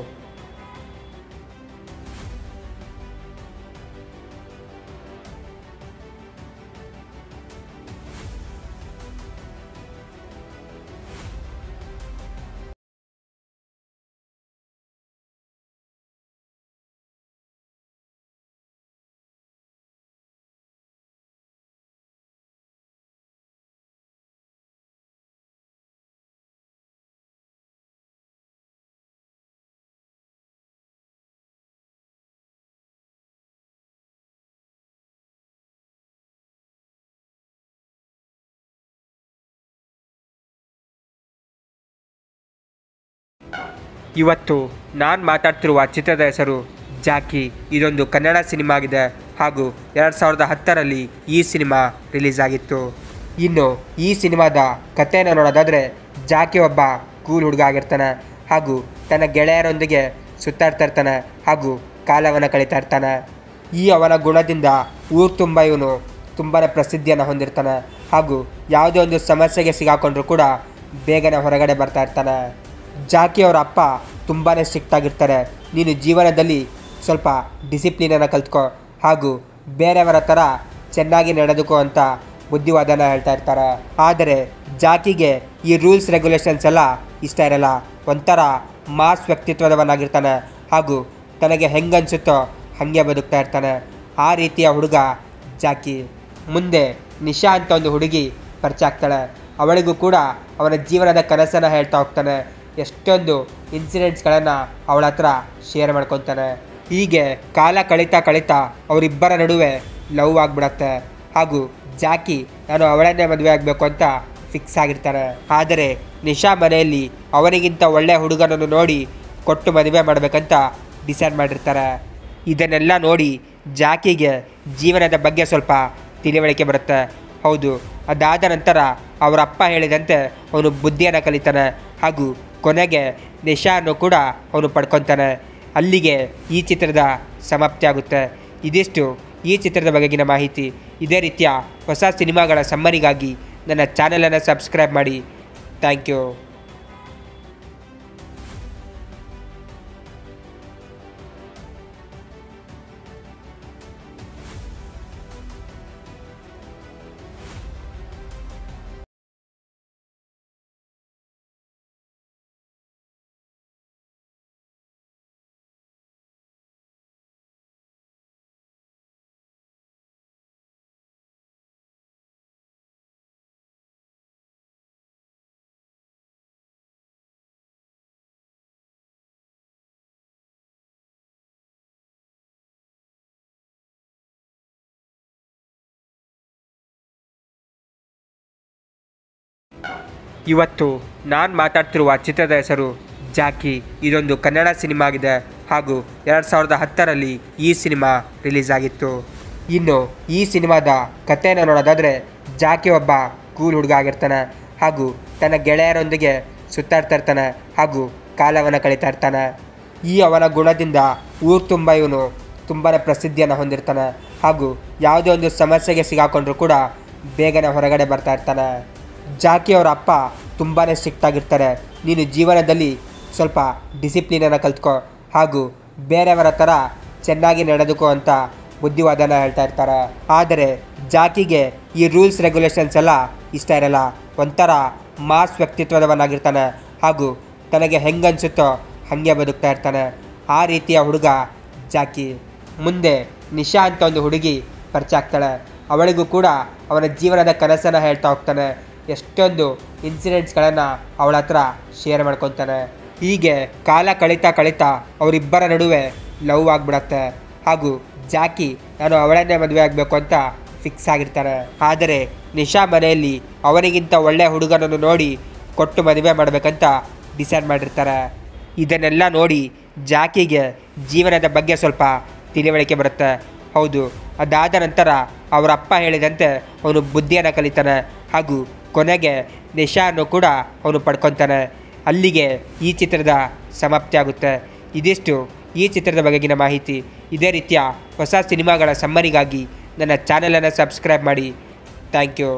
ಇವತ್ತು ನಾನು ಮಾತಾಡ್ತಿರುವ ಚಿತ್ರದ ಹೆಸರು ಜಾಕಿ ಇದೊಂದು ಕನ್ನಡ ಸಿನಿಮಾ ಆಗಿದೆ ಹಾಗೂ ಎರಡು ಸಾವಿರದ ಹತ್ತರಲ್ಲಿ ಈ ಸಿನಿಮಾ ರಿಲೀಸ್ ಆಗಿತ್ತು ಇನ್ನು ಈ ಸಿನಿಮಾದ ಕಥೆಯನ್ನು ನೋಡೋದಾದರೆ ಜಾಕಿ ಒಬ್ಬ ಕೂಲ್ ಹುಡುಗ ಆಗಿರ್ತಾನೆ ಹಾಗೂ ತನ್ನ ಗೆಳೆಯರೊಂದಿಗೆ ಸುತ್ತಾಡ್ತಾ ಇರ್ತಾನೆ ಹಾಗೂ ಕಾಲವನ್ನು ಕಳೀತಾ ಇರ್ತಾನೆ ಈ ಅವನ ಗುಣದಿಂದ ಊರು ತುಂಬ ಇವನು ತುಂಬಾ ಪ್ರಸಿದ್ಧಿಯನ್ನು ಹೊಂದಿರ್ತಾನೆ ಹಾಗೂ ಯಾವುದೇ ಒಂದು ಸಮಸ್ಯೆಗೆ ಸಿಗಾಕೊಂಡ್ರೂ ಕೂಡ ಬೇಗನೆ ಹೊರಗಡೆ ಬರ್ತಾ ಇರ್ತಾನೆ ಜಾಕಿ ಅವರ ಅಪ್ಪ ತುಂಬಾ ಸ್ಟ್ರಿಕ್ಟ್ ಆಗಿರ್ತಾರೆ ನೀನು ಜೀವನದಲ್ಲಿ ಸ್ವಲ್ಪ ಡಿಸಿಪ್ಲಿನನ್ನು ಕಲ್ತ್ಕೊ ಹಾಗೂ ಬೇರೆಯವರ ಥರ ಚೆನ್ನಾಗಿ ನಡೆದುಕೋ ಅಂತ ಬುದ್ಧಿವಾದನ ಹೇಳ್ತಾ ಇರ್ತಾರೆ ಆದರೆ ಜಾಕಿಗೆ ಈ ರೂಲ್ಸ್ ರೆಗ್ಯುಲೇಷನ್ಸ್ ಎಲ್ಲ ಇಷ್ಟ ಇರಲ್ಲ ಒಂಥರ ಮಾಸ್ ವ್ಯಕ್ತಿತ್ವದವನಾಗಿರ್ತಾನೆ ಹಾಗೂ ತನಗೆ ಹೆಂಗನ್ಸುತ್ತೋ ಹಾಗೆ ಬದುಕ್ತಾ ಇರ್ತಾನೆ ಆ ರೀತಿಯ ಹುಡುಗ ಜಾಕಿ ಮುಂದೆ ನಿಶಾ ಅಂತ ಒಂದು ಹುಡುಗಿ ಪರಿಚಯ ಆಗ್ತಾಳೆ ಅವಳಿಗೂ ಕೂಡ ಅವನ ಜೀವನದ ಕನಸನ್ನು ಹೇಳ್ತಾ ಹೋಗ್ತಾನೆ ಎಷ್ಟೊಂದು ಇನ್ಸಿಡೆಂಟ್ಸ್ಗಳನ್ನು ಅವಳ ಹತ್ರ ಶೇರ್ ಮಾಡ್ಕೊತಾನೆ ಹೀಗೆ ಕಾಲ ಕಳೀತಾ ಕಳೀತಾ ಅವರಿಬ್ಬರ ನಡುವೆ ಲವ್ ಆಗಿಬಿಡತ್ತೆ ಹಾಗೂ ಜಾಕಿ ನಾನು ಅವಳನ್ನೇ ಮದುವೆ ಆಗಬೇಕು ಅಂತ ಫಿಕ್ಸ್ ಆಗಿರ್ತಾನೆ ಆದರೆ ನಿಶಾ ಮನೆಯಲ್ಲಿ ಅವನಿಗಿಂತ ಒಳ್ಳೆ ಹುಡುಗನನ್ನು ನೋಡಿ ಕೊಟ್ಟು ಮದುವೆ ಮಾಡಬೇಕಂತ ಡಿಸೈಡ್ ಮಾಡಿರ್ತಾರೆ ಇದನ್ನೆಲ್ಲ ನೋಡಿ ಜಾಕಿಗೆ ಜೀವನದ ಬಗ್ಗೆ ಸ್ವಲ್ಪ ತಿಳಿವಳಿಕೆ ಬರುತ್ತೆ ಹೌದು ಅದಾದ ನಂತರ ಅವರ ಅಪ್ಪ ಹೇಳಿದಂತೆ ಅವನು ಬುದ್ಧಿಯನ್ನು ಕಲಿತಾನೆ ಹಾಗೂ ಕೊನೆಗೆ ನಿಶಾನ್ನು ಕೂಡ ಅವನು ಪಡ್ಕೊತಾನೆ ಅಲ್ಲಿಗೆ ಈ ಚಿತ್ರದ ಸಮಾಪ್ತಿ ಆಗುತ್ತೆ ಇದಿಷ್ಟು ಈ ಚಿತ್ರದ ಬಗೆಗಿನ ಮಾಹಿತಿ ಇದೇ ರೀತಿಯ ಹೊಸ ಸಿನಿಮಾಗಳ ಸಮ್ಮರಿಗಾಗಿ ನನ್ನ ಚಾನಲನ್ನು ಸಬ್ಸ್ಕ್ರೈಬ್ ಮಾಡಿ ಥ್ಯಾಂಕ್ ಯು ಇವತ್ತು ನಾನು ಮಾತಾಡ್ತಿರುವ ಚಿತ್ರದ ಹೆಸರು ಜಾಕಿ ಇದೊಂದು ಕನ್ನಡ ಸಿನಿಮಾ ಆಗಿದೆ ಹಾಗೂ ಎರಡು ಸಾವಿರದ ಹತ್ತರಲ್ಲಿ ಈ ಸಿನಿಮಾ ರಿಲೀಸ್ ಆಗಿತ್ತು ಇನ್ನು ಈ ಸಿನಿಮಾದ ಕಥೆಯನ್ನು ನೋಡೋದಾದರೆ ಜಾಕಿ ಒಬ್ಬ ಕೂಲ್ ಹುಡುಗ ಆಗಿರ್ತಾನೆ ಹಾಗೂ ತನ್ನ ಗೆಳೆಯರೊಂದಿಗೆ ಸುತ್ತಾಡ್ತಾ ಇರ್ತಾನೆ ಹಾಗೂ ಕಾಲವನ್ನು ಕಳೀತಾ ಇರ್ತಾನೆ ಈ ಅವನ ಗುಣದಿಂದ ಊರು ತುಂಬ ಇವನು ತುಂಬಾ ಪ್ರಸಿದ್ಧಿಯನ್ನು ಹೊಂದಿರ್ತಾನೆ ಹಾಗೂ ಯಾವುದೇ ಒಂದು ಸಮಸ್ಯೆಗೆ ಸಿಗಾಕೊಂಡ್ರೂ ಕೂಡ ಬೇಗನೆ ಹೊರಗಡೆ ಬರ್ತಾ ಇರ್ತಾನೆ ಜಾಕಿ ಅವರ ಅಪ್ಪ ತುಂಬಾ ಸ್ಟ್ರಿಕ್ಟ್ ಆಗಿರ್ತಾರೆ ನೀನು ಜೀವನದಲ್ಲಿ ಸ್ವಲ್ಪ ಡಿಸಿಪ್ಲಿನನ್ನು ಕಲ್ತ್ಕೊ ಹಾಗೂ ಬೇರೆಯವರ ಥರ ಚೆನ್ನಾಗಿ ನಡೆದುಕೋ ಅಂತ ಬುದ್ಧಿವಾದನ ಹೇಳ್ತಾ ಇರ್ತಾರೆ ಆದರೆ ಜಾಕಿಗೆ ಈ ರೂಲ್ಸ್ ರೆಗ್ಯುಲೇಷನ್ಸ್ ಎಲ್ಲ ಇಷ್ಟ ಇರಲ್ಲ ಒಂಥರ ಮಾಸ್ ವ್ಯಕ್ತಿತ್ವದವನಾಗಿರ್ತಾನೆ ಹಾಗೂ ತನಗೆ ಹೆಂಗನ್ಸುತ್ತೋ ಹಾಗೆ ಬದುಕ್ತಾ ಇರ್ತಾನೆ ಆ ರೀತಿಯ ಹುಡುಗ ಜಾಕಿ ಮುಂದೆ ನಿಶಾ ಅಂತ ಒಂದು ಹುಡುಗಿ ಪರಿಚಯ ಆಗ್ತಾಳೆ ಅವಳಿಗೂ ಕೂಡ ಅವನ ಜೀವನದ ಕನಸನ್ನು ಹೇಳ್ತಾ ಹೋಗ್ತಾನೆ ಎಷ್ಟೊಂದು ಇನ್ಸಿಡೆಂಟ್ಸ್ಗಳನ್ನು ಅವಳ ಹತ್ರ ಶೇರ್ ಮಾಡ್ಕೊತಾನೆ ಹೀಗೆ ಕಾಲ ಕಳೀತಾ ಕಳೀತಾ ಅವರಿಬ್ಬರ ನಡುವೆ ಲವ್ ಆಗಿಬಿಡತ್ತೆ ಹಾಗೂ ಜಾಕಿ ನಾನು ಅವಳನ್ನೇ ಮದುವೆ ಆಗಬೇಕು ಅಂತ ಫಿಕ್ಸ್ ಆಗಿರ್ತಾನೆ ಆದರೆ ನಿಶಾ ಮನೆಯಲ್ಲಿ ಅವನಿಗಿಂತ ಒಳ್ಳೆಯ ಹುಡುಗನನ್ನು ನೋಡಿ ಕೊಟ್ಟು ಮದುವೆ ಮಾಡಬೇಕಂತ ಡಿಸೈಡ್ ಮಾಡಿರ್ತಾರೆ ಇದನ್ನೆಲ್ಲ ನೋಡಿ ಜಾಕಿಗೆ ಜೀವನದ ಬಗ್ಗೆ ಸ್ವಲ್ಪ ತಿಳಿವಳಿಕೆ ಬರುತ್ತೆ ಹೌದು ಅದಾದ ನಂತರ ಅವರ ಅಪ್ಪ ಹೇಳಿದಂತೆ ಅವನು ಬುದ್ಧಿಯನ್ನು ಕಲಿತಾನೆ ಹಾಗೂ ಕೊನೆಗೆ ನಿಶಾನ್ನು ಕೂಡ ಅವನು ಪಡ್ಕೊತಾನೆ ಅಲ್ಲಿಗೆ ಈ ಚಿತ್ರದ ಸಮಾಪ್ತಿ ಆಗುತ್ತೆ ಇದಿಷ್ಟು ಈ ಚಿತ್ರದ ಬಗೆಗಿನ ಮಾಹಿತಿ ಇದೇ ರೀತಿಯ ಹೊಸ ಸಿನಿಮಾಗಳ ಸಮ್ಮರಿಗಾಗಿ ನನ್ನ ಚಾನಲನ್ನು ಸಬ್ಸ್ಕ್ರೈಬ್ ಮಾಡಿ ಥ್ಯಾಂಕ್ ಯು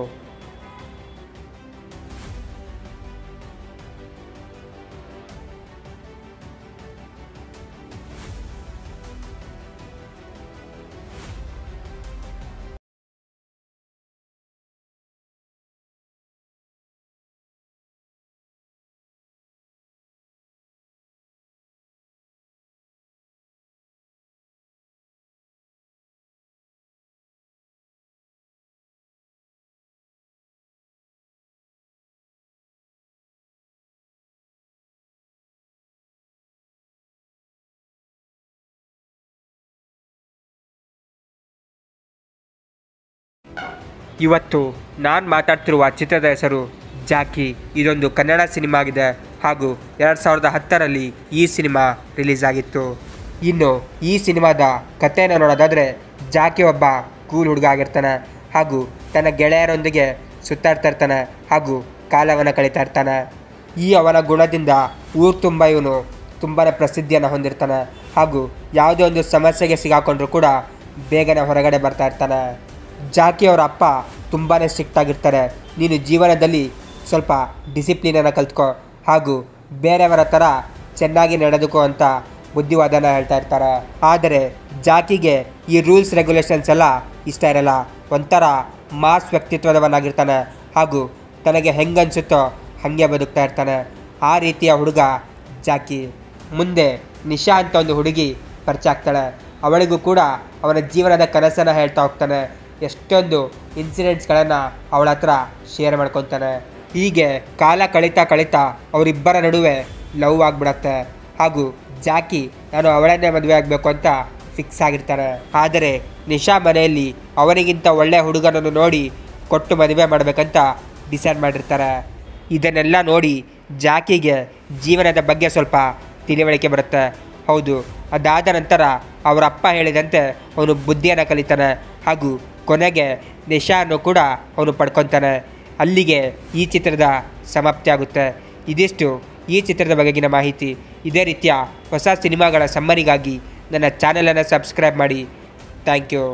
ಇವತ್ತು ನಾನು ಮಾತಾಡ್ತಿರುವ ಚಿತ್ರದ ಹೆಸರು ಜಾಕಿ ಇದೊಂದು ಕನ್ನಡ ಸಿನಿಮಾ ಆಗಿದೆ ಹಾಗೂ ಎರಡು ಸಾವಿರದ ಹತ್ತರಲ್ಲಿ ಈ ಸಿನಿಮಾ ರಿಲೀಸ್ ಆಗಿತ್ತು ಇನ್ನು ಈ ಸಿನಿಮಾದ ಕಥೆಯನ್ನು ನೋಡೋದಾದರೆ ಜಾಕಿ ಒಬ್ಬ ಕೂಲ್ ಹುಡುಗ ಆಗಿರ್ತಾನೆ ಹಾಗೂ ತನ್ನ ಗೆಳೆಯರೊಂದಿಗೆ ಸುತ್ತಾಡ್ತಾ ಇರ್ತಾನೆ ಹಾಗೂ ಕಾಲವನ್ನು ಕಳೀತಾ ಇರ್ತಾನೆ ಈ ಅವನ ಗುಣದಿಂದ ಊರು ತುಂಬ ಇವನು ತುಂಬಾ ಪ್ರಸಿದ್ಧಿಯನ್ನು ಹೊಂದಿರ್ತಾನೆ ಹಾಗೂ ಯಾವುದೇ ಒಂದು ಸಮಸ್ಯೆಗೆ ಸಿಗಾಕೊಂಡ್ರೂ ಕೂಡ ಬೇಗನೆ ಹೊರಗಡೆ ಬರ್ತಾ ಇರ್ತಾನೆ ಜಾಕಿ ಅವರ ಅಪ್ಪ ತುಂಬಾ ಸ್ಟ್ರಿಕ್ಟ್ ಆಗಿರ್ತಾರೆ ನೀನು ಜೀವನದಲ್ಲಿ ಸ್ವಲ್ಪ ಡಿಸಿಪ್ಲಿನನ್ನು ಕಲ್ತ್ಕೊ ಹಾಗೂ ಬೇರೆಯವರ ಥರ ಚೆನ್ನಾಗಿ ನಡೆದುಕೋ ಅಂತ ಬುದ್ಧಿವಾದನ ಹೇಳ್ತಾ ಇರ್ತಾರೆ ಆದರೆ ಜಾಕಿಗೆ ಈ ರೂಲ್ಸ್ ರೆಗ್ಯುಲೇಷನ್ಸ್ ಎಲ್ಲ ಇಷ್ಟ ಇರಲ್ಲ ಒಂಥರ ಮಾಸ್ ವ್ಯಕ್ತಿತ್ವದವನಾಗಿರ್ತಾನೆ ಹಾಗೂ ತನಗೆ ಹೆಂಗನ್ಸುತ್ತೋ ಹಾಗೆ ಬದುಕ್ತಾ ಇರ್ತಾನೆ ಆ ರೀತಿಯ ಹುಡುಗ ಜಾಕಿ ಮುಂದೆ ನಿಶಾ ಅಂತ ಒಂದು ಹುಡುಗಿ ಪರಿಚಯ ಆಗ್ತಾಳೆ ಅವಳಿಗೂ ಕೂಡ ಅವನ ಜೀವನದ ಕನಸನ್ನು ಹೇಳ್ತಾ ಹೋಗ್ತಾನೆ ಎಷ್ಟೊಂದು ಇನ್ಸಿಡೆಂಟ್ಸ್ಗಳನ್ನು ಅವಳ ಹತ್ರ ಶೇರ್ ಮಾಡ್ಕೊತಾನೆ ಹೀಗೆ ಕಾಲ ಕಳೀತಾ ಕಳೀತಾ ಅವರಿಬ್ಬರ ನಡುವೆ ಲವ್ ಆಗಿಬಿಡತ್ತೆ ಹಾಗೂ ಜಾಕಿ ನಾನು ಅವಳನ್ನೇ ಮದುವೆ ಆಗಬೇಕು ಅಂತ ಫಿಕ್ಸ್ ಆಗಿರ್ತಾನೆ ಆದರೆ ನಿಶಾ ಮನೆಯಲ್ಲಿ ಅವನಿಗಿಂತ ಒಳ್ಳೆಯ ಹುಡುಗನನ್ನು ನೋಡಿ ಕೊಟ್ಟು ಮದುವೆ ಮಾಡಬೇಕಂತ ಡಿಸೈಡ್ ಮಾಡಿರ್ತಾರೆ ಇದನ್ನೆಲ್ಲ ನೋಡಿ ಜಾಕಿಗೆ ಜೀವನದ ಬಗ್ಗೆ ಸ್ವಲ್ಪ ತಿಳಿವಳಿಕೆ ಬರುತ್ತೆ ಹೌದು ಅದಾದ ನಂತರ ಅವರ ಅಪ್ಪ ಹೇಳಿದಂತೆ ಅವನು ಬುದ್ಧಿಯನ್ನು ಕಲಿತಾನೆ ಹಾಗೂ ಕೊನೆಗೆ ನಿಶಾನ್ನು ಕೂಡ ಅವನು ಪಡ್ಕೊತಾನೆ ಅಲ್ಲಿಗೆ ಈ ಚಿತ್ರದ ಸಮಾಪ್ತಿ ಆಗುತ್ತೆ ಇದಿಷ್ಟು ಈ ಚಿತ್ರದ ಬಗೆಗಿನ ಮಾಹಿತಿ ಇದೇ ರೀತಿಯ ಹೊಸ ಸಿನಿಮಾಗಳ ಸಮ್ಮರಿಗಾಗಿ ನನ್ನ ಚಾನಲನ್ನು ಸಬ್ಸ್ಕ್ರೈಬ್ ಮಾಡಿ ಥ್ಯಾಂಕ್ ಯು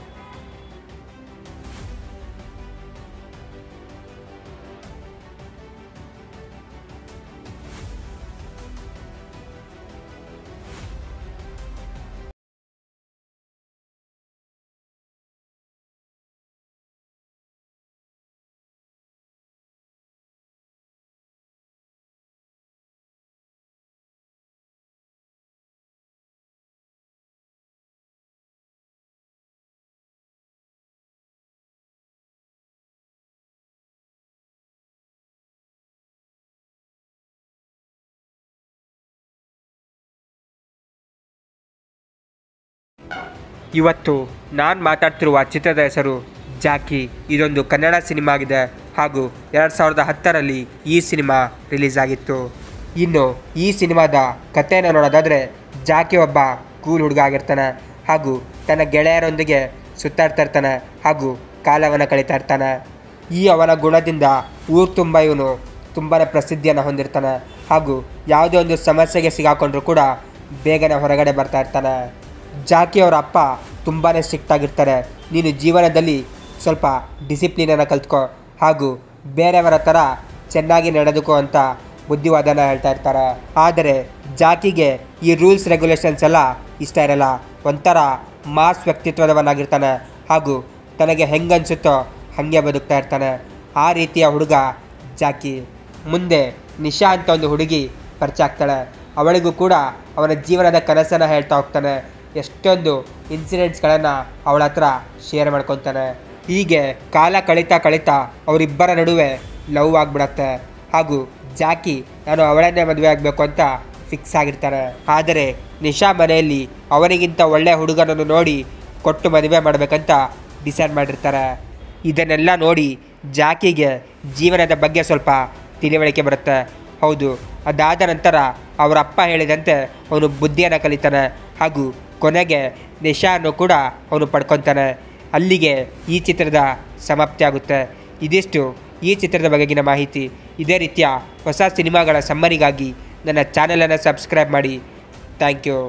ಇವತ್ತು ನಾನು ಮಾತಾಡ್ತಿರುವ ಚಿತ್ರದ ಹೆಸರು ಜಾಕಿ ಇದೊಂದು ಕನ್ನಡ ಸಿನಿಮಾ ಆಗಿದೆ ಹಾಗೂ ಎರಡು ಸಾವಿರದ ಹತ್ತರಲ್ಲಿ ಈ ಸಿನಿಮಾ ರಿಲೀಸ್ ಆಗಿತ್ತು ಇನ್ನು ಈ ಸಿನಿಮಾದ ಕಥೆಯನ್ನು ನೋಡೋದಾದರೆ ಜಾಕಿ ಒಬ್ಬ ಕೂಲ್ ಹುಡುಗ ಆಗಿರ್ತಾನೆ ಹಾಗೂ ತನ್ನ ಗೆಳೆಯರೊಂದಿಗೆ ಸುತ್ತಾಡ್ತಾ ಇರ್ತಾನೆ ಹಾಗೂ ಕಾಲವನ್ನು ಕಳೀತಾ ಇರ್ತಾನೆ ಈ ಅವನ ಗುಣದಿಂದ ಊರು ತುಂಬ ಇವನು ತುಂಬಾ ಪ್ರಸಿದ್ಧಿಯನ್ನು ಹೊಂದಿರ್ತಾನೆ ಹಾಗೂ ಯಾವುದೇ ಒಂದು ಸಮಸ್ಯೆಗೆ ಸಿಗಾಕೊಂಡ್ರೂ ಕೂಡ ಬೇಗನೆ ಹೊರಗಡೆ ಬರ್ತಾ ಇರ್ತಾನೆ ಜಾಕಿ ಅವರ ಅಪ್ಪ ತುಂಬಾ ಸ್ಟ್ರಿಕ್ಟ್ ಆಗಿರ್ತಾರೆ ನೀನು ಜೀವನದಲ್ಲಿ ಸ್ವಲ್ಪ ಡಿಸಿಪ್ಲಿನನ್ನು ಕಲ್ತ್ಕೊ ಹಾಗೂ ಬೇರೆಯವರ ಥರ ಚೆನ್ನಾಗಿ ನಡೆದುಕೋ ಅಂತ ಬುದ್ಧಿವಾದನ ಹೇಳ್ತಾ ಇರ್ತಾರೆ ಆದರೆ ಜಾಕಿಗೆ ಈ ರೂಲ್ಸ್ ರೆಗ್ಯುಲೇಷನ್ಸ್ ಎಲ್ಲ ಇಷ್ಟ ಇರಲ್ಲ ಒಂಥರ ಮಾಸ್ ವ್ಯಕ್ತಿತ್ವದವನಾಗಿರ್ತಾನೆ ಹಾಗೂ ತನಗೆ ಹೆಂಗನ್ಸುತ್ತೋ ಹಾಗೆ ಬದುಕ್ತಾ ಇರ್ತಾನೆ ಆ ರೀತಿಯ ಹುಡುಗ ಜಾಕಿ ಮುಂದೆ ನಿಶಾ ಅಂತ ಒಂದು ಹುಡುಗಿ ಪರಿಚಯ ಆಗ್ತಾಳೆ ಅವಳಿಗೂ ಕೂಡ ಅವನ ಜೀವನದ ಕನಸನ್ನು ಹೇಳ್ತಾ ಹೋಗ್ತಾನೆ ಎಷ್ಟೊಂದು ಇನ್ಸಿಡೆಂಟ್ಸ್ಗಳನ್ನು ಅವಳ ಹತ್ರ ಶೇರ್ ಮಾಡ್ಕೊತಾನೆ ಹೀಗೆ ಕಾಲ ಕಳೀತಾ ಕಳೀತಾ ಅವರಿಬ್ಬರ ನಡುವೆ ಲವ್ ಆಗಿಬಿಡತ್ತೆ ಹಾಗೂ ಜಾಕಿ ನಾನು ಅವಳನ್ನೇ ಮದುವೆ ಆಗಬೇಕು ಅಂತ ಫಿಕ್ಸ್ ಆಗಿರ್ತಾನೆ ಆದರೆ ನಿಶಾ ಮನೆಯಲ್ಲಿ ಅವನಿಗಿಂತ ಒಳ್ಳೆಯ ಹುಡುಗನನ್ನು ನೋಡಿ ಕೊಟ್ಟು ಮದುವೆ ಮಾಡಬೇಕಂತ ಡಿಸೈಡ್ ಮಾಡಿರ್ತಾರೆ ಇದನ್ನೆಲ್ಲ ನೋಡಿ ಜಾಕಿಗೆ ಜೀವನದ ಬಗ್ಗೆ ಸ್ವಲ್ಪ ತಿಳಿವಳಿಕೆ ಬರುತ್ತೆ ಹೌದು ಅದಾದ ನಂತರ ಅವರ ಅಪ್ಪ ಹೇಳಿದಂತೆ ಅವನು ಬುದ್ಧಿಯನ್ನು ಕಲಿತಾನೆ ಹಾಗೂ ಕೊನೆಗೆ ನಿಶಾನ್ನು ಕೂಡ ಅವನು ಪಡ್ಕೊತಾನೆ ಅಲ್ಲಿಗೆ ಈ ಚಿತ್ರದ ಸಮಾಪ್ತಿ ಆಗುತ್ತೆ ಇದಿಷ್ಟು ಈ ಚಿತ್ರದ ಬಗೆಗಿನ ಮಾಹಿತಿ ಇದೇ ರೀತಿಯ ಹೊಸ ಸಿನಿಮಾಗಳ ಸಮ್ಮರಿಗಾಗಿ ನನ್ನ ಚಾನಲನ್ನು ಸಬ್ಸ್ಕ್ರೈಬ್ ಮಾಡಿ ಥ್ಯಾಂಕ್ ಯು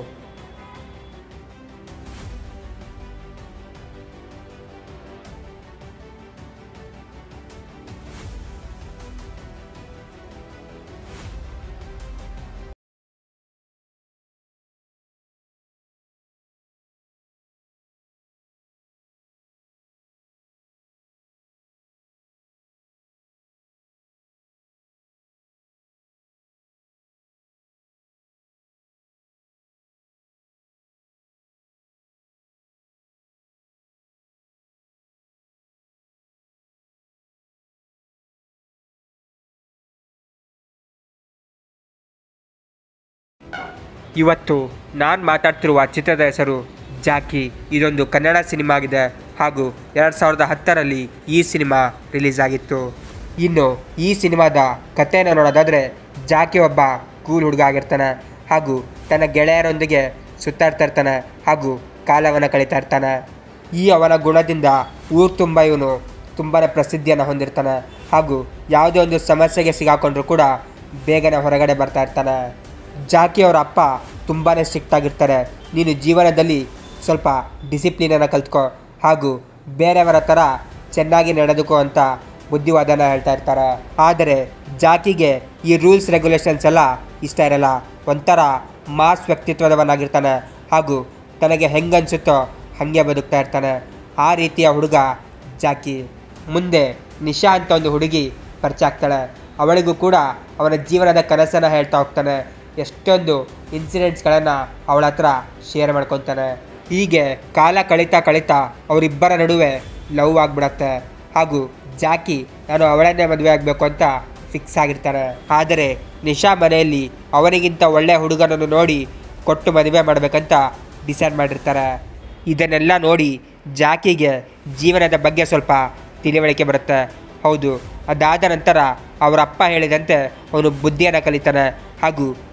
ಇವತ್ತು ನಾನು ಮಾತಾಡ್ತಿರುವ ಚಿತ್ರದ ಹೆಸರು ಜಾಕಿ ಇದೊಂದು ಕನ್ನಡ ಸಿನಿಮಾ ಆಗಿದೆ ಹಾಗೂ ಎರಡು ಸಾವಿರದ ಹತ್ತರಲ್ಲಿ ಈ ಸಿನಿಮಾ ರಿಲೀಸ್ ಆಗಿತ್ತು ಇನ್ನು ಈ ಸಿನಿಮಾದ ಕಥೆಯನ್ನು ನೋಡೋದಾದರೆ ಜಾಕಿ ಒಬ್ಬ ಕೂಲ್ ಹುಡುಗ ಆಗಿರ್ತಾನೆ ಹಾಗೂ ತನ್ನ ಗೆಳೆಯರೊಂದಿಗೆ ಸುತ್ತಾಡ್ತಾ ಇರ್ತಾನೆ ಹಾಗೂ ಕಾಲವನ್ನು ಕಳೀತಾ ಇರ್ತಾನೆ ಈ ಅವನ ಗುಣದಿಂದ ಊರು ತುಂಬ ಇವನು ತುಂಬಾ ಪ್ರಸಿದ್ಧಿಯನ್ನು ಹೊಂದಿರ್ತಾನೆ ಹಾಗೂ ಯಾವುದೇ ಒಂದು ಸಮಸ್ಯೆಗೆ ಸಿಗಾಕೊಂಡ್ರೂ ಕೂಡ ಬೇಗನೆ ಹೊರಗಡೆ ಬರ್ತಾ ಇರ್ತಾನೆ ಜಾಕಿ ಅವರ ಅಪ್ಪ ತುಂಬಾ ಸ್ಟ್ರಿಕ್ಟ್ ಆಗಿರ್ತಾರೆ ನೀನು ಜೀವನದಲ್ಲಿ ಸ್ವಲ್ಪ ಡಿಸಿಪ್ಲಿನನ್ನು ಕಲ್ತ್ಕೊ ಹಾಗೂ ಬೇರೆಯವರ ಥರ ಚೆನ್ನಾಗಿ ನಡೆದುಕೋ ಅಂತ ಬುದ್ಧಿವಾದನ ಹೇಳ್ತಾ ಇರ್ತಾರೆ ಆದರೆ ಜಾಕಿಗೆ ಈ ರೂಲ್ಸ್ ರೆಗ್ಯುಲೇಷನ್ಸ್ ಎಲ್ಲ ಇಷ್ಟ ಇರಲ್ಲ ಒಂಥರ ಮಾಸ್ ವ್ಯಕ್ತಿತ್ವದವನಾಗಿರ್ತಾನೆ ಹಾಗೂ ತನಗೆ ಹೆಂಗನ್ಸುತ್ತೋ ಹಾಗೆ ಬದುಕ್ತಾ ಇರ್ತಾನೆ ಆ ರೀತಿಯ ಹುಡುಗ ಜಾಕಿ ಮುಂದೆ ನಿಶಾ ಅಂತ ಒಂದು ಹುಡುಗಿ ಪರಿಚಯ ಆಗ್ತಾಳೆ ಅವಳಿಗೂ ಕೂಡ ಅವನ ಜೀವನದ ಕನಸನ್ನು ಹೇಳ್ತಾ ಹೋಗ್ತಾನೆ ಎಷ್ಟೊಂದು ಇನ್ಸಿಡೆಂಟ್ಸ್ಗಳನ್ನು ಅವಳ ಹತ್ರ ಶೇರ್ ಮಾಡ್ಕೊತಾನೆ ಹೀಗೆ ಕಾಲ ಕಳೀತಾ ಕಳೀತಾ ಅವರಿಬ್ಬರ ನಡುವೆ ಲವ್ ಆಗಿಬಿಡತ್ತೆ ಹಾಗೂ ಜಾಕಿ ನಾನು ಅವಳನ್ನೇ ಮದುವೆ ಆಗಬೇಕು ಅಂತ ಫಿಕ್ಸ್ ಆಗಿರ್ತಾರೆ ಆದರೆ ನಿಶಾ ಮನೆಯಲ್ಲಿ ಅವನಿಗಿಂತ ಒಳ್ಳೆಯ ಹುಡುಗನನ್ನು ನೋಡಿ ಕೊಟ್ಟು ಮದುವೆ ಮಾಡಬೇಕಂತ ಡಿಸೈಡ್ ಮಾಡಿರ್ತಾರೆ ಇದನ್ನೆಲ್ಲ ನೋಡಿ ಜಾಕಿಗೆ ಜೀವನದ ಬಗ್ಗೆ ಸ್ವಲ್ಪ ತಿಳಿವಳಿಕೆ ಬರುತ್ತೆ ಹೌದು ಅದಾದ ನಂತರ ಅವರ ಅಪ್ಪ ಹೇಳಿದಂತೆ ಅವನು ಬುದ್ಧಿಯನ್ನು ಕಲಿತಾನೆ ಹಾಗೂ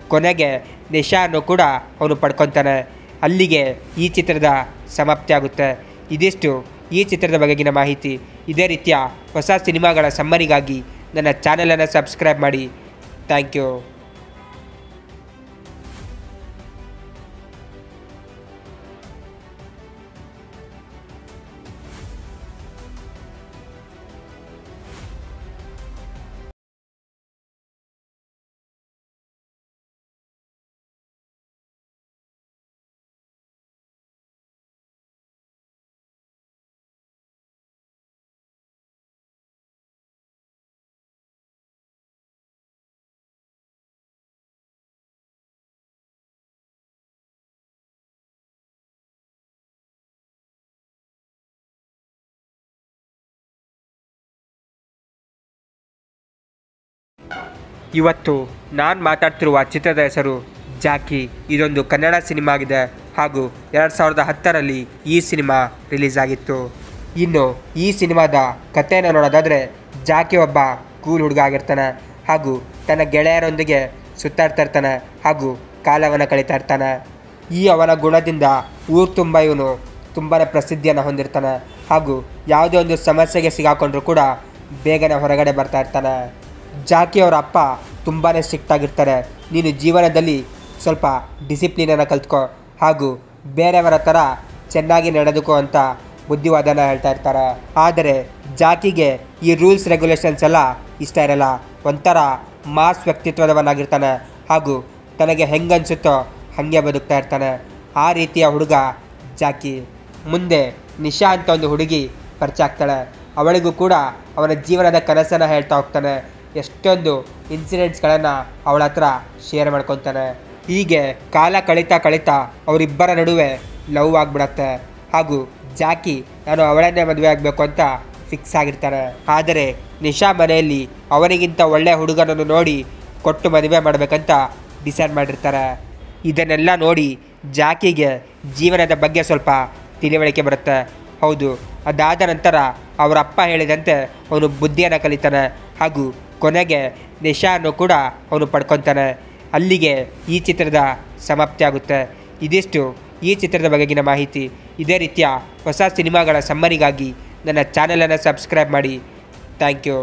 ಕೊನೆಗೆ ನಿಶಾನು ಕೂಡ ಅವನು ಪಡ್ಕೊತಾನೆ ಅಲ್ಲಿಗೆ ಈ ಚಿತ್ರದ ಸಮಾಪ್ತಿ ಆಗುತ್ತೆ ಇದಿಷ್ಟು ಈ ಚಿತ್ರದ ಬಗೆಗಿನ ಮಾಹಿತಿ ಇದೇ ರೀತಿಯ ಹೊಸ ಸಿನಿಮಾಗಳ ಸಮ್ಮರಿಗಾಗಿ ನನ್ನ ಚಾನಲನ್ನು ಸಬ್ಸ್ಕ್ರೈಬ್ ಮಾಡಿ ಥ್ಯಾಂಕ್ ಯು ಇವತ್ತು ನಾನು ಮಾತಾಡ್ತಿರುವ ಚಿತ್ರದ ಹೆಸರು ಜಾಕಿ ಇದೊಂದು ಕನ್ನಡ ಸಿನಿಮಾ ಆಗಿದೆ ಹಾಗೂ ಎರಡು ಸಾವಿರದ ಹತ್ತರಲ್ಲಿ ಈ ಸಿನಿಮಾ ರಿಲೀಸ್ ಆಗಿತ್ತು ಇನ್ನು ಈ ಸಿನಿಮಾದ ಕಥೆಯನ್ನು ನೋಡೋದಾದರೆ ಜಾಕಿ ಒಬ್ಬ ಕೂಲ್ ಹುಡುಗ ಆಗಿರ್ತಾನೆ ಹಾಗೂ ತನ್ನ ಗೆಳೆಯರೊಂದಿಗೆ ಸುತ್ತಾಡ್ತಾ ಇರ್ತಾನೆ ಹಾಗೂ ಕಾಲವನ್ನು ಕಳೀತಾ ಇರ್ತಾನೆ ಈ ಅವನ ಗುಣದಿಂದ ಊರು ತುಂಬ ಇವನು ತುಂಬಾ ಪ್ರಸಿದ್ಧಿಯನ್ನು ಹೊಂದಿರ್ತಾನೆ ಹಾಗೂ ಯಾವುದೇ ಒಂದು ಸಮಸ್ಯೆಗೆ ಸಿಗಾಕೊಂಡ್ರೂ ಕೂಡ ಬೇಗನೆ ಹೊರಗಡೆ ಬರ್ತಾ ಇರ್ತಾನೆ ಜಾಕಿ ಅವರ ಅಪ್ಪ ತುಂಬಾ ಸ್ಟ್ರಿಕ್ಟ್ ಆಗಿರ್ತಾರೆ ನೀನು ಜೀವನದಲ್ಲಿ ಸ್ವಲ್ಪ ಡಿಸಿಪ್ಲಿನನ್ನು ಕಲ್ತ್ಕೋ ಹಾಗೂ ಬೇರೆಯವರ ಥರ ಚೆನ್ನಾಗಿ ನಡೆದುಕೋ ಅಂತ ಬುದ್ಧಿವಾದನ ಹೇಳ್ತಾ ಇರ್ತಾರೆ ಆದರೆ ಜಾಕಿಗೆ ಈ ರೂಲ್ಸ್ ರೆಗ್ಯುಲೇಷನ್ಸ್ ಎಲ್ಲ ಇಷ್ಟ ಇರಲ್ಲ ಒಂಥರ ಮಾಸ್ ವ್ಯಕ್ತಿತ್ವದವನಾಗಿರ್ತಾನೆ ಹಾಗೂ ತನಗೆ ಹೆಂಗನ್ಸುತ್ತೋ ಹಾಗೆ ಬದುಕ್ತಾ ಇರ್ತಾನೆ ಆ ರೀತಿಯ ಹುಡುಗ ಜಾಕಿ ಮುಂದೆ ನಿಶಾ ಅಂತ ಒಂದು ಹುಡುಗಿ ಪರಿಚಯ ಆಗ್ತಾಳೆ ಅವಳಿಗೂ ಕೂಡ ಅವನ ಜೀವನದ ಕನಸನ್ನು ಹೇಳ್ತಾ ಹೋಗ್ತಾನೆ ಎಷ್ಟೊಂದು ಇನ್ಸಿಡೆಂಟ್ಸ್ಗಳನ್ನು ಅವಳ ಹತ್ರ ಶೇರ್ ಮಾಡ್ಕೊತಾನೆ ಹೀಗೆ ಕಾಲ ಕಳೀತಾ ಕಳೀತಾ ಅವರಿಬ್ಬರ ನಡುವೆ ಲವ್ ಆಗಿಬಿಡತ್ತೆ ಹಾಗೂ ಜಾಕಿ ನಾನು ಅವಳನ್ನೇ ಮದುವೆ ಆಗಬೇಕು ಅಂತ ಫಿಕ್ಸ್ ಆಗಿರ್ತಾನೆ ಆದರೆ ನಿಶಾ ಮನೆಯಲ್ಲಿ ಅವನಿಗಿಂತ ಒಳ್ಳೆಯ ಹುಡುಗನನ್ನು ನೋಡಿ ಕೊಟ್ಟು ಮದುವೆ ಮಾಡಬೇಕಂತ ಡಿಸೈಡ್ ಮಾಡಿರ್ತಾರೆ ಇದನ್ನೆಲ್ಲ ನೋಡಿ ಜಾಕಿಗೆ ಜೀವನದ ಬಗ್ಗೆ ಸ್ವಲ್ಪ ತಿಳಿವಳಿಕೆ ಬರುತ್ತೆ ಹೌದು ಅದಾದ ನಂತರ ಅವರ ಅಪ್ಪ ಹೇಳಿದಂತೆ ಅವನು ಬುದ್ಧಿಯನ್ನು ಕಲಿತಾನೆ ಹಾಗೂ ಕೊನೆಗೆ ನಿಶಾನು ಕೂಡ ಅವನು ಪಡ್ಕೊತಾನೆ ಅಲ್ಲಿಗೆ ಈ ಚಿತ್ರದ ಸಮಾಪ್ತಿ ಆಗುತ್ತೆ ಇದಿಷ್ಟು ಈ ಚಿತ್ರದ ಬಗೆಗಿನ ಮಾಹಿತಿ ಇದೇ ರೀತಿಯ ಹೊಸ ಸಿನಿಮಾಗಳ ಸಮ್ಮರಿಗಾಗಿ ನನ್ನ ಚಾನಲನ್ನು ಸಬ್ಸ್ಕ್ರೈಬ್ ಮಾಡಿ ಥ್ಯಾಂಕ್ ಯು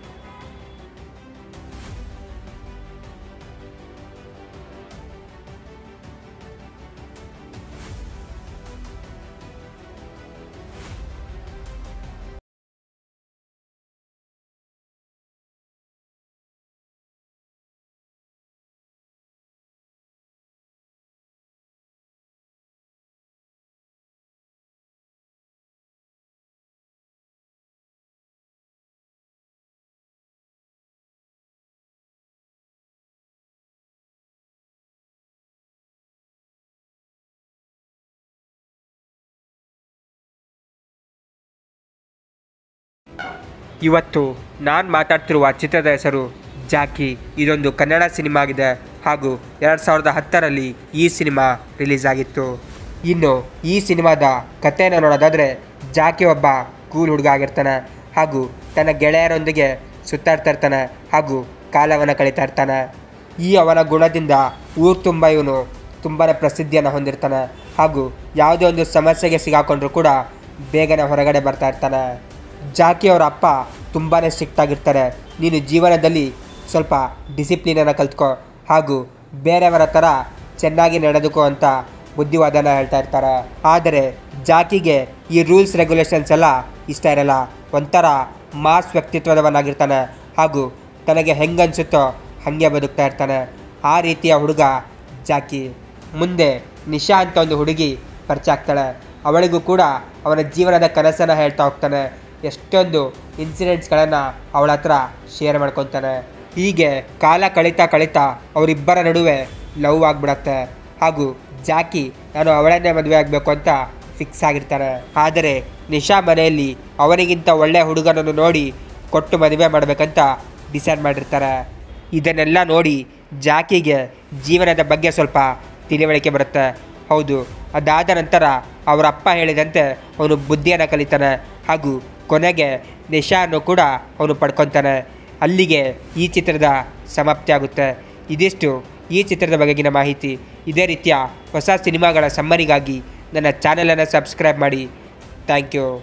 ಇವತ್ತು ನಾನು ಮಾತಾಡ್ತಿರುವ ಚಿತ್ರದ ಹೆಸರು ಜಾಕಿ ಇದೊಂದು ಕನ್ನಡ ಸಿನಿಮಾ ಆಗಿದೆ ಹಾಗೂ ಎರಡು ಸಾವಿರದ ಹತ್ತರಲ್ಲಿ ಈ ಸಿನಿಮಾ ರಿಲೀಸ್ ಆಗಿತ್ತು ಇನ್ನು ಈ ಸಿನಿಮಾದ ಕಥೆಯನ್ನು ನೋಡೋದಾದರೆ ಜಾಕಿ ಒಬ್ಬ ಕೂಲ್ ಹುಡುಗ ಆಗಿರ್ತಾನೆ ಹಾಗೂ ತನ್ನ ಗೆಳೆಯರೊಂದಿಗೆ ಸುತ್ತಾಡ್ತಾ ಇರ್ತಾನೆ ಹಾಗೂ ಕಾಲವನ್ನು ಕಳೀತಾ ಇರ್ತಾನೆ ಈ ಅವನ ಗುಣದಿಂದ ಊರು ತುಂಬ ಇವನು ತುಂಬಾ ಪ್ರಸಿದ್ಧಿಯನ್ನು ಹೊಂದಿರ್ತಾನೆ ಹಾಗೂ ಯಾವುದೇ ಒಂದು ಸಮಸ್ಯೆಗೆ ಸಿಗಾಕೊಂಡ್ರೂ ಕೂಡ ಬೇಗನೆ ಹೊರಗಡೆ ಬರ್ತಾ ಇರ್ತಾನೆ ಜಾಕಿ ಅವರ ಅಪ್ಪ ತುಂಬಾ ಸ್ಟ್ರಿಕ್ಟ್ ಆಗಿರ್ತಾರೆ ನೀನು ಜೀವನದಲ್ಲಿ ಸ್ವಲ್ಪ ಡಿಸಿಪ್ಲಿನನ್ನು ಕಲ್ತ್ಕೋ ಹಾಗೂ ಬೇರೆಯವರ ಥರ ಚೆನ್ನಾಗಿ ನಡೆದುಕೋ ಅಂತ ಬುದ್ಧಿವಾದನ ಹೇಳ್ತಾ ಇರ್ತಾರೆ ಆದರೆ ಜಾಕಿಗೆ ಈ ರೂಲ್ಸ್ ರೆಗ್ಯುಲೇಷನ್ಸ್ ಎಲ್ಲ ಇಷ್ಟ ಇರಲ್ಲ ಒಂಥರ ಮಾಸ್ ವ್ಯಕ್ತಿತ್ವದವನಾಗಿರ್ತಾನೆ ಹಾಗೂ ತನಗೆ ಹೆಂಗನ್ಸುತ್ತೋ ಹಾಗೆ ಬದುಕ್ತಾ ಇರ್ತಾನೆ ಆ ರೀತಿಯ ಹುಡುಗ ಜಾಕಿ ಮುಂದೆ ನಿಶಾ ಅಂತ ಒಂದು ಹುಡುಗಿ ಪರಿಚಯ ಆಗ್ತಾಳೆ ಅವಳಿಗೂ ಕೂಡ ಅವನ ಜೀವನದ ಕನಸನ್ನು ಹೇಳ್ತಾ ಹೋಗ್ತಾನೆ ಎಷ್ಟೊಂದು ಇನ್ಸಿಡೆಂಟ್ಸ್ಗಳನ್ನು ಅವಳ ಹತ್ರ ಶೇರ್ ಮಾಡ್ಕೊತಾನೆ ಹೀಗೆ ಕಾಲ ಕಳೀತಾ ಕಳೀತಾ ಅವರಿಬ್ಬರ ನಡುವೆ ಲವ್ ಆಗಿಬಿಡತ್ತೆ ಹಾಗೂ ಜಾಕಿ ನಾನು ಅವಳನ್ನೇ ಮದುವೆ ಆಗಬೇಕು ಅಂತ ಫಿಕ್ಸ್ ಆಗಿರ್ತಾನೆ ಆದರೆ ನಿಶಾ ಮನೆಯಲ್ಲಿ ಅವನಿಗಿಂತ ಒಳ್ಳೆಯ ಹುಡುಗನನ್ನು ನೋಡಿ ಕೊಟ್ಟು ಮದುವೆ ಮಾಡಬೇಕಂತ ಡಿಸೈಡ್ ಮಾಡಿರ್ತಾರೆ ಇದನ್ನೆಲ್ಲ ನೋಡಿ ಜಾಕಿಗೆ ಜೀವನದ ಬಗ್ಗೆ ಸ್ವಲ್ಪ ತಿಳಿವಳಿಕೆ ಬರುತ್ತೆ ಹೌದು ಅದಾದ ನಂತರ ಅವರ ಅಪ್ಪ ಹೇಳಿದಂತೆ ಅವನು ಬುದ್ಧಿಯನ್ನು ಕಲಿತಾನೆ ಹಾಗೂ ಕೊನೆಗೆ ನಿಶಾನು ಕೂಡ ಅವನು ಪಡ್ಕೊತಾನೆ ಅಲ್ಲಿಗೆ ಈ ಚಿತ್ರದ ಸಮಾಪ್ತಿ ಆಗುತ್ತೆ ಇದಿಷ್ಟು ಈ ಚಿತ್ರದ ಬಗೆಗಿನ ಮಾಹಿತಿ ಇದೇ ರೀತಿಯ ಹೊಸ ಸಿನಿಮಾಗಳ ಸಮ್ಮರಿಗಾಗಿ ನನ್ನ ಚಾನಲನ್ನು ಸಬ್ಸ್ಕ್ರೈಬ್ ಮಾಡಿ ಥ್ಯಾಂಕ್ ಯು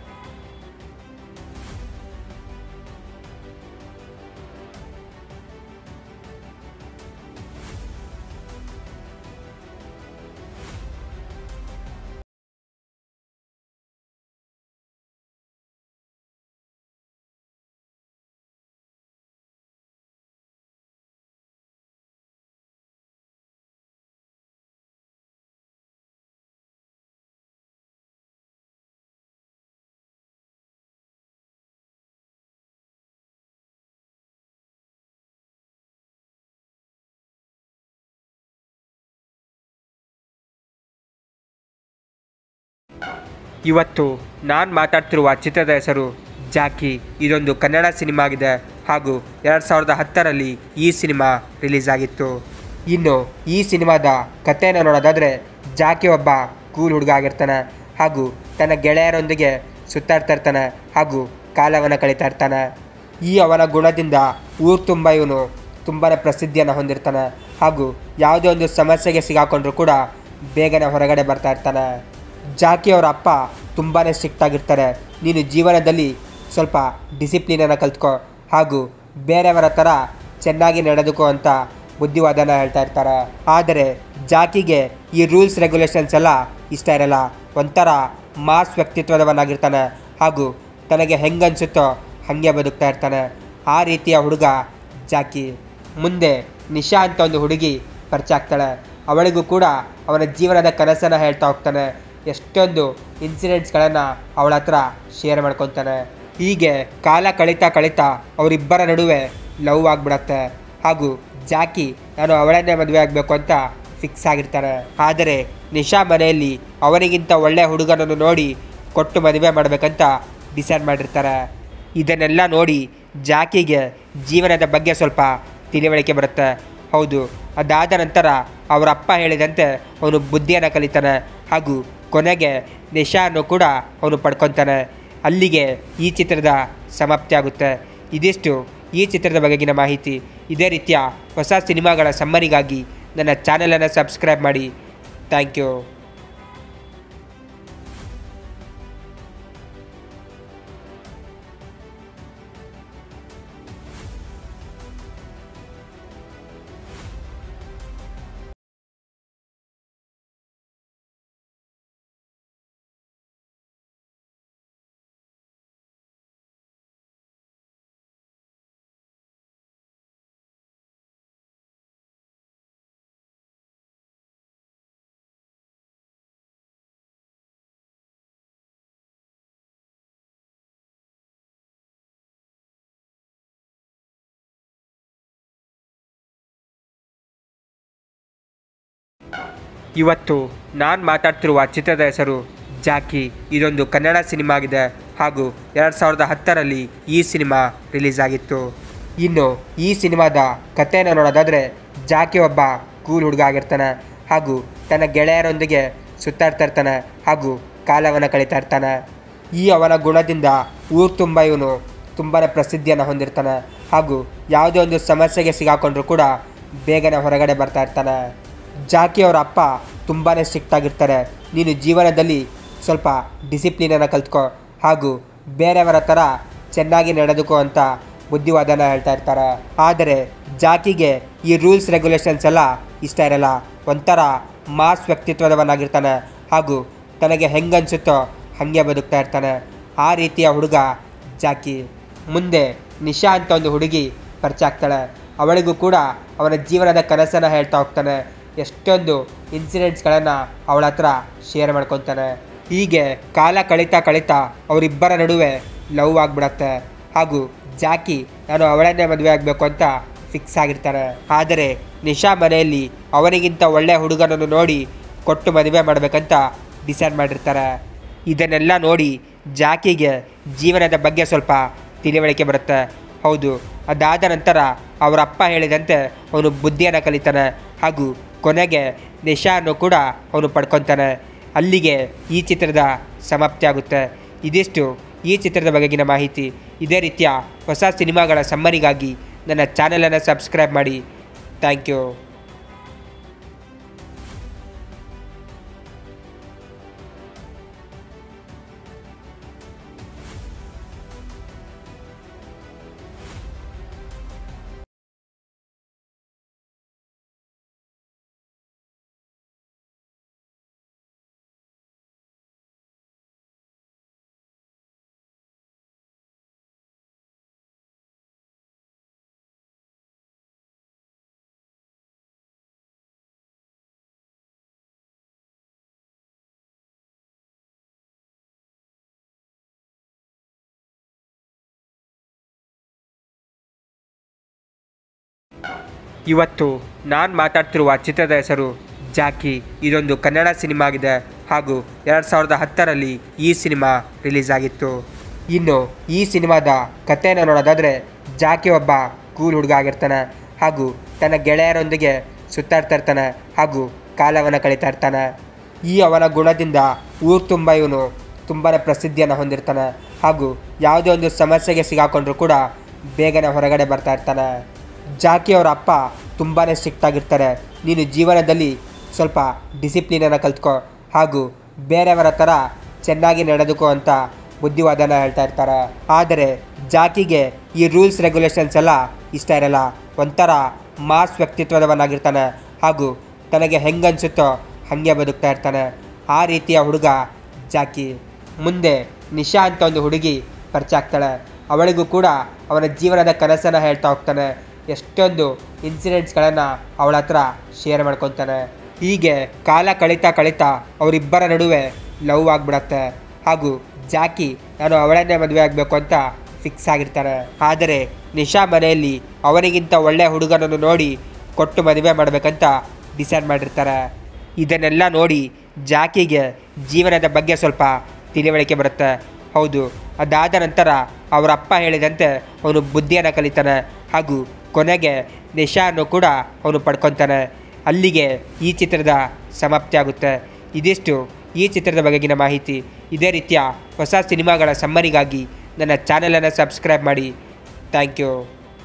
ಇವತ್ತು ನಾನು ಮಾತಾಡ್ತಿರುವ ಚಿತ್ರದ ಹೆಸರು ಜಾಕಿ ಇದೊಂದು ಕನ್ನಡ ಸಿನಿಮಾ ಆಗಿದೆ ಹಾಗೂ ಎರಡು ಸಾವಿರದ ಹತ್ತರಲ್ಲಿ ಈ ಸಿನಿಮಾ ರಿಲೀಸ್ ಆಗಿತ್ತು ಇನ್ನು ಈ ಸಿನಿಮಾದ ಕಥೆಯನ್ನು ನೋಡೋದಾದರೆ ಜಾಕಿ ಒಬ್ಬ ಕೂಲ್ ಹುಡುಗ ಆಗಿರ್ತಾನೆ ಹಾಗೂ ತನ್ನ ಗೆಳೆಯರೊಂದಿಗೆ ಸುತ್ತಾಡ್ತಾ ಇರ್ತಾನೆ ಹಾಗೂ ಕಾಲವನ್ನು ಕಳೀತಾ ಇರ್ತಾನೆ ಈ ಅವನ ಗುಣದಿಂದ ಊರು ತುಂಬ ಇವನು ತುಂಬಾ ಪ್ರಸಿದ್ಧಿಯನ್ನು ಹೊಂದಿರ್ತಾನೆ ಹಾಗೂ ಯಾವುದೇ ಒಂದು ಸಮಸ್ಯೆಗೆ ಸಿಗಾಕೊಂಡ್ರೂ ಕೂಡ ಬೇಗನೆ ಹೊರಗಡೆ ಬರ್ತಾ ಇರ್ತಾನೆ ಜಾಕಿ ಅವರ ಅಪ್ಪ ತುಂಬಾ ಸ್ಟ್ರಿಕ್ಟ್ ಆಗಿರ್ತಾರೆ ನೀನು ಜೀವನದಲ್ಲಿ ಸ್ವಲ್ಪ ಡಿಸಿಪ್ಲಿನನ್ನು ಕಲ್ತ್ಕೊ ಹಾಗೂ ಬೇರೆಯವರ ಥರ ಚೆನ್ನಾಗಿ ನಡೆದುಕೋ ಅಂತ ಬುದ್ಧಿವಾದನ ಹೇಳ್ತಾ ಇರ್ತಾರೆ ಆದರೆ ಜಾಕಿಗೆ ಈ ರೂಲ್ಸ್ ರೆಗ್ಯುಲೇಷನ್ಸ್ ಎಲ್ಲ ಇಷ್ಟ ಇರಲ್ಲ ಒಂಥರ ಮಾಸ್ ವ್ಯಕ್ತಿತ್ವದವನಾಗಿರ್ತಾನೆ ಹಾಗೂ ತನಗೆ ಹೆಂಗನ್ಸುತ್ತೋ ಹಾಗೆ ಬದುಕ್ತಾ ಇರ್ತಾನೆ ಆ ರೀತಿಯ ಹುಡುಗ ಜಾಕಿ ಮುಂದೆ ನಿಶಾ ಅಂತ ಒಂದು ಹುಡುಗಿ ಪರಿಚಯ ಆಗ್ತಾಳೆ ಅವಳಿಗೂ ಕೂಡ ಅವನ ಜೀವನದ ಕನಸನ್ನು ಹೇಳ್ತಾ ಹೋಗ್ತಾನೆ ಎಷ್ಟೊಂದು ಇನ್ಸಿಡೆಂಟ್ಸ್ಗಳನ್ನು ಅವಳ ಹತ್ರ ಶೇರ್ ಮಾಡ್ಕೊತಾನೆ ಹೀಗೆ ಕಾಲ ಕಳೀತಾ ಕಳೀತಾ ಅವರಿಬ್ಬರ ನಡುವೆ ಲವ್ ಆಗಿಬಿಡತ್ತೆ ಹಾಗೂ ಜಾಕಿ ನಾನು ಅವಳನ್ನೇ ಮದುವೆ ಆಗಬೇಕು ಅಂತ ಫಿಕ್ಸ್ ಆಗಿರ್ತಾನೆ ಆದರೆ ನಿಶಾ ಮನೆಯಲ್ಲಿ ಅವನಿಗಿಂತ ಒಳ್ಳೆಯ ಹುಡುಗನನ್ನು ನೋಡಿ ಕೊಟ್ಟು ಮದುವೆ ಮಾಡಬೇಕಂತ ಡಿಸೈಡ್ ಮಾಡಿರ್ತಾರೆ ಇದನ್ನೆಲ್ಲ ನೋಡಿ ಜಾಕಿಗೆ ಜೀವನದ ಬಗ್ಗೆ ಸ್ವಲ್ಪ ತಿಳಿವಳಿಕೆ ಬರುತ್ತೆ ಹೌದು ಅದಾದ ನಂತರ ಅವರ ಅಪ್ಪ ಹೇಳಿದಂತೆ ಅವನು ಬುದ್ಧಿಯನ್ನು ಕಲಿತಾನೆ ಹಾಗೂ ಕೊನೆಗೆ ನಿಶಾನ್ನು ಕೂಡ ಅವನು ಪಡ್ಕೊತಾನೆ ಅಲ್ಲಿಗೆ ಈ ಚಿತ್ರದ ಸಮಾಪ್ತಿ ಆಗುತ್ತೆ ಇದಿಷ್ಟು ಈ ಚಿತ್ರದ ಬಗೆಗಿನ ಮಾಹಿತಿ ಇದೇ ರೀತಿಯ ಹೊಸ ಸಿನಿಮಾಗಳ ಸಮ್ಮರಿಗಾಗಿ ನನ್ನ ಚಾನಲನ್ನು ಸಬ್ಸ್ಕ್ರೈಬ್ ಮಾಡಿ ಥ್ಯಾಂಕ್ ಯು ಇವತ್ತು ನಾನು ಮಾತಾಡ್ತಿರುವ ಚಿತ್ರದ ಹೆಸರು ಜಾಕಿ ಇದೊಂದು ಕನ್ನಡ ಸಿನಿಮಾ ಆಗಿದೆ ಹಾಗೂ ಎರಡು ಸಾವಿರದ ಹತ್ತರಲ್ಲಿ ಈ ಸಿನಿಮಾ ರಿಲೀಸ್ ಆಗಿತ್ತು ಇನ್ನು ಈ ಸಿನಿಮಾದ ಕಥೆಯನ್ನು ನೋಡೋದಾದರೆ ಜಾಕಿ ಒಬ್ಬ ಕೂಲ್ ಹುಡುಗ ಆಗಿರ್ತಾನೆ ಹಾಗೂ ತನ್ನ ಗೆಳೆಯರೊಂದಿಗೆ ಸುತ್ತಾಡ್ತಾ ಇರ್ತಾನೆ ಹಾಗೂ ಕಾಲವನ್ನು ಕಳೀತಾ ಇರ್ತಾನೆ ಈ ಅವನ ಗುಣದಿಂದ ಊರು ತುಂಬ ಇವನು ತುಂಬಾ ಪ್ರಸಿದ್ಧಿಯನ್ನು ಹೊಂದಿರ್ತಾನೆ ಹಾಗೂ ಯಾವುದೇ ಒಂದು ಸಮಸ್ಯೆಗೆ ಸಿಗಾಕೊಂಡ್ರೂ ಕೂಡ ಬೇಗನೆ ಹೊರಗಡೆ ಬರ್ತಾ ಇರ್ತಾನೆ ಜಾಕಿ ಅವರ ಅಪ್ಪ ತುಂಬಾ ಸ್ಟ್ರಿಕ್ಟ್ ಆಗಿರ್ತಾರೆ ನೀನು ಜೀವನದಲ್ಲಿ ಸ್ವಲ್ಪ ಡಿಸಿಪ್ಲಿನನ್ನು ಕಲ್ತ್ಕೊ ಹಾಗೂ ಬೇರೆಯವರ ಥರ ಚೆನ್ನಾಗಿ ನಡೆದುಕೋ ಅಂತ ಬುದ್ಧಿವಾದನ ಹೇಳ್ತಾ ಇರ್ತಾರೆ ಆದರೆ ಜಾಕಿಗೆ ಈ ರೂಲ್ಸ್ ರೆಗ್ಯುಲೇಷನ್ಸ್ ಎಲ್ಲ ಇಷ್ಟ ಇರಲ್ಲ ಒಂಥರ ಮಾಸ್ ವ್ಯಕ್ತಿತ್ವದವನಾಗಿರ್ತಾನೆ ಹಾಗೂ ತನಗೆ ಹೆಂಗನ್ಸುತ್ತೋ ಹಾಗೆ ಬದುಕ್ತಾ ಇರ್ತಾನೆ ಆ ರೀತಿಯ ಹುಡುಗ ಜಾಕಿ ಮುಂದೆ ನಿಶಾ ಅಂತ ಒಂದು ಹುಡುಗಿ ಪರಿಚಯ ಆಗ್ತಾಳೆ ಅವಳಿಗೂ ಕೂಡ ಅವನ ಜೀವನದ ಕನಸನ್ನು ಹೇಳ್ತಾ ಹೋಗ್ತಾನೆ ಎಷ್ಟೊಂದು ಇನ್ಸಿಡೆಂಟ್ಸ್ಗಳನ್ನು ಅವಳ ಹತ್ರ ಶೇರ್ ಮಾಡ್ಕೊತಾನೆ ಹೀಗೆ ಕಾಲ ಕಳೀತಾ ಕಳೀತಾ ಅವರಿಬ್ಬರ ನಡುವೆ ಲವ್ ಆಗಿಬಿಡತ್ತೆ ಹಾಗೂ ಜಾಕಿ ನಾನು ಅವಳನ್ನೇ ಮದುವೆ ಆಗಬೇಕು ಅಂತ ಫಿಕ್ಸ್ ಆಗಿರ್ತಾರೆ ಆದರೆ ನಿಶಾ ಮನೆಯಲ್ಲಿ ಅವನಿಗಿಂತ ಒಳ್ಳೆಯ ಹುಡುಗನನ್ನು ನೋಡಿ ಕೊಟ್ಟು ಮದುವೆ ಮಾಡಬೇಕಂತ ಡಿಸೈಡ್ ಮಾಡಿರ್ತಾರೆ ಇದನ್ನೆಲ್ಲ ನೋಡಿ ಜಾಕಿಗೆ ಜೀವನದ ಬಗ್ಗೆ ಸ್ವಲ್ಪ ತಿಳಿವಳಿಕೆ ಬರುತ್ತೆ ಹೌದು ಅದಾದ ನಂತರ ಅವರ ಅಪ್ಪ ಹೇಳಿದಂತೆ ಅವನು ಬುದ್ಧಿಯನ್ನು ಕಲಿತಾನೆ ಹಾಗೂ ಕೊನೆಗೆ ನಿಶಾನ್ನು ಕೂಡ ಅವನು ಪಡ್ಕೊತಾನೆ ಅಲ್ಲಿಗೆ ಈ ಚಿತ್ರದ ಸಮಾಪ್ತಿ ಆಗುತ್ತೆ ಇದಿಷ್ಟು ಈ ಚಿತ್ರದ ಬಗೆಗಿನ ಮಾಹಿತಿ ಇದೇ ರೀತಿಯ ಹೊಸ ಸಿನಿಮಾಗಳ ಸಮ್ಮರಿಗಾಗಿ ನನ್ನ ಚಾನಲನ್ನು ಸಬ್ಸ್ಕ್ರೈಬ್ ಮಾಡಿ ಥ್ಯಾಂಕ್ ಯು ಇವತ್ತು ನಾನು ಮಾತಾಡ್ತಿರುವ ಚಿತ್ರದ ಹೆಸರು ಜಾಕಿ ಇದೊಂದು ಕನ್ನಡ ಸಿನಿಮಾ ಆಗಿದೆ ಹಾಗೂ ಎರಡು ಸಾವಿರದ ಹತ್ತರಲ್ಲಿ ಈ ಸಿನಿಮಾ ರಿಲೀಸ್ ಆಗಿತ್ತು ಇನ್ನು ಈ ಸಿನಿಮಾದ ಕಥೆಯನ್ನು ನೋಡೋದಾದರೆ ಜಾಕಿ ಒಬ್ಬ ಕೂಲ್ ಹುಡುಗ ಆಗಿರ್ತಾನೆ ಹಾಗೂ ತನ್ನ ಗೆಳೆಯರೊಂದಿಗೆ ಸುತ್ತಾಡ್ತಾ ಇರ್ತಾನೆ ಹಾಗೂ ಕಾಲವನ್ನು ಕಳೀತಾ ಇರ್ತಾನೆ ಈ ಅವನ ಗುಣದಿಂದ ಊರು ತುಂಬ ಇವನು ತುಂಬಾ ಪ್ರಸಿದ್ಧಿಯನ್ನು ಹೊಂದಿರ್ತಾನೆ ಹಾಗೂ ಯಾವುದೇ ಒಂದು ಸಮಸ್ಯೆಗೆ ಸಿಗಾಕೊಂಡ್ರೂ ಕೂಡ ಬೇಗನೆ ಹೊರಗಡೆ ಬರ್ತಾ ಇರ್ತಾನೆ ಜಾಕಿ ಅವರ ಅಪ್ಪ ತುಂಬಾ ಸ್ಟ್ರಿಕ್ಟ್ ಆಗಿರ್ತಾರೆ ನೀನು ಜೀವನದಲ್ಲಿ ಸ್ವಲ್ಪ ಡಿಸಿಪ್ಲಿನನ್ನು ಕಲ್ತ್ಕೊ ಹಾಗೂ ಬೇರೆಯವರ ಥರ ಚೆನ್ನಾಗಿ ನಡೆದುಕೋ ಅಂತ ಬುದ್ಧಿವಾದನ ಹೇಳ್ತಾ ಇರ್ತಾರೆ ಆದರೆ ಜಾಕಿಗೆ ಈ ರೂಲ್ಸ್ ರೆಗ್ಯುಲೇಷನ್ಸ್ ಎಲ್ಲ ಇಷ್ಟ ಇರಲ್ಲ ಒಂಥರ ಮಾಸ್ ವ್ಯಕ್ತಿತ್ವದವನಾಗಿರ್ತಾನೆ ಹಾಗೂ ತನಗೆ ಹೆಂಗನ್ಸುತ್ತೋ ಹಾಗೆ ಬದುಕ್ತಾ ಇರ್ತಾನೆ ಆ ರೀತಿಯ ಹುಡುಗ ಜಾಕಿ ಮುಂದೆ ನಿಶಾ ಅಂತ ಒಂದು ಹುಡುಗಿ ಪರಿಚಯ ಆಗ್ತಾಳೆ ಅವಳಿಗೂ ಕೂಡ ಅವನ ಜೀವನದ ಕನಸನ್ನು ಹೇಳ್ತಾ ಹೋಗ್ತಾನೆ ಎಷ್ಟೊಂದು ಇನ್ಸಿಡೆಂಟ್ಸ್ಗಳನ್ನು ಅವಳ ಹತ್ರ ಶೇರ್ ಮಾಡ್ಕೊತಾನೆ ಹೀಗೆ ಕಾಲ ಕಳೀತಾ ಕಳೀತಾ ಅವರಿಬ್ಬರ ನಡುವೆ ಲವ್ ಆಗಿಬಿಡತ್ತೆ ಹಾಗೂ ಜಾಕಿ ನಾನು ಅವಳನ್ನೇ ಮದುವೆ ಆಗಬೇಕು ಅಂತ ಫಿಕ್ಸ್ ಆಗಿರ್ತಾನೆ ಆದರೆ ನಿಶಾ ಮನೆಯಲ್ಲಿ ಅವನಿಗಿಂತ ಒಳ್ಳೆ ಹುಡುಗನನ್ನು ನೋಡಿ ಕೊಟ್ಟು ಮದುವೆ ಮಾಡಬೇಕಂತ ಡಿಸೈಡ್ ಮಾಡಿರ್ತಾರೆ ಇದನ್ನೆಲ್ಲ ನೋಡಿ ಜಾಕಿಗೆ ಜೀವನದ ಬಗ್ಗೆ ಸ್ವಲ್ಪ ತಿಳಿವಳಿಕೆ ಬರುತ್ತೆ ಹೌದು ಅದಾದ ನಂತರ ಅವರ ಅಪ್ಪ ಹೇಳಿದಂತೆ ಅವನು ಬುದ್ಧಿಯನ್ನು ಕಲಿತಾನೆ ಹಾಗೂ ಕೊನೆಗೆ ನಿಶಾನ್ನು ಕೂಡ ಅವನು ಪಡ್ಕೊತಾನೆ ಅಲ್ಲಿಗೆ ಈ ಚಿತ್ರದ ಸಮಾಪ್ತಿ ಆಗುತ್ತೆ ಇದಿಷ್ಟು ಈ ಚಿತ್ರದ ಬಗೆಗಿನ ಮಾಹಿತಿ ಇದೇ ರೀತಿಯ ಹೊಸ ಸಿನಿಮಾಗಳ ಸಮ್ಮರಿಗಾಗಿ ನನ್ನ ಚಾನಲನ್ನು ಸಬ್ಸ್ಕ್ರೈಬ್ ಮಾಡಿ ಥ್ಯಾಂಕ್ ಯು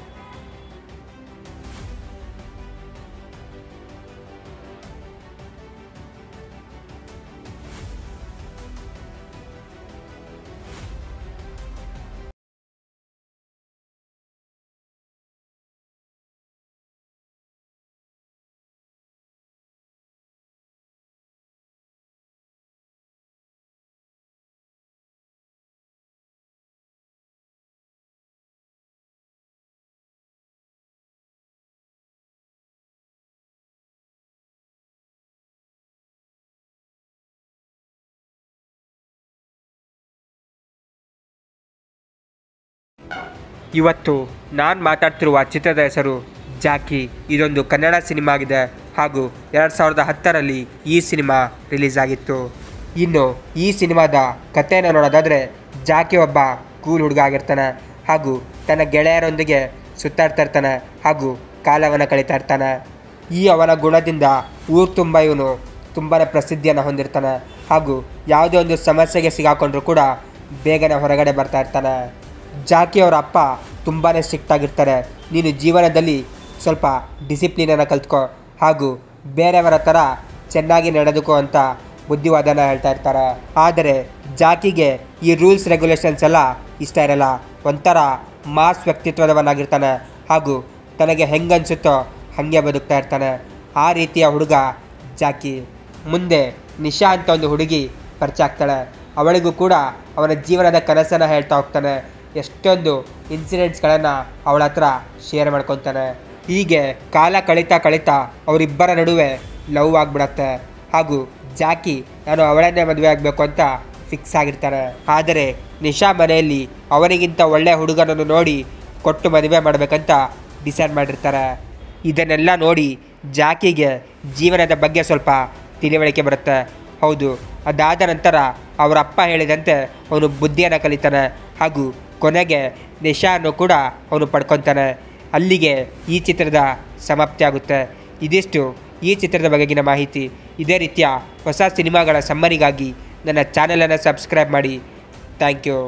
ಇವತ್ತು ನಾನು ಮಾತಾಡ್ತಿರುವ ಚಿತ್ರದ ಹೆಸರು ಜಾಕಿ ಇದೊಂದು ಕನ್ನಡ ಸಿನಿಮಾ ಆಗಿದೆ ಹಾಗೂ ಎರಡು ಸಾವಿರದ ಹತ್ತರಲ್ಲಿ ಈ ಸಿನಿಮಾ ರಿಲೀಸ್ ಆಗಿತ್ತು ಇನ್ನು ಈ ಸಿನಿಮಾದ ಕಥೆಯನ್ನು ನೋಡೋದಾದರೆ ಜಾಕಿ ಒಬ್ಬ ಕೂಲ್ ಹುಡುಗ ಆಗಿರ್ತಾನೆ ಹಾಗೂ ತನ್ನ ಗೆಳೆಯರೊಂದಿಗೆ ಸುತ್ತಾಡ್ತಾ ಇರ್ತಾನೆ ಹಾಗೂ ಕಾಲವನ್ನು ಕಳೀತಾ ಇರ್ತಾನೆ ಈ ಅವನ ಗುಣದಿಂದ ಊರು ತುಂಬ ಇವನು ತುಂಬಾ ಪ್ರಸಿದ್ಧಿಯನ್ನು ಹೊಂದಿರ್ತಾನೆ ಹಾಗೂ ಯಾವುದೇ ಒಂದು ಸಮಸ್ಯೆಗೆ ಸಿಗಾಕೊಂಡ್ರೂ ಕೂಡ ಬೇಗನೆ ಹೊರಗಡೆ ಬರ್ತಾ ಇರ್ತಾನೆ ಜಾಕಿ ಅವರ ಅಪ್ಪ ತುಂಬಾ ಸ್ಟ್ರಿಕ್ಟ್ ಆಗಿರ್ತಾರೆ ನೀನು ಜೀವನದಲ್ಲಿ ಸ್ವಲ್ಪ ಡಿಸಿಪ್ಲಿನನ್ನು ಕಲ್ತ್ಕೊ ಹಾಗೂ ಬೇರೆಯವರ ಥರ ಚೆನ್ನಾಗಿ ನಡೆದುಕೋ ಅಂತ ಬುದ್ಧಿವಾದನ ಹೇಳ್ತಾ ಇರ್ತಾರೆ ಆದರೆ ಜಾಕಿಗೆ ಈ ರೂಲ್ಸ್ ರೆಗ್ಯುಲೇಷನ್ಸ್ ಎಲ್ಲ ಇಷ್ಟ ಇರಲ್ಲ ಒಂಥರ ಮಾಸ್ ವ್ಯಕ್ತಿತ್ವದವನಾಗಿರ್ತಾನೆ ಹಾಗೂ ತನಗೆ ಹೆಂಗನ್ಸುತ್ತೋ ಹಾಗೆ ಬದುಕ್ತಾ ಇರ್ತಾನೆ ಆ ರೀತಿಯ ಹುಡುಗ ಜಾಕಿ ಮುಂದೆ ನಿಶಾ ಅಂತ ಒಂದು ಹುಡುಗಿ ಪರಿಚಯ ಆಗ್ತಾಳೆ ಅವಳಿಗೂ ಕೂಡ ಅವನ ಜೀವನದ ಕನಸನ್ನು ಹೇಳ್ತಾ ಹೋಗ್ತಾನೆ ಎಷ್ಟೊಂದು ಇನ್ಸಿಡೆಂಟ್ಸ್ಗಳನ್ನು ಅವಳ ಹತ್ರ ಶೇರ್ ಮಾಡ್ಕೊತಾನೆ ಹೀಗೆ ಕಾಲ ಕಳೀತಾ ಕಳೀತಾ ಅವರಿಬ್ಬರ ನಡುವೆ ಲವ್ ಆಗಿಬಿಡತ್ತೆ ಹಾಗೂ ಜಾಕಿ ನಾನು ಅವಳನ್ನೇ ಮದುವೆ ಆಗಬೇಕು ಅಂತ ಫಿಕ್ಸ್ ಆಗಿರ್ತಾನೆ ಆದರೆ ನಿಶಾ ಮನೆಯಲ್ಲಿ ಅವನಿಗಿಂತ ಒಳ್ಳೆ ಹುಡುಗನನ್ನು ನೋಡಿ ಕೊಟ್ಟು ಮದುವೆ ಮಾಡಬೇಕಂತ ಡಿಸೈಡ್ ಮಾಡಿರ್ತಾರೆ ಇದನ್ನೆಲ್ಲ ನೋಡಿ ಜಾಕಿಗೆ ಜೀವನದ ಬಗ್ಗೆ ಸ್ವಲ್ಪ ತಿಳಿವಳಿಕೆ ಬರುತ್ತೆ ಹೌದು ಅದಾದ ನಂತರ ಅವರ ಅಪ್ಪ ಹೇಳಿದಂತೆ ಅವನು ಬುದ್ಧಿಯನ್ನು ಕಲಿತಾನೆ ಹಾಗೂ ಕೊನೆಗೆ ನಿಶಾನ್ನು ಕೂಡ ಅವನು ಪಡ್ಕೊತಾನೆ ಅಲ್ಲಿಗೆ ಈ ಚಿತ್ರದ ಸಮಾಪ್ತಿ ಆಗುತ್ತೆ ಇದಿಷ್ಟು ಈ ಚಿತ್ರದ ಬಗೆಗಿನ ಮಾಹಿತಿ ಇದೇ ರೀತಿಯ ಹೊಸ ಸಿನಿಮಾಗಳ ಸಮ್ಮರಿಗಾಗಿ ನನ್ನ ಚಾನಲನ್ನು ಸಬ್ಸ್ಕ್ರೈಬ್ ಮಾಡಿ ಥ್ಯಾಂಕ್ ಯು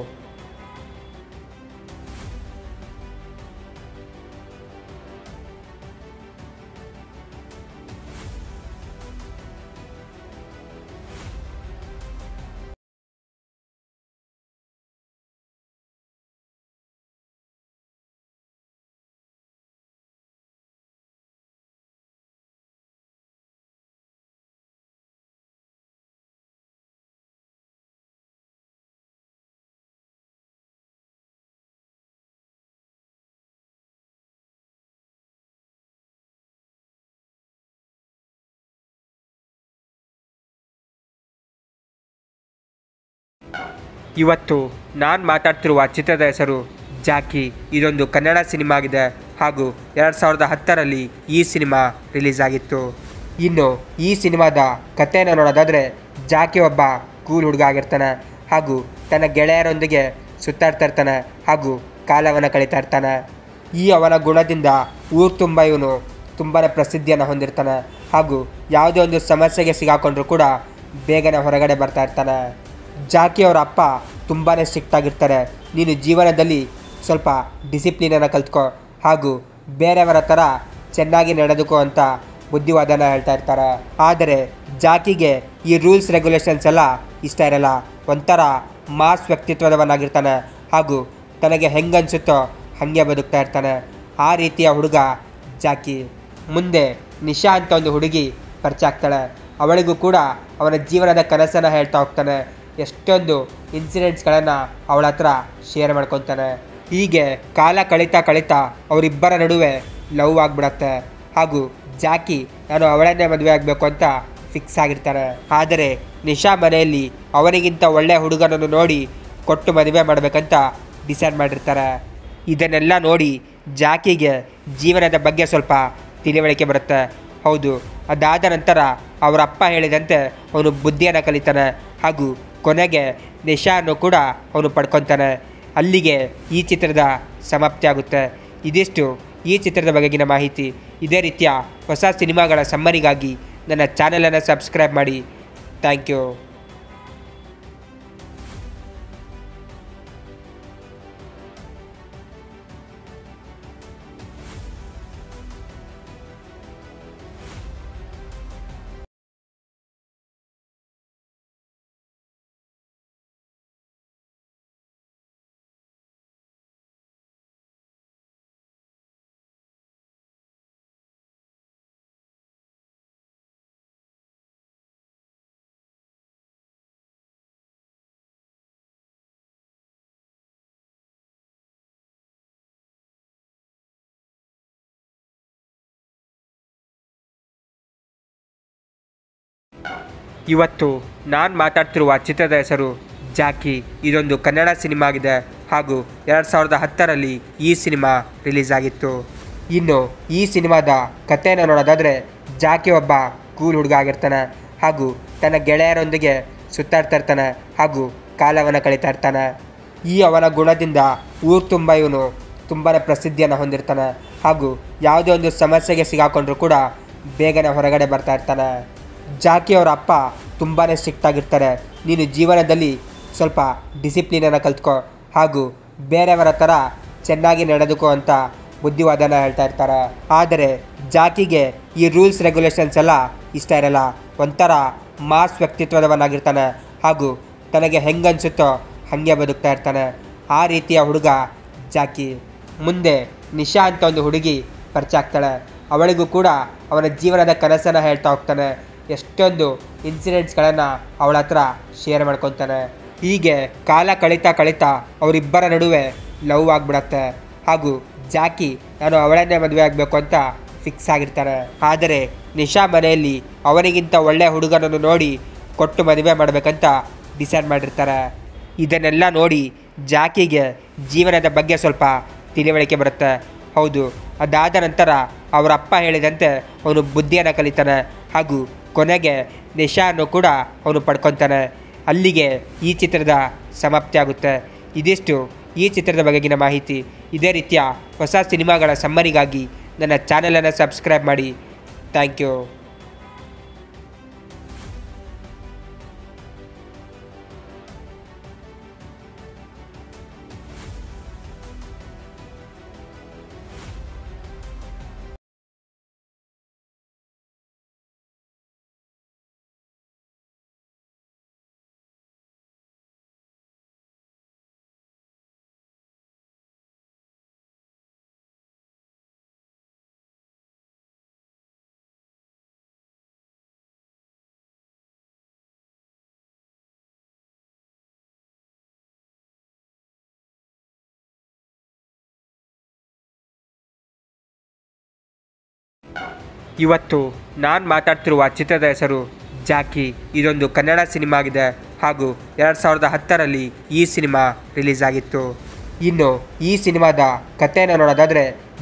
ಇವತ್ತು ನಾನು ಮಾತಾಡ್ತಿರುವ ಚಿತ್ರದ ಹೆಸರು ಜಾಕಿ ಇದೊಂದು ಕನ್ನಡ ಸಿನಿಮಾ ಆಗಿದೆ ಹಾಗೂ ಎರಡು ಸಾವಿರದ ಹತ್ತರಲ್ಲಿ ಈ ಸಿನಿಮಾ ರಿಲೀಸ್ ಆಗಿತ್ತು ಇನ್ನು ಈ ಸಿನಿಮಾದ ಕಥೆಯನ್ನು ನೋಡೋದಾದರೆ ಜಾಕಿ ಒಬ್ಬ ಕೂಲ್ ಹುಡುಗ ಆಗಿರ್ತಾನೆ ಹಾಗೂ ತನ್ನ ಗೆಳೆಯರೊಂದಿಗೆ ಸುತ್ತಾಡ್ತಾ ಇರ್ತಾನೆ ಹಾಗೂ ಕಾಲವನ್ನು ಕಳೀತಾ ಇರ್ತಾನೆ ಈ ಅವನ ಗುಣದಿಂದ ಊರು ತುಂಬ ಇವನು ತುಂಬಾ ಪ್ರಸಿದ್ಧಿಯನ್ನು ಹೊಂದಿರ್ತಾನೆ ಹಾಗೂ ಯಾವುದೇ ಒಂದು ಸಮಸ್ಯೆಗೆ ಸಿಗಾಕೊಂಡ್ರೂ ಕೂಡ ಬೇಗನೆ ಹೊರಗಡೆ ಬರ್ತಾ ಇರ್ತಾನೆ ಜಾಕಿ ಅವರ ಅಪ್ಪ ತುಂಬಾ ಸ್ಟ್ರಿಕ್ಟ್ ಆಗಿರ್ತಾರೆ ನೀನು ಜೀವನದಲ್ಲಿ ಸ್ವಲ್ಪ ಡಿಸಿಪ್ಲಿನನ್ನು ಕಲ್ತ್ಕೊ ಹಾಗೂ ಬೇರೆಯವರ ಥರ ಚೆನ್ನಾಗಿ ನಡೆದುಕೋ ಅಂತ ಬುದ್ಧಿವಾದನ ಹೇಳ್ತಾ ಇರ್ತಾರೆ ಆದರೆ ಜಾಕಿಗೆ ಈ ರೂಲ್ಸ್ ರೆಗ್ಯುಲೇಷನ್ಸ್ ಎಲ್ಲ ಇಷ್ಟ ಇರಲ್ಲ ಒಂಥರ ಮಾಸ್ ವ್ಯಕ್ತಿತ್ವದವನಾಗಿರ್ತಾನೆ ಹಾಗೂ ತನಗೆ ಹೆಂಗನ್ಸುತ್ತೋ ಹಾಗೆ ಬದುಕ್ತಾ ಇರ್ತಾನೆ ಆ ರೀತಿಯ ಹುಡುಗ ಜಾಕಿ ಮುಂದೆ ನಿಶಾ ಅಂತ ಒಂದು ಹುಡುಗಿ ಪರಿಚಯ ಆಗ್ತಾಳೆ ಅವಳಿಗೂ ಕೂಡ ಅವನ ಜೀವನದ ಕನಸನ್ನು ಹೇಳ್ತಾ ಹೋಗ್ತಾನೆ ಎಷ್ಟೊಂದು ಇನ್ಸಿಡೆಂಟ್ಸ್ಗಳನ್ನು ಅವಳ ಹತ್ರ ಶೇರ್ ಮಾಡ್ಕೊತಾನೆ ಹೀಗೆ ಕಾಲ ಕಳೀತಾ ಕಳೀತಾ ಅವರಿಬ್ಬರ ನಡುವೆ ಲವ್ ಆಗಿಬಿಡತ್ತೆ ಹಾಗೂ ಜಾಕಿ ನಾನು ಅವಳನ್ನೇ ಮದುವೆ ಆಗಬೇಕು ಅಂತ ಫಿಕ್ಸ್ ಆಗಿರ್ತಾರೆ ಆದರೆ ನಿಶಾ ಮನೆಯಲ್ಲಿ ಅವನಿಗಿಂತ ಒಳ್ಳೆಯ ಹುಡುಗನನ್ನು ನೋಡಿ ಕೊಟ್ಟು ಮದುವೆ ಮಾಡಬೇಕಂತ ಡಿಸೈಡ್ ಮಾಡಿರ್ತಾರೆ ಇದನ್ನೆಲ್ಲ ನೋಡಿ ಜಾಕಿಗೆ ಜೀವನದ ಬಗ್ಗೆ ಸ್ವಲ್ಪ ತಿಳಿವಳಿಕೆ ಬರುತ್ತೆ ಹೌದು ಅದಾದ ನಂತರ ಅವರ ಅಪ್ಪ ಹೇಳಿದಂತೆ ಅವನು ಬುದ್ಧಿಯನ್ನು ಕಲಿತಾನೆ ಹಾಗೂ ಕೊನೆಗೆ ನಿಶಾನ್ನು ಕೂಡ ಅವನು ಪಡ್ಕೊತಾನೆ ಅಲ್ಲಿಗೆ ಈ ಚಿತ್ರದ ಸಮಾಪ್ತಿ ಆಗುತ್ತೆ ಇದಿಷ್ಟು ಈ ಚಿತ್ರದ ಬಗೆಗಿನ ಮಾಹಿತಿ ಇದೇ ರೀತಿಯ ಹೊಸ ಸಿನಿಮಾಗಳ ಸಮ್ಮರಿಗಾಗಿ ನನ್ನ ಚಾನಲನ್ನು ಸಬ್ಸ್ಕ್ರೈಬ್ ಮಾಡಿ ಥ್ಯಾಂಕ್ ಯು ಇವತ್ತು ನಾನು ಮಾತಾಡ್ತಿರುವ ಚಿತ್ರದ ಹೆಸರು ಜಾಕಿ ಇದೊಂದು ಕನ್ನಡ ಸಿನಿಮಾ ಆಗಿದೆ ಹಾಗೂ ಎರಡು ಸಾವಿರದ ಹತ್ತರಲ್ಲಿ ಈ ಸಿನಿಮಾ ರಿಲೀಸ್ ಆಗಿತ್ತು ಇನ್ನು ಈ ಸಿನಿಮಾದ ಕಥೆಯನ್ನು ನೋಡೋದಾದರೆ ಜಾಕಿ ಒಬ್ಬ ಕೂಲ್ ಹುಡುಗ ಆಗಿರ್ತಾನೆ ಹಾಗೂ ತನ್ನ ಗೆಳೆಯರೊಂದಿಗೆ ಸುತ್ತಾಡ್ತಾ ಇರ್ತಾನೆ ಹಾಗೂ ಕಾಲವನ್ನು ಕಳೀತಾ ಇರ್ತಾನೆ ಈ ಅವನ ಗುಣದಿಂದ ಊರು ತುಂಬ ಇವನು ತುಂಬಾ ಪ್ರಸಿದ್ಧಿಯನ್ನು ಹೊಂದಿರ್ತಾನೆ ಹಾಗೂ ಯಾವುದೇ ಒಂದು ಸಮಸ್ಯೆಗೆ ಸಿಗಾಕೊಂಡ್ರೂ ಕೂಡ ಬೇಗನೆ ಹೊರಗಡೆ ಬರ್ತಾ ಇರ್ತಾನೆ ಜಾಕಿ ಅವರ ಅಪ್ಪ ತುಂಬಾ ಸ್ಟ್ರಿಕ್ಟ್ ಆಗಿರ್ತಾರೆ ನೀನು ಜೀವನದಲ್ಲಿ ಸ್ವಲ್ಪ ಡಿಸಿಪ್ಲಿನನ್ನು ಕಲ್ತ್ಕೊ ಹಾಗೂ ಬೇರೆಯವರ ಥರ ಚೆನ್ನಾಗಿ ನಡೆದುಕೋ ಅಂತ ಬುದ್ಧಿವಾದನ ಹೇಳ್ತಾ ಇರ್ತಾರೆ ಆದರೆ ಜಾಕಿಗೆ ಈ ರೂಲ್ಸ್ ರೆಗ್ಯುಲೇಷನ್ಸ್ ಎಲ್ಲ ಇಷ್ಟ ಇರಲ್ಲ ಒಂಥರ ಮಾಸ್ ವ್ಯಕ್ತಿತ್ವದವನಾಗಿರ್ತಾನೆ ಹಾಗೂ ತನಗೆ ಹೆಂಗನ್ಸುತ್ತೋ ಹಾಗೆ ಬದುಕ್ತಾ ಇರ್ತಾನೆ ಆ ರೀತಿಯ ಹುಡುಗ ಜಾಕಿ ಮುಂದೆ ನಿಶಾ ಅಂತ ಒಂದು ಹುಡುಗಿ ಪರಿಚಯ ಆಗ್ತಾಳೆ ಅವಳಿಗೂ ಕೂಡ ಅವನ ಜೀವನದ ಕನಸನ್ನು ಹೇಳ್ತಾ ಹೋಗ್ತಾನೆ ಎಷ್ಟೊಂದು ಇನ್ಸಿಡೆಂಟ್ಸ್ಗಳನ್ನು ಅವಳ ಹತ್ರ ಶೇರ್ ಮಾಡ್ಕೊತಾನೆ ಹೀಗೆ ಕಾಲ ಕಳೀತಾ ಕಳೀತಾ ಅವರಿಬ್ಬರ ನಡುವೆ ಲವ್ ಆಗಿಬಿಡತ್ತೆ ಹಾಗೂ ಜಾಕಿ ನಾನು ಅವಳನ್ನೇ ಮದುವೆ ಆಗಬೇಕು ಅಂತ ಫಿಕ್ಸ್ ಆಗಿರ್ತಾರೆ ಆದರೆ ನಿಶಾ ಮನೆಯಲ್ಲಿ ಅವನಿಗಿಂತ ಒಳ್ಳೆಯ ಹುಡುಗನನ್ನು ನೋಡಿ ಕೊಟ್ಟು ಮದುವೆ ಮಾಡಬೇಕಂತ ಡಿಸೈಡ್ ಮಾಡಿರ್ತಾರೆ ಇದನ್ನೆಲ್ಲ ನೋಡಿ ಜಾಕಿಗೆ ಜೀವನದ ಬಗ್ಗೆ ಸ್ವಲ್ಪ ತಿಳಿವಳಿಕೆ ಬರುತ್ತೆ ಹೌದು ಅದಾದ ನಂತರ ಅವರ ಅಪ್ಪ ಹೇಳಿದಂತೆ ಅವನು ಬುದ್ಧಿಯನ್ನು ಕಲಿತಾನೆ ಹಾಗೂ ಕೊನೆಗೆ ನಿಶಾನ್ನು ಕೂಡ ಅವನು ಪಡ್ಕೊತಾನೆ ಅಲ್ಲಿಗೆ ಈ ಚಿತ್ರದ ಸಮಾಪ್ತಿ ಆಗುತ್ತೆ ಇದಿಷ್ಟು ಈ ಚಿತ್ರದ ಬಗೆಗಿನ ಮಾಹಿತಿ ಇದೇ ರೀತಿಯ ಹೊಸ ಸಿನಿಮಾಗಳ ಸಮ್ಮರಿಗಾಗಿ ನನ್ನ ಚಾನಲನ್ನು ಸಬ್ಸ್ಕ್ರೈಬ್ ಮಾಡಿ ಥ್ಯಾಂಕ್ ಯು ಇವತ್ತು ನಾನು ಮಾತಾಡ್ತಿರುವ ಚಿತ್ರದ ಹೆಸರು ಜಾಕಿ ಇದೊಂದು ಕನ್ನಡ ಸಿನಿಮಾ ಆಗಿದೆ ಹಾಗೂ ಎರಡು ಸಾವಿರದ ಹತ್ತರಲ್ಲಿ ಈ ಸಿನಿಮಾ ರಿಲೀಸ್ ಆಗಿತ್ತು ಇನ್ನು ಈ ಸಿನಿಮಾದ ಕಥೆಯನ್ನು ನೋಡೋದಾದರೆ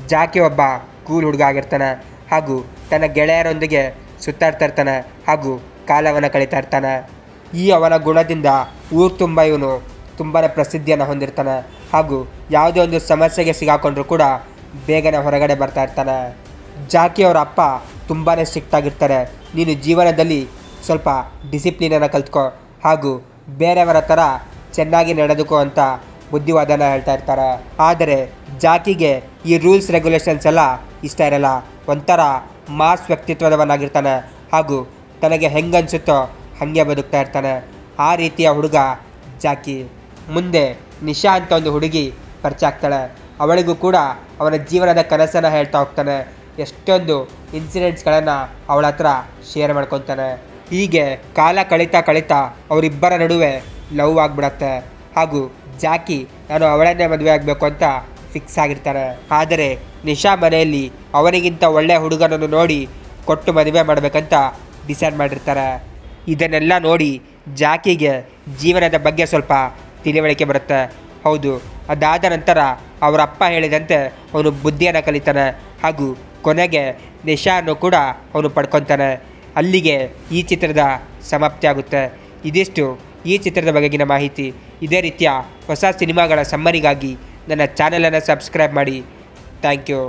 ಜಾಕಿ ಒಬ್ಬ ಕೂಲ್ ಹುಡುಗ ಆಗಿರ್ತಾನೆ ಹಾಗೂ ತನ್ನ ಗೆಳೆಯರೊಂದಿಗೆ ಸುತ್ತಾಡ್ತಾ ಇರ್ತಾನೆ ಹಾಗೂ ಕಾಲವನ್ನು ಕಳೀತಾ ಇರ್ತಾನೆ ಈ ಅವನ ಗುಣದಿಂದ ಊರು ತುಂಬ ಇವನು ತುಂಬಾ ಪ್ರಸಿದ್ಧಿಯನ್ನು ಹೊಂದಿರ್ತಾನೆ ಹಾಗೂ ಯಾವುದೇ ಒಂದು ಸಮಸ್ಯೆಗೆ ಸಿಗಾಕೊಂಡ್ರೂ ಕೂಡ ಬೇಗನೆ ಹೊರಗಡೆ ಬರ್ತಾ ಇರ್ತಾನೆ ಜಾಕಿ ಅವರ ಅಪ್ಪ ತುಂಬಾ ಸ್ಟ್ರಿಕ್ಟ್ ಆಗಿರ್ತಾರೆ ನೀನು ಜೀವನದಲ್ಲಿ ಸ್ವಲ್ಪ ಡಿಸಿಪ್ಲಿನನ್ನು ಕಲ್ತ್ಕೋ ಹಾಗೂ ಬೇರೆಯವರ ಥರ ಚೆನ್ನಾಗಿ ನಡೆದುಕೋ ಅಂತ ಬುದ್ಧಿವಾದನ ಹೇಳ್ತಾ ಇರ್ತಾರೆ ಆದರೆ ಜಾಕಿಗೆ ಈ ರೂಲ್ಸ್ ರೆಗ್ಯುಲೇಷನ್ಸ್ ಎಲ್ಲ ಇಷ್ಟ ಇರಲ್ಲ ಒಂಥರ ಮಾಸ್ ವ್ಯಕ್ತಿತ್ವದವನಾಗಿರ್ತಾನೆ ಹಾಗೂ ತನಗೆ ಹೆಂಗನ್ಸುತ್ತೋ ಹಾಗೆ ಬದುಕ್ತಾ ಇರ್ತಾನೆ ಆ ರೀತಿಯ ಹುಡುಗ ಜಾಕಿ ಮುಂದೆ ನಿಶಾ ಅಂತ ಒಂದು ಹುಡುಗಿ ಪರಿಚಯ ಆಗ್ತಾಳೆ ಅವಳಿಗೂ ಕೂಡ ಅವನ ಜೀವನದ ಕನಸನ್ನು ಹೇಳ್ತಾ ಹೋಗ್ತಾನೆ ಎಷ್ಟೊಂದು ಇನ್ಸಿಡೆಂಟ್ಸ್ಗಳನ್ನು ಅವಳ ಹತ್ರ ಶೇರ್ ಮಾಡ್ಕೊತಾನೆ ಹೀಗೆ ಕಾಲ ಕಳೀತಾ ಕಳೀತಾ ಅವರಿಬ್ಬರ ನಡುವೆ ಲವ್ ಆಗಿಬಿಡತ್ತೆ ಹಾಗೂ ಜಾಕಿ ನಾನು ಅವಳನ್ನೇ ಮದುವೆ ಆಗಬೇಕು ಅಂತ ಫಿಕ್ಸ್ ಆಗಿರ್ತಾನೆ ಆದರೆ ನಿಶಾ ಮನೆಯಲ್ಲಿ ಅವನಿಗಿಂತ ಒಳ್ಳೆಯ ಹುಡುಗನನ್ನು ನೋಡಿ ಕೊಟ್ಟು ಮದುವೆ ಮಾಡಬೇಕಂತ ಡಿಸೈಡ್ ಮಾಡಿರ್ತಾರೆ ಇದನ್ನೆಲ್ಲ ನೋಡಿ ಜಾಕಿಗೆ ಜೀವನದ ಬಗ್ಗೆ ಸ್ವಲ್ಪ ತಿಳಿವಳಿಕೆ ಬರುತ್ತೆ ಹೌದು ಅದಾದ ನಂತರ ಅವರ ಅಪ್ಪ ಹೇಳಿದಂತೆ ಅವನು ಬುದ್ಧಿಯನ್ನು ಕಲಿತಾನೆ ಹಾಗೂ ಕೊನೆಗೆ ನಿಶಾನ್ನು ಕೂಡ ಅವನು ಪಡ್ಕೊತಾನೆ ಅಲ್ಲಿಗೆ ಈ ಚಿತ್ರದ ಸಮಾಪ್ತಿ ಆಗುತ್ತೆ ಇದಿಷ್ಟು ಈ ಚಿತ್ರದ ಬಗೆಗಿನ ಮಾಹಿತಿ ಇದೇ ರೀತಿಯ ಹೊಸ ಸಿನಿಮಾಗಳ ಸಮ್ಮರಿಗಾಗಿ ನನ್ನ ಚಾನಲನ್ನು ಸಬ್ಸ್ಕ್ರೈಬ್ ಮಾಡಿ ಥ್ಯಾಂಕ್ ಯು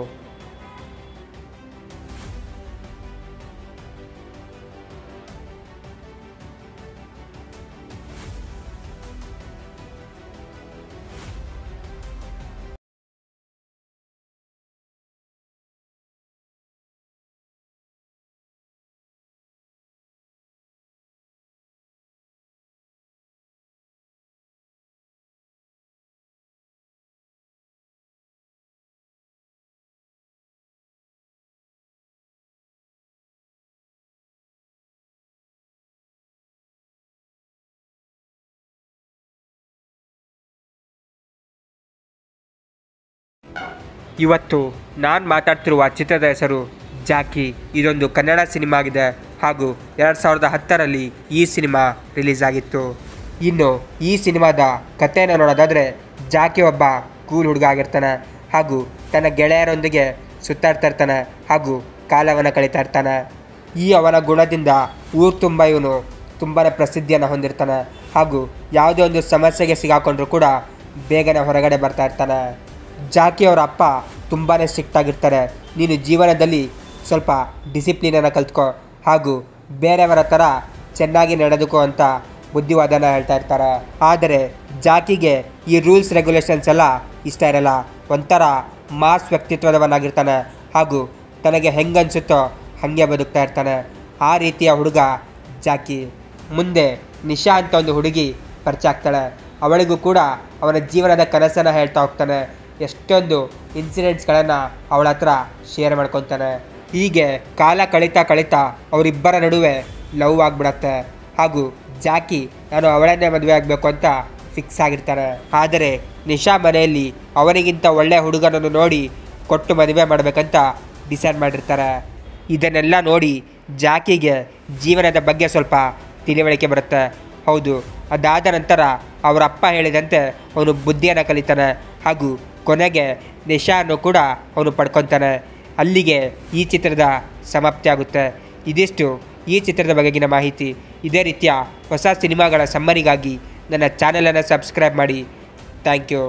ಇವತ್ತು ನಾನು ಮಾತಾಡ್ತಿರುವ ಚಿತ್ರದ ಹೆಸರು ಜಾಕಿ ಇದೊಂದು ಕನ್ನಡ ಸಿನಿಮಾ ಆಗಿದೆ ಹಾಗೂ ಎರಡು ಸಾವಿರದ ಹತ್ತರಲ್ಲಿ ಈ ಸಿನಿಮಾ ರಿಲೀಸ್ ಆಗಿತ್ತು ಇನ್ನು ಈ ಸಿನಿಮಾದ ಕಥೆಯನ್ನು ನೋಡೋದಾದರೆ ಜಾಕಿ ಒಬ್ಬ ಕೂಲ್ ಹುಡುಗ ಆಗಿರ್ತಾನೆ ಹಾಗೂ ತನ್ನ ಗೆಳೆಯರೊಂದಿಗೆ ಸುತ್ತಾಡ್ತಾ ಇರ್ತಾನೆ ಹಾಗೂ ಕಾಲವನ್ನು ಕಳೀತಾ ಇರ್ತಾನೆ ಈ ಅವನ ಗುಣದಿಂದ ಊರು ತುಂಬ ಇವನು ತುಂಬಾ ಪ್ರಸಿದ್ಧಿಯನ್ನು ಹೊಂದಿರ್ತಾನೆ ಹಾಗೂ ಯಾವುದೇ ಒಂದು ಸಮಸ್ಯೆಗೆ ಸಿಗಾಕೊಂಡ್ರೂ ಕೂಡ ಬೇಗನೆ ಹೊರಗಡೆ ಬರ್ತಾ ಇರ್ತಾನೆ ಜಾಕಿ ಅವರ ಅಪ್ಪ ತುಂಬಾ ಸ್ಟ್ರಿಕ್ಟ್ ಆಗಿರ್ತಾರೆ ನೀನು ಜೀವನದಲ್ಲಿ ಸ್ವಲ್ಪ ಡಿಸಿಪ್ಲಿನನ್ನು ಕಲ್ತ್ಕೋ ಹಾಗೂ ಬೇರೆಯವರ ಥರ ಚೆನ್ನಾಗಿ ನಡೆದುಕೋ ಅಂತ ಬುದ್ಧಿವಾದನ ಹೇಳ್ತಾ ಇರ್ತಾರೆ ಆದರೆ ಜಾಕಿಗೆ ಈ ರೂಲ್ಸ್ ರೆಗ್ಯುಲೇಷನ್ಸ್ ಎಲ್ಲ ಇಷ್ಟ ಇರಲ್ಲ ಒಂಥರ ಮಾಸ್ ವ್ಯಕ್ತಿತ್ವದವನಾಗಿರ್ತಾನೆ ಹಾಗೂ ತನಗೆ ಹೆಂಗನ್ಸುತ್ತೋ ಹಾಗೆ ಬದುಕ್ತಾ ಇರ್ತಾನೆ ಆ ರೀತಿಯ ಹುಡುಗ ಜಾಕಿ ಮುಂದೆ ನಿಶಾ ಅಂತ ಒಂದು ಹುಡುಗಿ ಪರಿಚಯ ಆಗ್ತಾಳೆ ಅವಳಿಗೂ ಕೂಡ ಅವನ ಜೀವನದ ಕನಸನ್ನು ಹೇಳ್ತಾ ಹೋಗ್ತಾನೆ ಎಷ್ಟೊಂದು ಇನ್ಸಿಡೆಂಟ್ಸ್ಗಳನ್ನು ಅವಳ ಹತ್ರ ಶೇರ್ ಮಾಡ್ಕೊತಾನೆ ಹೀಗೆ ಕಾಲ ಕಳೀತಾ ಕಳೀತಾ ಅವರಿಬ್ಬರ ನಡುವೆ ಲವ್ ಆಗಿಬಿಡತ್ತೆ ಹಾಗೂ ಜಾಕಿ ನಾನು ಅವಳನ್ನೇ ಮದುವೆ ಆಗಬೇಕು ಅಂತ ಫಿಕ್ಸ್ ಆಗಿರ್ತಾರೆ ಆದರೆ ನಿಶಾ ಮನೆಯಲ್ಲಿ ಅವನಿಗಿಂತ ಒಳ್ಳೆಯ ಹುಡುಗನನ್ನು ನೋಡಿ ಕೊಟ್ಟು ಮದುವೆ ಮಾಡಬೇಕಂತ ಡಿಸೈಡ್ ಮಾಡಿರ್ತಾರೆ ಇದನ್ನೆಲ್ಲ ನೋಡಿ ಜಾಕಿಗೆ ಜೀವನದ ಬಗ್ಗೆ ಸ್ವಲ್ಪ ತಿಳಿವಳಿಕೆ ಬರುತ್ತೆ ಹೌದು ಅದಾದ ನಂತರ ಅವರ ಅಪ್ಪ ಹೇಳಿದಂತೆ ಅವನು ಬುದ್ಧಿಯನ್ನು ಕಲಿತಾನೆ ಹಾಗೂ ಕೊನೆಗೆ ನಿಶಾನ್ನು ಕೂಡ ಅವನು ಪಡ್ಕೊತಾನೆ ಅಲ್ಲಿಗೆ ಈ ಚಿತ್ರದ ಸಮಾಪ್ತಿ ಆಗುತ್ತೆ ಇದಿಷ್ಟು ಈ ಚಿತ್ರದ ಬಗೆಗಿನ ಮಾಹಿತಿ ಇದೇ ರೀತಿಯ ಹೊಸ ಸಿನಿಮಾಗಳ ಸಮ್ಮರಿಗಾಗಿ ನನ್ನ ಚಾನಲನ್ನು ಸಬ್ಸ್ಕ್ರೈಬ್ ಮಾಡಿ ಥ್ಯಾಂಕ್ ಯು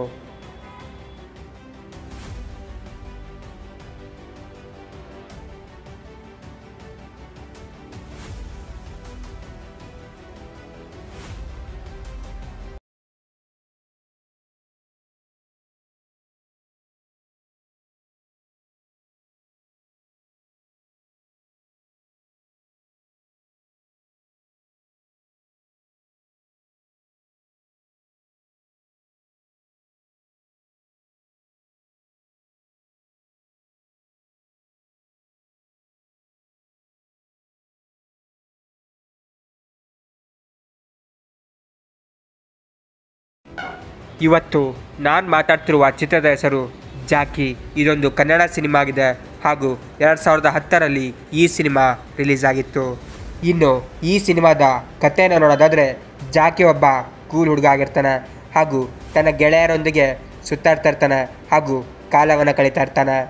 ಇವತ್ತು ನಾನು ಮಾತಾಡ್ತಿರುವ ಚಿತ್ರದ ಹೆಸರು ಜಾಕಿ ಇದೊಂದು ಕನ್ನಡ ಸಿನಿಮಾ ಆಗಿದೆ ಹಾಗೂ ಎರಡು ಸಾವಿರದ ಹತ್ತರಲ್ಲಿ ಈ ಸಿನಿಮಾ ರಿಲೀಸ್ ಆಗಿತ್ತು ಇನ್ನು ಈ ಸಿನಿಮಾದ ಕಥೆಯನ್ನು ನೋಡೋದಾದರೆ ಜಾಕಿ ಒಬ್ಬ ಕೂಲ್ ಹುಡುಗ ಆಗಿರ್ತಾನೆ ಹಾಗೂ ತನ್ನ ಗೆಳೆಯರೊಂದಿಗೆ ಸುತ್ತಾಡ್ತಾ ಇರ್ತಾನೆ ಹಾಗೂ ಕಾಲವನ್ನು ಕಳೀತಾ ಇರ್ತಾನೆ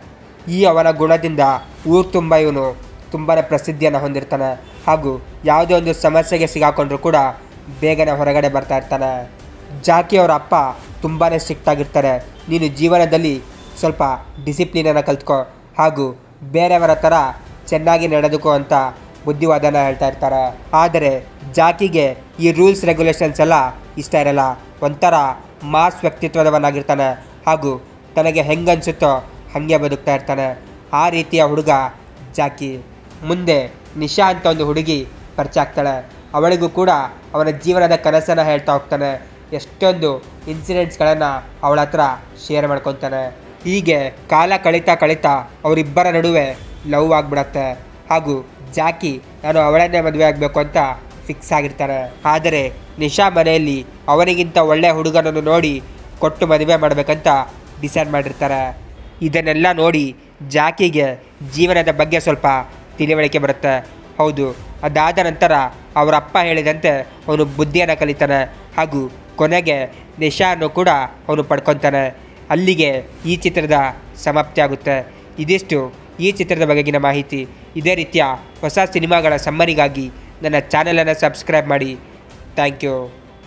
ಈ ಅವನ ಗುಣದಿಂದ ಊರು ತುಂಬ ಇವನು ತುಂಬಾ ಪ್ರಸಿದ್ಧಿಯನ್ನು ಹೊಂದಿರ್ತಾನೆ ಹಾಗೂ ಯಾವುದೇ ಒಂದು ಸಮಸ್ಯೆಗೆ ಸಿಗಾಕೊಂಡ್ರೂ ಕೂಡ ಬೇಗನೆ ಹೊರಗಡೆ ಬರ್ತಾ ಇರ್ತಾನೆ ಜಾಕಿ ಅವರ ಅಪ್ಪ ತುಂಬಾ ಸ್ಟ್ರಿಕ್ಟ್ ಆಗಿರ್ತಾರೆ ನೀನು ಜೀವನದಲ್ಲಿ ಸ್ವಲ್ಪ ಡಿಸಿಪ್ಲಿನನ್ನು ಕಲ್ತ್ಕೋ ಹಾಗೂ ಬೇರೆಯವರ ಥರ ಚೆನ್ನಾಗಿ ನಡೆದುಕೋ ಅಂತ ಬುದ್ಧಿವಾದನ ಹೇಳ್ತಾ ಇರ್ತಾರೆ ಆದರೆ ಜಾಕಿಗೆ ಈ ರೂಲ್ಸ್ ರೆಗ್ಯುಲೇಷನ್ಸ್ ಎಲ್ಲ ಇಷ್ಟ ಇರಲ್ಲ ಒಂಥರ ಮಾಸ್ ವ್ಯಕ್ತಿತ್ವದವನಾಗಿರ್ತಾನೆ ಹಾಗೂ ತನಗೆ ಹೆಂಗನ್ಸುತ್ತೋ ಹಾಗೆ ಬದುಕ್ತಾ ಇರ್ತಾನೆ ಆ ರೀತಿಯ ಹುಡುಗ ಜಾಕಿ ಮುಂದೆ ನಿಶಾ ಅಂತ ಒಂದು ಹುಡುಗಿ ಪರಿಚಯ ಆಗ್ತಾಳೆ ಅವಳಿಗೂ ಕೂಡ ಅವನ ಜೀವನದ ಕನಸನ್ನು ಹೇಳ್ತಾ ಹೋಗ್ತಾನೆ ಎಷ್ಟೊಂದು ಇನ್ಸಿಡೆಂಟ್ಸ್ಗಳನ್ನು ಅವಳ ಹತ್ರ ಶೇರ್ ಮಾಡ್ಕೊತಾನೆ ಹೀಗೆ ಕಾಲ ಕಳೀತಾ ಕಳೀತಾ ಅವರಿಬ್ಬರ ನಡುವೆ ಲವ್ ಆಗಿಬಿಡತ್ತೆ ಹಾಗೂ ಜಾಕಿ ನಾನು ಅವಳನ್ನೇ ಮದುವೆ ಆಗಬೇಕು ಅಂತ ಫಿಕ್ಸ್ ಆಗಿರ್ತಾನೆ ಆದರೆ ನಿಶಾ ಮನೆಯಲ್ಲಿ ಅವನಿಗಿಂತ ಒಳ್ಳೆಯ ಹುಡುಗನನ್ನು ನೋಡಿ ಕೊಟ್ಟು ಮದುವೆ ಮಾಡಬೇಕಂತ ಡಿಸೈಡ್ ಮಾಡಿರ್ತಾರೆ ಇದನ್ನೆಲ್ಲ ನೋಡಿ ಜಾಕಿಗೆ ಜೀವನದ ಬಗ್ಗೆ ಸ್ವಲ್ಪ ತಿಳಿವಳಿಕೆ ಬರುತ್ತೆ ಹೌದು ಅದಾದ ನಂತರ ಅವರ ಅಪ್ಪ ಹೇಳಿದಂತೆ ಅವನು ಬುದ್ಧಿಯನ್ನು ಕಲಿತಾನೆ ಹಾಗೂ ಕೊನೆಗೆ ನಿಶಾನ್ನು ಕೂಡ ಅವನು ಪಡ್ಕೊತಾನೆ ಅಲ್ಲಿಗೆ ಈ ಚಿತ್ರದ ಸಮಾಪ್ತಿ ಆಗುತ್ತೆ ಇದಿಷ್ಟು ಈ ಚಿತ್ರದ ಬಗೆಗಿನ ಮಾಹಿತಿ ಇದೇ ರೀತಿಯ ಹೊಸ ಸಿನಿಮಾಗಳ ಸಮ್ಮರಿಗಾಗಿ ನನ್ನ ಚಾನಲನ್ನು ಸಬ್ಸ್ಕ್ರೈಬ್ ಮಾಡಿ ಥ್ಯಾಂಕ್ ಯು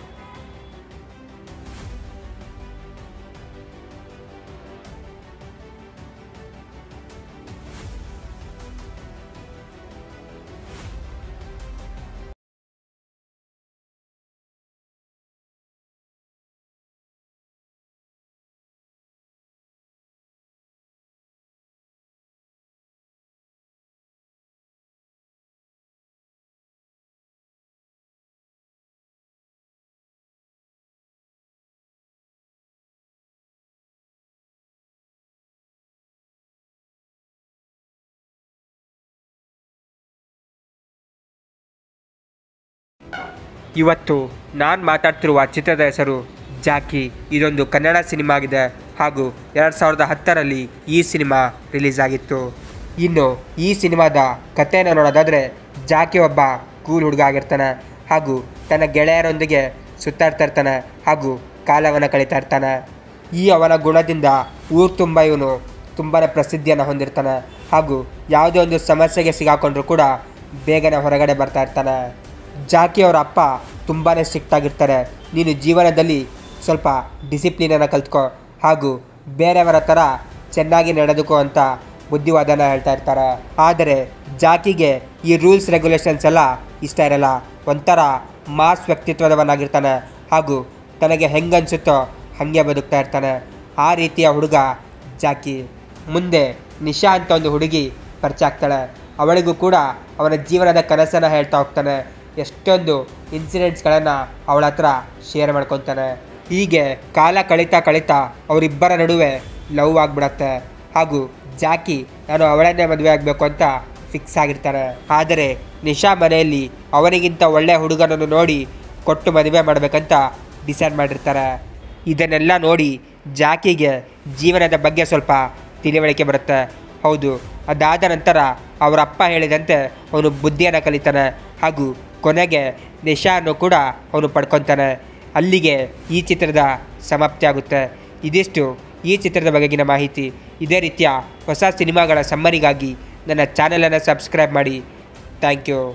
ಇವತ್ತು ನಾನು ಮಾತಾಡ್ತಿರುವ ಚಿತ್ರದ ಹೆಸರು ಜಾಕಿ ಇದೊಂದು ಕನ್ನಡ ಸಿನಿಮಾ ಆಗಿದೆ ಹಾಗೂ ಎರಡು ಸಾವಿರದ ಹತ್ತರಲ್ಲಿ ಈ ಸಿನಿಮಾ ರಿಲೀಸ್ ಆಗಿತ್ತು ಇನ್ನು ಈ ಸಿನಿಮಾದ ಕಥೆಯನ್ನು ನೋಡೋದಾದರೆ ಜಾಕಿ ಒಬ್ಬ ಕೂಲ್ ಹುಡುಗ ಆಗಿರ್ತಾನೆ ಹಾಗೂ ತನ್ನ ಗೆಳೆಯರೊಂದಿಗೆ ಸುತ್ತಾಡ್ತಾ ಇರ್ತಾನೆ ಹಾಗೂ ಕಾಲವನ್ನು ಕಳೀತಾ ಇರ್ತಾನೆ ಈ ಅವನ ಗುಣದಿಂದ ಊರು ತುಂಬ ಇವನು ತುಂಬಾ ಪ್ರಸಿದ್ಧಿಯನ್ನು ಹೊಂದಿರ್ತಾನೆ ಹಾಗೂ ಯಾವುದೇ ಒಂದು ಸಮಸ್ಯೆಗೆ ಸಿಗಾಕೊಂಡ್ರೂ ಕೂಡ ಬೇಗನೆ ಹೊರಗಡೆ ಬರ್ತಾ ಇರ್ತಾನೆ ಜಾಕಿ ಅವರ ಅಪ್ಪ ತುಂಬಾ ಸ್ಟ್ರಿಕ್ಟ್ ಆಗಿರ್ತಾರೆ ನೀನು ಜೀವನದಲ್ಲಿ ಸ್ವಲ್ಪ ಡಿಸಿಪ್ಲಿನನ್ನು ಕಲ್ತ್ಕೋ ಹಾಗೂ ಬೇರೆಯವರ ಥರ ಚೆನ್ನಾಗಿ ನಡೆದುಕೋ ಅಂತ ಬುದ್ಧಿವಾದನ ಹೇಳ್ತಾ ಇರ್ತಾರೆ ಆದರೆ ಜಾಕಿಗೆ ಈ ರೂಲ್ಸ್ ರೆಗ್ಯುಲೇಷನ್ಸ್ ಎಲ್ಲ ಇಷ್ಟ ಇರಲ್ಲ ಒಂಥರ ಮಾಸ್ ವ್ಯಕ್ತಿತ್ವದವನಾಗಿರ್ತಾನೆ ಹಾಗೂ ತನಗೆ ಹೆಂಗನ್ಸುತ್ತೋ ಹಾಗೆ ಬದುಕ್ತಾ ಇರ್ತಾನೆ ಆ ರೀತಿಯ ಹುಡುಗ ಜಾಕಿ ಮುಂದೆ ನಿಶಾ ಅಂತ ಒಂದು ಹುಡುಗಿ ಪರಿಚಯ ಆಗ್ತಾಳೆ ಅವಳಿಗೂ ಕೂಡ ಅವನ ಜೀವನದ ಕನಸನ್ನು ಹೇಳ್ತಾ ಹೋಗ್ತಾನೆ ಎಷ್ಟೊಂದು ಇನ್ಸಿಡೆಂಟ್ಸ್ಗಳನ್ನು ಅವಳ ಹತ್ರ ಶೇರ್ ಮಾಡ್ಕೊತಾನೆ ಹೀಗೆ ಕಾಲ ಕಳೀತಾ ಕಳೀತಾ ಅವರಿಬ್ಬರ ನಡುವೆ ಲವ್ ಆಗಿಬಿಡತ್ತೆ ಹಾಗೂ ಜಾಕಿ ನಾನು ಅವಳನ್ನೇ ಮದುವೆ ಆಗಬೇಕು ಅಂತ ಫಿಕ್ಸ್ ಆಗಿರ್ತಾರೆ ಆದರೆ ನಿಶಾ ಮನೆಯಲ್ಲಿ ಅವನಿಗಿಂತ ಒಳ್ಳೆಯ ಹುಡುಗನನ್ನು ನೋಡಿ ಕೊಟ್ಟು ಮದುವೆ ಮಾಡಬೇಕಂತ ಡಿಸೈಡ್ ಮಾಡಿರ್ತಾರೆ ಇದನ್ನೆಲ್ಲ ನೋಡಿ ಜಾಕಿಗೆ ಜೀವನದ ಬಗ್ಗೆ ಸ್ವಲ್ಪ ತಿಳಿವಳಿಕೆ ಬರುತ್ತೆ ಹೌದು ಅದಾದ ನಂತರ ಅವರ ಅಪ್ಪ ಹೇಳಿದಂತೆ ಅವನು ಬುದ್ಧಿಯನ್ನು ಕಲಿತಾನೆ ಹಾಗೂ ಕೊನೆಗೆ ನಿಶಾನ್ನು ಕೂಡ ಅವನು ಪಡ್ಕೊತಾನೆ ಅಲ್ಲಿಗೆ ಈ ಚಿತ್ರದ ಸಮಾಪ್ತಿ ಆಗುತ್ತೆ ಇದಿಷ್ಟು ಈ ಚಿತ್ರದ ಬಗೆಗಿನ ಮಾಹಿತಿ ಇದೇ ರೀತಿಯ ಹೊಸ ಸಿನಿಮಾಗಳ ಸಮ್ಮರಿಗಾಗಿ ನನ್ನ ಚಾನಲನ್ನು ಸಬ್ಸ್ಕ್ರೈಬ್ ಮಾಡಿ ಥ್ಯಾಂಕ್ ಯು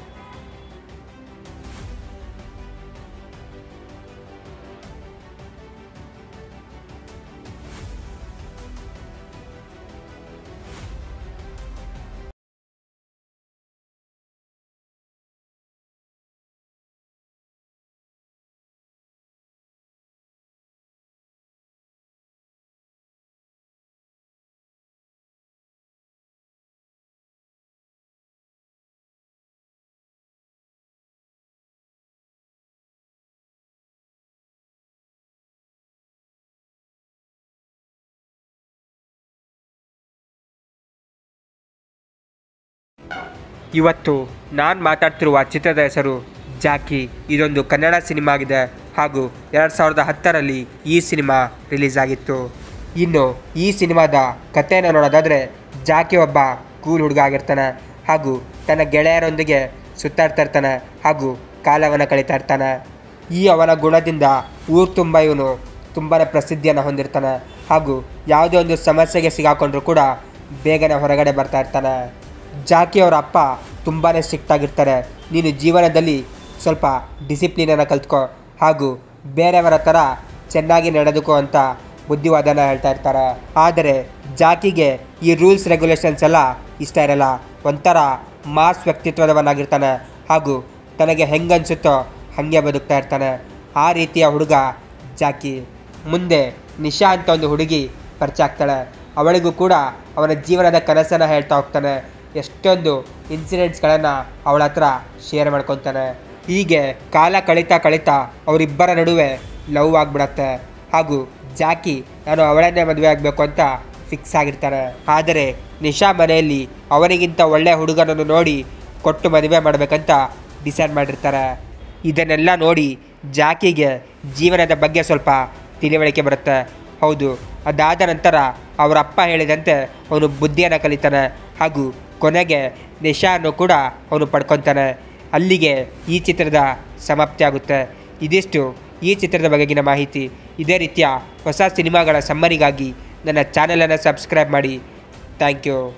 ಇವತ್ತು ನಾನು ಮಾತಾಡ್ತಿರುವ ಚಿತ್ರದ ಹೆಸರು ಜಾಕಿ ಇದೊಂದು ಕನ್ನಡ ಸಿನಿಮಾ ಆಗಿದೆ ಹಾಗೂ ಎರಡು ಸಾವಿರದ ಹತ್ತರಲ್ಲಿ ಈ ಸಿನಿಮಾ ರಿಲೀಸ್ ಆಗಿತ್ತು ಇನ್ನು ಈ ಸಿನಿಮಾದ ಕಥೆಯನ್ನು ನೋಡೋದಾದರೆ ಜಾಕಿ ಒಬ್ಬ ಕೂಲ್ ಹುಡುಗ ಆಗಿರ್ತಾನೆ ಹಾಗೂ ತನ್ನ ಗೆಳೆಯರೊಂದಿಗೆ ಸುತ್ತಾಡ್ತಾ ಇರ್ತಾನೆ ಹಾಗೂ ಕಾಲವನ್ನು ಕಳೀತಾ ಇರ್ತಾನೆ ಈ ಅವನ ಗುಣದಿಂದ ಊರು ತುಂಬ ಇವನು ತುಂಬಾ ಪ್ರಸಿದ್ಧಿಯನ್ನು ಹೊಂದಿರ್ತಾನೆ ಹಾಗೂ ಯಾವುದೇ ಒಂದು ಸಮಸ್ಯೆಗೆ ಸಿಗಾಕೊಂಡ್ರೂ ಕೂಡ ಬೇಗನೆ ಹೊರಗಡೆ ಬರ್ತಾ ಇರ್ತಾನೆ ಜಾಕಿ ಅವರ ಅಪ್ಪ ತುಂಬಾ ಸ್ಟ್ರಿಕ್ಟ್ ಆಗಿರ್ತಾರೆ ನೀನು ಜೀವನದಲ್ಲಿ ಸ್ವಲ್ಪ ಡಿಸಿಪ್ಲಿನನ್ನು ಕಲ್ತ್ಕೊ ಹಾಗೂ ಬೇರೆಯವರ ಥರ ಚೆನ್ನಾಗಿ ನಡೆದುಕೋ ಅಂತ ಬುದ್ಧಿವಾದನ ಹೇಳ್ತಾ ಇರ್ತಾರೆ ಆದರೆ ಜಾಕಿಗೆ ಈ ರೂಲ್ಸ್ ರೆಗ್ಯುಲೇಷನ್ಸ್ ಎಲ್ಲ ಇಷ್ಟ ಇರಲ್ಲ ಒಂಥರ ಮಾಸ್ ವ್ಯಕ್ತಿತ್ವದವನಾಗಿರ್ತಾನೆ ಹಾಗೂ ತನಗೆ ಹೆಂಗನ್ಸುತ್ತೋ ಹಾಗೆ ಬದುಕ್ತಾ ಇರ್ತಾನೆ ಆ ರೀತಿಯ ಹುಡುಗ ಜಾಕಿ ಮುಂದೆ ನಿಶಾ ಅಂತ ಒಂದು ಹುಡುಗಿ ಪರಿಚಯ ಆಗ್ತಾಳೆ ಅವಳಿಗೂ ಕೂಡ ಅವನ ಜೀವನದ ಕನಸನ್ನು ಹೇಳ್ತಾ ಹೋಗ್ತಾನೆ ಎಷ್ಟೊಂದು ಇನ್ಸಿಡೆಂಟ್ಸ್ಗಳನ್ನು ಅವಳ ಹತ್ರ ಶೇರ್ ಮಾಡ್ಕೊತಾನೆ ಹೀಗೆ ಕಾಲ ಕಳೀತಾ ಕಳೀತಾ ಅವರಿಬ್ಬರ ನಡುವೆ ಲವ್ ಆಗಿಬಿಡತ್ತೆ ಹಾಗೂ ಜಾಕಿ ನಾನು ಅವಳನ್ನೇ ಮದುವೆ ಆಗಬೇಕು ಅಂತ ಫಿಕ್ಸ್ ಆಗಿರ್ತಾನೆ ಆದರೆ ನಿಶಾ ಮನೆಯಲ್ಲಿ ಅವನಿಗಿಂತ ಒಳ್ಳೆಯ ಹುಡುಗನನ್ನು ನೋಡಿ ಕೊಟ್ಟು ಮದುವೆ ಮಾಡಬೇಕಂತ ಡಿಸೈಡ್ ಮಾಡಿರ್ತಾರೆ ಇದನ್ನೆಲ್ಲ ನೋಡಿ ಜಾಕಿಗೆ ಜೀವನದ ಬಗ್ಗೆ ಸ್ವಲ್ಪ ತಿಳಿವಳಿಕೆ ಬರುತ್ತೆ ಹೌದು ಅದಾದ ನಂತರ ಅವರ ಅಪ್ಪ ಹೇಳಿದಂತೆ ಅವನು ಬುದ್ಧಿಯನ್ನು ಕಲಿತಾನೆ ಹಾಗೂ ಕೊನೆಗೆ ನಿಶಾನ್ನು ಕೂಡ ಅವನು ಪಡ್ಕೊತಾನೆ ಅಲ್ಲಿಗೆ ಈ ಚಿತ್ರದ ಸಮಾಪ್ತಿ ಆಗುತ್ತೆ ಇದಿಷ್ಟು ಈ ಚಿತ್ರದ ಬಗೆಗಿನ ಮಾಹಿತಿ ಇದೇ ರೀತಿಯ ಹೊಸ ಸಿನಿಮಾಗಳ ಸಮ್ಮರಿಗಾಗಿ ನನ್ನ ಚಾನಲನ್ನು ಸಬ್ಸ್ಕ್ರೈಬ್ ಮಾಡಿ ಥ್ಯಾಂಕ್ ಯು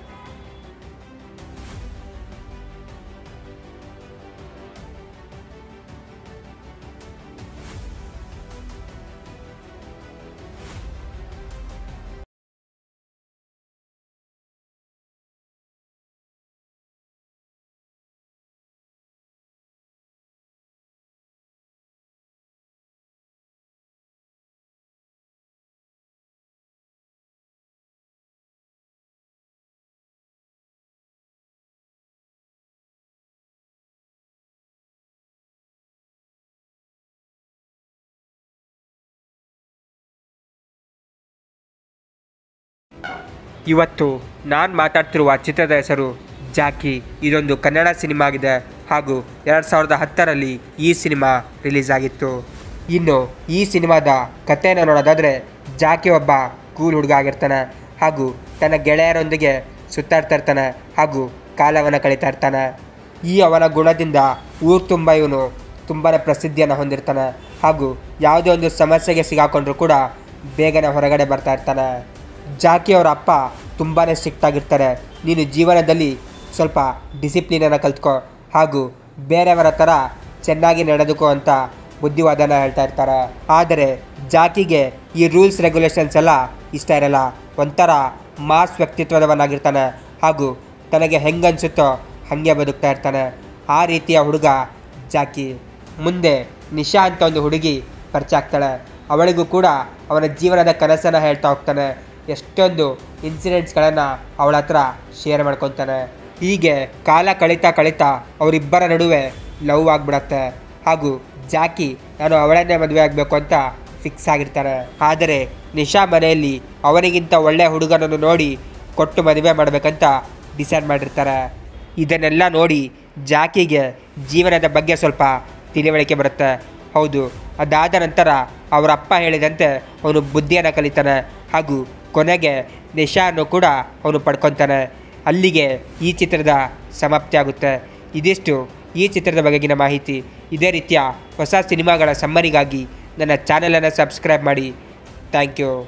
ಇವತ್ತು ನಾನು ಮಾತಾಡ್ತಿರುವ ಚಿತ್ರದ ಹೆಸರು ಜಾಕಿ ಇದೊಂದು ಕನ್ನಡ ಸಿನಿಮಾ ಆಗಿದೆ ಹಾಗೂ ಎರಡು ಸಾವಿರದ ಹತ್ತರಲ್ಲಿ ಈ ಸಿನಿಮಾ ರಿಲೀಸ್ ಆಗಿತ್ತು ಇನ್ನು ಈ ಸಿನಿಮಾದ ಕಥೆಯನ್ನು ನೋಡೋದಾದರೆ ಜಾಕಿ ಒಬ್ಬ ಕೂಲ್ ಹುಡುಗ ಆಗಿರ್ತಾನೆ ಹಾಗೂ ತನ್ನ ಗೆಳೆಯರೊಂದಿಗೆ ಸುತ್ತಾಡ್ತಾ ಇರ್ತಾನೆ ಹಾಗೂ ಕಾಲವನ್ನು ಕಳೀತಾ ಇರ್ತಾನೆ ಈ ಅವನ ಗುಣದಿಂದ ಊರು ತುಂಬ ಇವನು ತುಂಬಾ ಪ್ರಸಿದ್ಧಿಯನ್ನು ಹೊಂದಿರ್ತಾನೆ ಹಾಗೂ ಯಾವುದೇ ಒಂದು ಸಮಸ್ಯೆಗೆ ಸಿಗಾಕೊಂಡ್ರೂ ಕೂಡ ಬೇಗನೆ ಹೊರಗಡೆ ಬರ್ತಾ ಇರ್ತಾನೆ ಜಾಕಿ ಅವರ ಅಪ್ಪ ತುಂಬಾ ಸ್ಟ್ರಿಕ್ಟ್ ಆಗಿರ್ತಾರೆ ನೀನು ಜೀವನದಲ್ಲಿ ಸ್ವಲ್ಪ ಡಿಸಿಪ್ಲಿನನ್ನು ಕಲ್ತ್ಕೊ ಹಾಗೂ ಬೇರೆಯವರ ಥರ ಚೆನ್ನಾಗಿ ನಡೆದುಕೋ ಅಂತ ಬುದ್ಧಿವಾದನ ಹೇಳ್ತಾ ಇರ್ತಾರೆ ಆದರೆ ಜಾಕಿಗೆ ಈ ರೂಲ್ಸ್ ರೆಗ್ಯುಲೇಷನ್ಸ್ ಎಲ್ಲ ಇಷ್ಟ ಇರಲ್ಲ ಒಂಥರ ಮಾಸ್ ವ್ಯಕ್ತಿತ್ವದವನಾಗಿರ್ತಾನೆ ಹಾಗೂ ತನಗೆ ಹೆಂಗನ್ಸುತ್ತೋ ಹಾಗೆ ಬದುಕ್ತಾ ಇರ್ತಾನೆ ಆ ರೀತಿಯ ಹುಡುಗ ಜಾಕಿ ಮುಂದೆ ನಿಶಾ ಅಂತ ಒಂದು ಹುಡುಗಿ ಪರಿಚಯ ಆಗ್ತಾಳೆ ಅವಳಿಗೂ ಕೂಡ ಅವನ ಜೀವನದ ಕನಸನ್ನು ಹೇಳ್ತಾ ಹೋಗ್ತಾನೆ ಎಷ್ಟೊಂದು ಇನ್ಸಿಡೆಂಟ್ಸ್ಗಳನ್ನು ಅವಳ ಹತ್ರ ಶೇರ್ ಮಾಡ್ಕೊತಾನೆ ಹೀಗೆ ಕಾಲ ಕಳೀತಾ ಕಳೀತಾ ಅವರಿಬ್ಬರ ನಡುವೆ ಲವ್ ಆಗಿಬಿಡತ್ತೆ ಹಾಗೂ ಜಾಕಿ ನಾನು ಅವಳನ್ನೇ ಮದುವೆ ಆಗಬೇಕು ಅಂತ ಫಿಕ್ಸ್ ಆಗಿರ್ತಾರೆ ಆದರೆ ನಿಶಾ ಮನೆಯಲ್ಲಿ ಅವನಿಗಿಂತ ಒಳ್ಳೆಯ ಹುಡುಗನನ್ನು ನೋಡಿ ಕೊಟ್ಟು ಮದುವೆ ಮಾಡಬೇಕಂತ ಡಿಸೈಡ್ ಮಾಡಿರ್ತಾರೆ ಇದನ್ನೆಲ್ಲ ನೋಡಿ ಜಾಕಿಗೆ ಜೀವನದ ಬಗ್ಗೆ ಸ್ವಲ್ಪ ತಿಳಿವಳಿಕೆ ಬರುತ್ತೆ ಹೌದು ಅದಾದ ನಂತರ ಅವರ ಅಪ್ಪ ಹೇಳಿದಂತೆ ಅವನು ಬುದ್ಧಿಯನ್ನು ಕಲಿತಾನೆ ಹಾಗೂ ಕೊನೆಗೆ ನಿಶಾನ್ನು ಕೂಡ ಅವನು ಪಡ್ಕೊತಾನೆ ಅಲ್ಲಿಗೆ ಈ ಚಿತ್ರದ ಸಮಾಪ್ತಿ ಆಗುತ್ತೆ ಇದಿಷ್ಟು ಈ ಚಿತ್ರದ ಬಗೆಗಿನ ಮಾಹಿತಿ ಇದೇ ರೀತಿಯ ಹೊಸ ಸಿನಿಮಾಗಳ ಸಮ್ಮರಿಗಾಗಿ ನನ್ನ ಚಾನಲನ್ನು ಸಬ್ಸ್ಕ್ರೈಬ್ ಮಾಡಿ ಥ್ಯಾಂಕ್ ಯು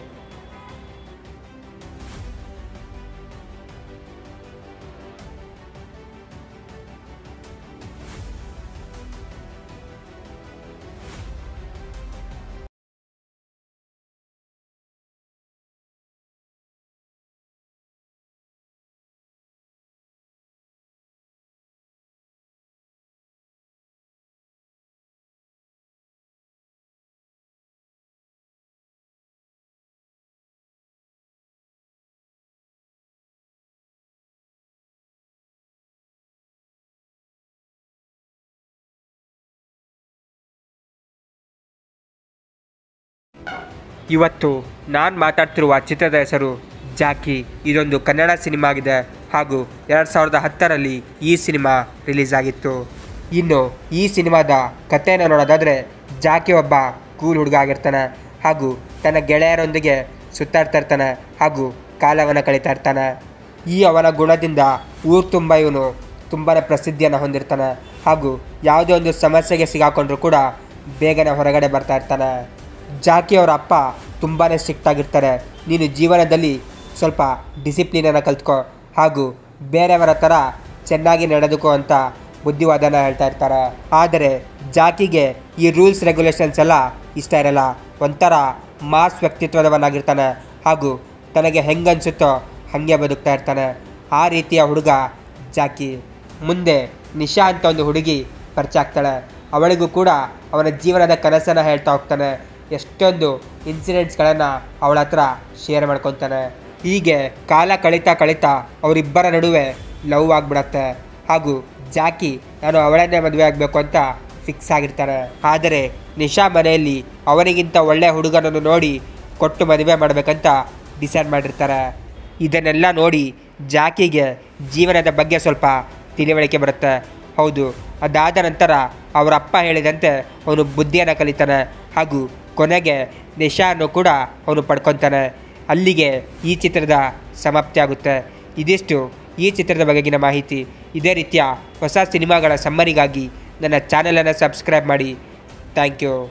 ಇವತ್ತು ನಾನು ಮಾತಾಡ್ತಿರುವ ಚಿತ್ರದ ಹೆಸರು ಜಾಕಿ ಇದೊಂದು ಕನ್ನಡ ಸಿನಿಮಾ ಆಗಿದೆ ಹಾಗೂ ಎರಡು ಸಾವಿರದ ಹತ್ತರಲ್ಲಿ ಈ ಸಿನಿಮಾ ರಿಲೀಸ್ ಆಗಿತ್ತು ಇನ್ನು ಈ ಸಿನಿಮಾದ ಕಥೆಯನ್ನು ನೋಡೋದಾದರೆ ಜಾಕಿ ಒಬ್ಬ ಕೂಲ್ ಹುಡುಗ ಆಗಿರ್ತಾನೆ ಹಾಗೂ ತನ್ನ ಗೆಳೆಯರೊಂದಿಗೆ ಸುತ್ತಾಡ್ತಾ ಇರ್ತಾನೆ ಹಾಗೂ ಕಾಲವನ್ನು ಕಳೀತಾ ಇರ್ತಾನೆ ಈ ಅವನ ಗುಣದಿಂದ ಊರು ತುಂಬ ಇವನು ತುಂಬಾ ಪ್ರಸಿದ್ಧಿಯನ್ನು ಹೊಂದಿರ್ತಾನೆ ಹಾಗೂ ಯಾವುದೇ ಒಂದು ಸಮಸ್ಯೆಗೆ ಸಿಗಾಕೊಂಡ್ರೂ ಕೂಡ ಬೇಗನೆ ಹೊರಗಡೆ ಬರ್ತಾ ಇರ್ತಾನೆ ಜಾಕಿ ಅವರ ಅಪ್ಪ ತುಂಬಾ ಸ್ಟ್ರಿಕ್ಟ್ ಆಗಿರ್ತಾರೆ ನೀನು ಜೀವನದಲ್ಲಿ ಸ್ವಲ್ಪ ಡಿಸಿಪ್ಲಿನನ್ನು ಕಲ್ತ್ಕೋ ಹಾಗೂ ಬೇರೆಯವರ ಥರ ಚೆನ್ನಾಗಿ ನಡೆದುಕೋ ಅಂತ ಬುದ್ಧಿವಾದನ ಹೇಳ್ತಾ ಇರ್ತಾರೆ ಆದರೆ ಜಾಕಿಗೆ ಈ ರೂಲ್ಸ್ ರೆಗ್ಯುಲೇಷನ್ಸ್ ಎಲ್ಲ ಇಷ್ಟ ಇರಲ್ಲ ಒಂಥರ ಮಾಸ್ ವ್ಯಕ್ತಿತ್ವದವನಾಗಿರ್ತಾನೆ ಹಾಗೂ ತನಗೆ ಹೆಂಗನ್ಸುತ್ತೋ ಹಾಗೆ ಬದುಕ್ತಾ ಇರ್ತಾನೆ ಆ ರೀತಿಯ ಹುಡುಗ ಜಾಕಿ ಮುಂದೆ ನಿಶಾ ಅಂತ ಒಂದು ಹುಡುಗಿ ಪರಿಚಯ ಆಗ್ತಾಳೆ ಅವಳಿಗೂ ಕೂಡ ಅವನ ಜೀವನದ ಕನಸನ್ನು ಹೇಳ್ತಾ ಹೋಗ್ತಾನೆ ಎಷ್ಟೊಂದು ಇನ್ಸಿಡೆಂಟ್ಸ್ಗಳನ್ನು ಅವಳ ಹತ್ರ ಶೇರ್ ಮಾಡ್ಕೊತಾನೆ ಹೀಗೆ ಕಾಲ ಕಳೀತಾ ಕಳೀತಾ ಅವರಿಬ್ಬರ ನಡುವೆ ಲವ್ ಆಗಿಬಿಡತ್ತೆ ಹಾಗೂ ಜಾಕಿ ನಾನು ಅವಳನ್ನೇ ಮದುವೆ ಆಗಬೇಕು ಅಂತ ಫಿಕ್ಸ್ ಆಗಿರ್ತಾನೆ ಆದರೆ ನಿಶಾ ಮನೆಯಲ್ಲಿ ಅವನಿಗಿಂತ ಒಳ್ಳೆ ಹುಡುಗನನ್ನು ನೋಡಿ ಕೊಟ್ಟು ಮದುವೆ ಮಾಡಬೇಕಂತ ಡಿಸೈಡ್ ಮಾಡಿರ್ತಾರೆ ಇದನ್ನೆಲ್ಲ ನೋಡಿ ಜಾಕಿಗೆ ಜೀವನದ ಬಗ್ಗೆ ಸ್ವಲ್ಪ ತಿಳಿವಳಿಕೆ ಬರುತ್ತೆ ಹೌದು ಅದಾದ ನಂತರ ಅವರ ಅಪ್ಪ ಹೇಳಿದಂತೆ ಅವನು ಬುದ್ಧಿಯನ್ನು ಕಲಿತಾನೆ ಹಾಗೂ ಕೊನೆಗೆ ನಿಶಾನ್ನು ಕೂಡ ಅವನು ಪಡ್ಕೊತಾನೆ ಅಲ್ಲಿಗೆ ಈ ಚಿತ್ರದ ಸಮಾಪ್ತಿ ಆಗುತ್ತೆ ಇದಿಷ್ಟು ಈ ಚಿತ್ರದ ಬಗೆಗಿನ ಮಾಹಿತಿ ಇದೇ ರೀತಿಯ ಹೊಸ ಸಿನಿಮಾಗಳ ಸಮ್ಮರಿಗಾಗಿ ನನ್ನ ಚಾನಲನ್ನು ಸಬ್ಸ್ಕ್ರೈಬ್ ಮಾಡಿ ಥ್ಯಾಂಕ್ ಯು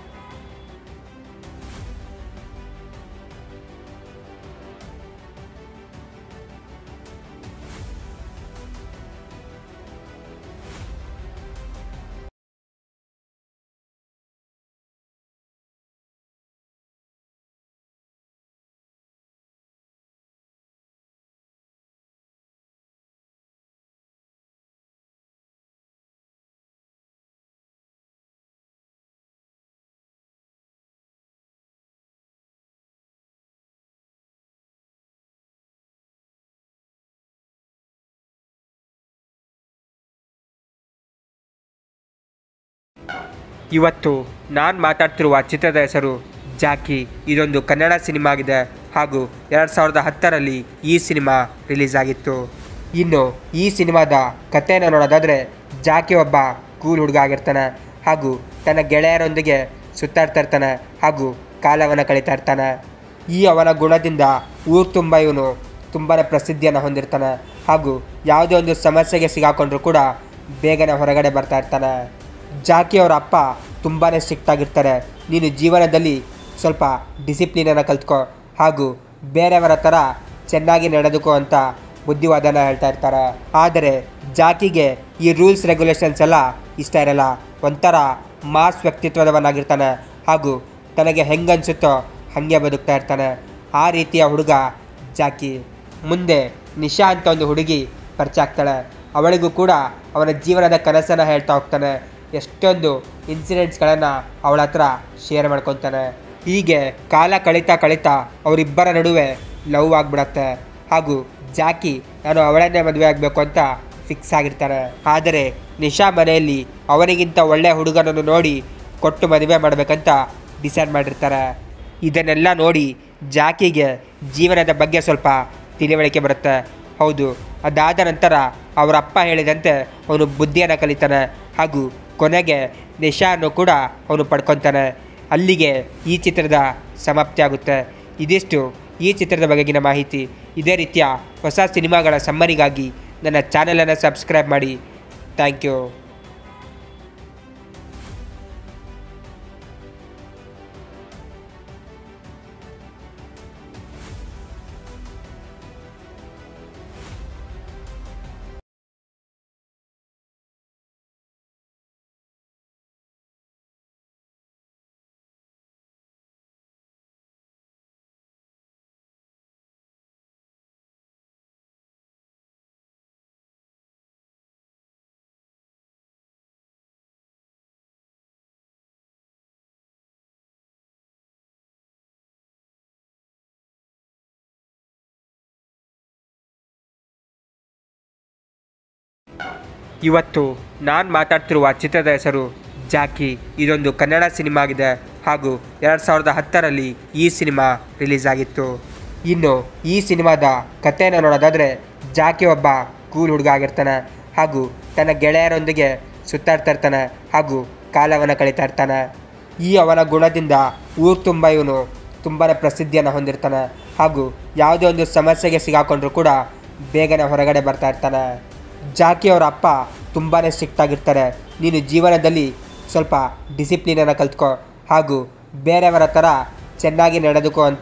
ಇವತ್ತು ನಾನು ಮಾತಾಡ್ತಿರುವ ಚಿತ್ರದ ಹೆಸರು ಜಾಕಿ ಇದೊಂದು ಕನ್ನಡ ಸಿನಿಮಾ ಆಗಿದೆ ಹಾಗೂ ಎರಡು ಸಾವಿರದ ಹತ್ತರಲ್ಲಿ ಈ ಸಿನಿಮಾ ರಿಲೀಸ್ ಆಗಿತ್ತು ಇನ್ನು ಈ ಸಿನಿಮಾದ ಕಥೆಯನ್ನು ನೋಡೋದಾದರೆ ಜಾಕಿ ಒಬ್ಬ ಕೂಲ್ ಹುಡುಗ ಆಗಿರ್ತಾನೆ ಹಾಗೂ ತನ್ನ ಗೆಳೆಯರೊಂದಿಗೆ ಸುತ್ತಾಡ್ತಾ ಇರ್ತಾನೆ ಹಾಗೂ ಕಾಲವನ್ನು ಕಳೀತಾ ಇರ್ತಾನೆ ಈ ಅವನ ಗುಣದಿಂದ ಊರು ತುಂಬ ಇವನು ತುಂಬಾ ಪ್ರಸಿದ್ಧಿಯನ್ನು ಹೊಂದಿರ್ತಾನೆ ಹಾಗೂ ಯಾವುದೇ ಒಂದು ಸಮಸ್ಯೆಗೆ ಸಿಗಾಕೊಂಡ್ರೂ ಕೂಡ ಬೇಗನೆ ಹೊರಗಡೆ ಬರ್ತಾ ಇರ್ತಾನೆ ಜಾಕಿ ಅವರ ಅಪ್ಪ ತುಂಬಾ ಸ್ಟ್ರಿಕ್ಟ್ ಆಗಿರ್ತಾರೆ ನೀನು ಜೀವನದಲ್ಲಿ ಸ್ವಲ್ಪ ಡಿಸಿಪ್ಲಿನನ್ನು ಕಲ್ತ್ಕೋ ಹಾಗೂ ಬೇರೆಯವರ ಥರ ಚೆನ್ನಾಗಿ ನಡೆದುಕೋ ಅಂತ ಬುದ್ಧಿವಾದನ ಹೇಳ್ತಾ ಇರ್ತಾರೆ ಆದರೆ ಜಾಕಿಗೆ ಈ ರೂಲ್ಸ್ ರೆಗ್ಯುಲೇಷನ್ಸ್ ಎಲ್ಲ ಇಷ್ಟ ಇರಲ್ಲ ಒಂಥರ ಮಾಸ್ ವ್ಯಕ್ತಿತ್ವದವನಾಗಿರ್ತಾನೆ ಹಾಗೂ ತನಗೆ ಹೆಂಗನ್ಸುತ್ತೋ ಹಾಗೆ ಬದುಕ್ತಾ ಇರ್ತಾನೆ ಆ ರೀತಿಯ ಹುಡುಗ ಜಾಕಿ ಮುಂದೆ ನಿಶಾ ಅಂತ ಒಂದು ಹುಡುಗಿ ಪರಿಚಯ ಆಗ್ತಾಳೆ ಅವಳಿಗೂ ಕೂಡ ಅವನ ಜೀವನದ ಕನಸನ್ನು ಹೇಳ್ತಾ ಹೋಗ್ತಾನೆ ಎಷ್ಟೊಂದು ಇನ್ಸಿಡೆಂಟ್ಸ್ಗಳನ್ನು ಅವಳ ಹತ್ರ ಶೇರ್ ಮಾಡ್ಕೊತಾನೆ ಹೀಗೆ ಕಾಲ ಕಳೀತಾ ಕಳೀತಾ ಅವರಿಬ್ಬರ ನಡುವೆ ಲವ್ ಆಗಿಬಿಡತ್ತೆ ಹಾಗೂ ಜಾಕಿ ನಾನು ಅವಳನ್ನೇ ಮದುವೆ ಆಗಬೇಕು ಅಂತ ಫಿಕ್ಸ್ ಆಗಿರ್ತಾರೆ ಆದರೆ ನಿಶಾ ಮನೆಯಲ್ಲಿ ಅವನಿಗಿಂತ ಒಳ್ಳೆ ಹುಡುಗನನ್ನು ನೋಡಿ ಕೊಟ್ಟು ಮದುವೆ ಮಾಡಬೇಕಂತ ಡಿಸೈಡ್ ಮಾಡಿರ್ತಾರೆ ಇದನ್ನೆಲ್ಲ ನೋಡಿ ಜಾಕಿಗೆ ಜೀವನದ ಬಗ್ಗೆ ಸ್ವಲ್ಪ ತಿಳಿವಳಿಕೆ ಬರುತ್ತೆ ಹೌದು ಅದಾದ ನಂತರ ಅವರ ಅಪ್ಪ ಹೇಳಿದಂತೆ ಅವನು ಬುದ್ಧಿಯನ್ನು ಕಲಿತಾನೆ ಹಾಗೂ ಕೊನೆಗೆ ನಿಶಾನ್ನು ಕೂಡ ಅವನು ಪಡ್ಕೊತಾನೆ ಅಲ್ಲಿಗೆ ಈ ಚಿತ್ರದ ಸಮಾಪ್ತಿ ಆಗುತ್ತೆ ಇದಿಷ್ಟು ಈ ಚಿತ್ರದ ಬಗೆಗಿನ ಮಾಹಿತಿ ಇದೇ ರೀತಿಯ ಹೊಸ ಸಿನಿಮಾಗಳ ಸಮ್ಮರಿಗಾಗಿ ನನ್ನ ಚಾನಲನ್ನು ಸಬ್ಸ್ಕ್ರೈಬ್ ಮಾಡಿ ಥ್ಯಾಂಕ್ ಯು ಇವತ್ತು ನಾನು ಮಾತಾಡ್ತಿರುವ ಚಿತ್ರದ ಹೆಸರು ಜಾಕಿ ಇದೊಂದು ಕನ್ನಡ ಸಿನಿಮಾ ಆಗಿದೆ ಹಾಗೂ ಎರಡು ಸಾವಿರದ ಹತ್ತರಲ್ಲಿ ಈ ಸಿನಿಮಾ ರಿಲೀಸ್ ಆಗಿತ್ತು ಇನ್ನು ಈ ಸಿನಿಮಾದ ಕಥೆಯನ್ನು ನೋಡೋದಾದರೆ ಜಾಕಿ ಒಬ್ಬ ಕೂಲ್ ಹುಡುಗ ಆಗಿರ್ತಾನೆ ಹಾಗೂ ತನ್ನ ಗೆಳೆಯರೊಂದಿಗೆ ಸುತ್ತಾಡ್ತಾ ಇರ್ತಾನೆ ಹಾಗೂ ಕಾಲವನ್ನು ಕಳೀತಾ ಇರ್ತಾನೆ ಈ ಅವನ ಗುಣದಿಂದ ಊರು ತುಂಬ ಇವನು ತುಂಬಾ ಪ್ರಸಿದ್ಧಿಯನ್ನು ಹೊಂದಿರ್ತಾನೆ ಹಾಗೂ ಯಾವುದೇ ಒಂದು ಸಮಸ್ಯೆಗೆ ಸಿಗಾಕೊಂಡ್ರೂ ಕೂಡ ಬೇಗನೆ ಹೊರಗಡೆ ಬರ್ತಾ ಇರ್ತಾನೆ ಜಾಕಿ ಅವರ ಅಪ್ಪ ತುಂಬಾ ಸ್ಟ್ರಿಕ್ಟ್ ಆಗಿರ್ತಾರೆ ನೀನು ಜೀವನದಲ್ಲಿ ಸ್ವಲ್ಪ ಡಿಸಿಪ್ಲಿನನ್ನು ಕಲ್ತ್ಕೋ ಹಾಗೂ ಬೇರೆಯವರ ಥರ ಚೆನ್ನಾಗಿ ನಡೆದುಕೋ ಅಂತ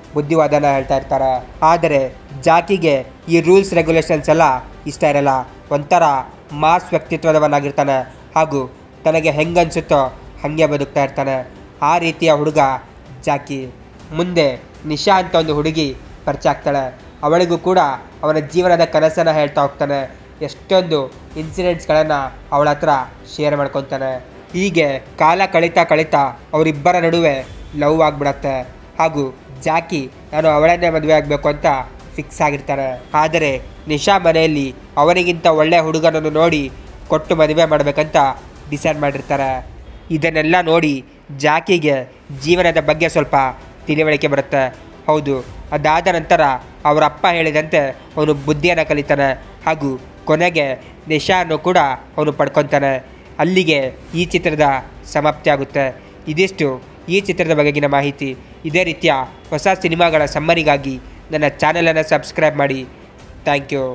ಬುದ್ಧಿವಾದನ ಹೇಳ್ತಾ ಇರ್ತಾರೆ ಆದರೆ ಜಾಕಿಗೆ ಈ ರೂಲ್ಸ್ ರೆಗ್ಯುಲೇಷನ್ಸ್ ಎಲ್ಲ ಇಷ್ಟ ಇರಲ್ಲ ಒಂಥರ ಮಾಸ್ ವ್ಯಕ್ತಿತ್ವದವನಾಗಿರ್ತಾನೆ ಹಾಗೂ ತನಗೆ ಹೆಂಗನ್ಸುತ್ತೋ ಹಾಗೆ ಬದುಕ್ತಾ ಇರ್ತಾನೆ ಆ ರೀತಿಯ ಹುಡುಗ ಜಾಕಿ ಮುಂದೆ ನಿಶಾ ಅಂತ ಒಂದು ಹುಡುಗಿ ಪರಿಚಯ ಆಗ್ತಾಳೆ ಅವಳಿಗೂ ಕೂಡ ಅವನ ಜೀವನದ ಕನಸನ್ನು ಹೇಳ್ತಾ ಹೋಗ್ತಾನೆ ಎಷ್ಟೊಂದು ಇನ್ಸಿಡೆಂಟ್ಸ್ಗಳನ್ನು ಅವಳ ಹತ್ರ ಶೇರ್ ಮಾಡ್ಕೊತಾನೆ ಹೀಗೆ ಕಾಲ ಕಳೀತಾ ಕಳೀತಾ ಅವರಿಬ್ಬರ ನಡುವೆ ಲವ್ ಆಗಿಬಿಡತ್ತೆ ಹಾಗೂ ಜಾಕಿ ನಾನು ಅವಳನ್ನೇ ಮದುವೆ ಆಗಬೇಕು ಅಂತ ಫಿಕ್ಸ್ ಆಗಿರ್ತಾರೆ ಆದರೆ ನಿಶಾ ಮನೆಯಲ್ಲಿ ಅವನಿಗಿಂತ ಒಳ್ಳೆಯ ಹುಡುಗನನ್ನು ನೋಡಿ ಕೊಟ್ಟು ಮದುವೆ ಮಾಡಬೇಕಂತ ಡಿಸೈಡ್ ಮಾಡಿರ್ತಾರೆ ಇದನ್ನೆಲ್ಲ ನೋಡಿ ಜಾಕಿಗೆ ಜೀವನದ ಬಗ್ಗೆ ಸ್ವಲ್ಪ ತಿಳಿವಳಿಕೆ ಬರುತ್ತೆ ಹೌದು ಅದಾದ ನಂತರ ಅವರ ಅಪ್ಪ ಹೇಳಿದಂತೆ ಅವನು ಬುದ್ಧಿಯನ್ನು ಕಲಿತಾನೆ ಹಾಗೂ ಕೊನೆಗೆ ನಿಶಾನ್ನು ಕೂಡ ಅವನು ಪಡ್ಕೊತಾನೆ ಅಲ್ಲಿಗೆ ಈ ಚಿತ್ರದ ಸಮಾಪ್ತಿ ಆಗುತ್ತೆ ಇದಿಷ್ಟು ಈ ಚಿತ್ರದ ಬಗೆಗಿನ ಮಾಹಿತಿ ಇದೇ ರೀತಿಯ ಹೊಸ ಸಿನಿಮಾಗಳ ಸಮ್ಮರಿಗಾಗಿ ನನ್ನ ಚಾನಲನ್ನು ಸಬ್ಸ್ಕ್ರೈಬ್ ಮಾಡಿ ಥ್ಯಾಂಕ್ ಯು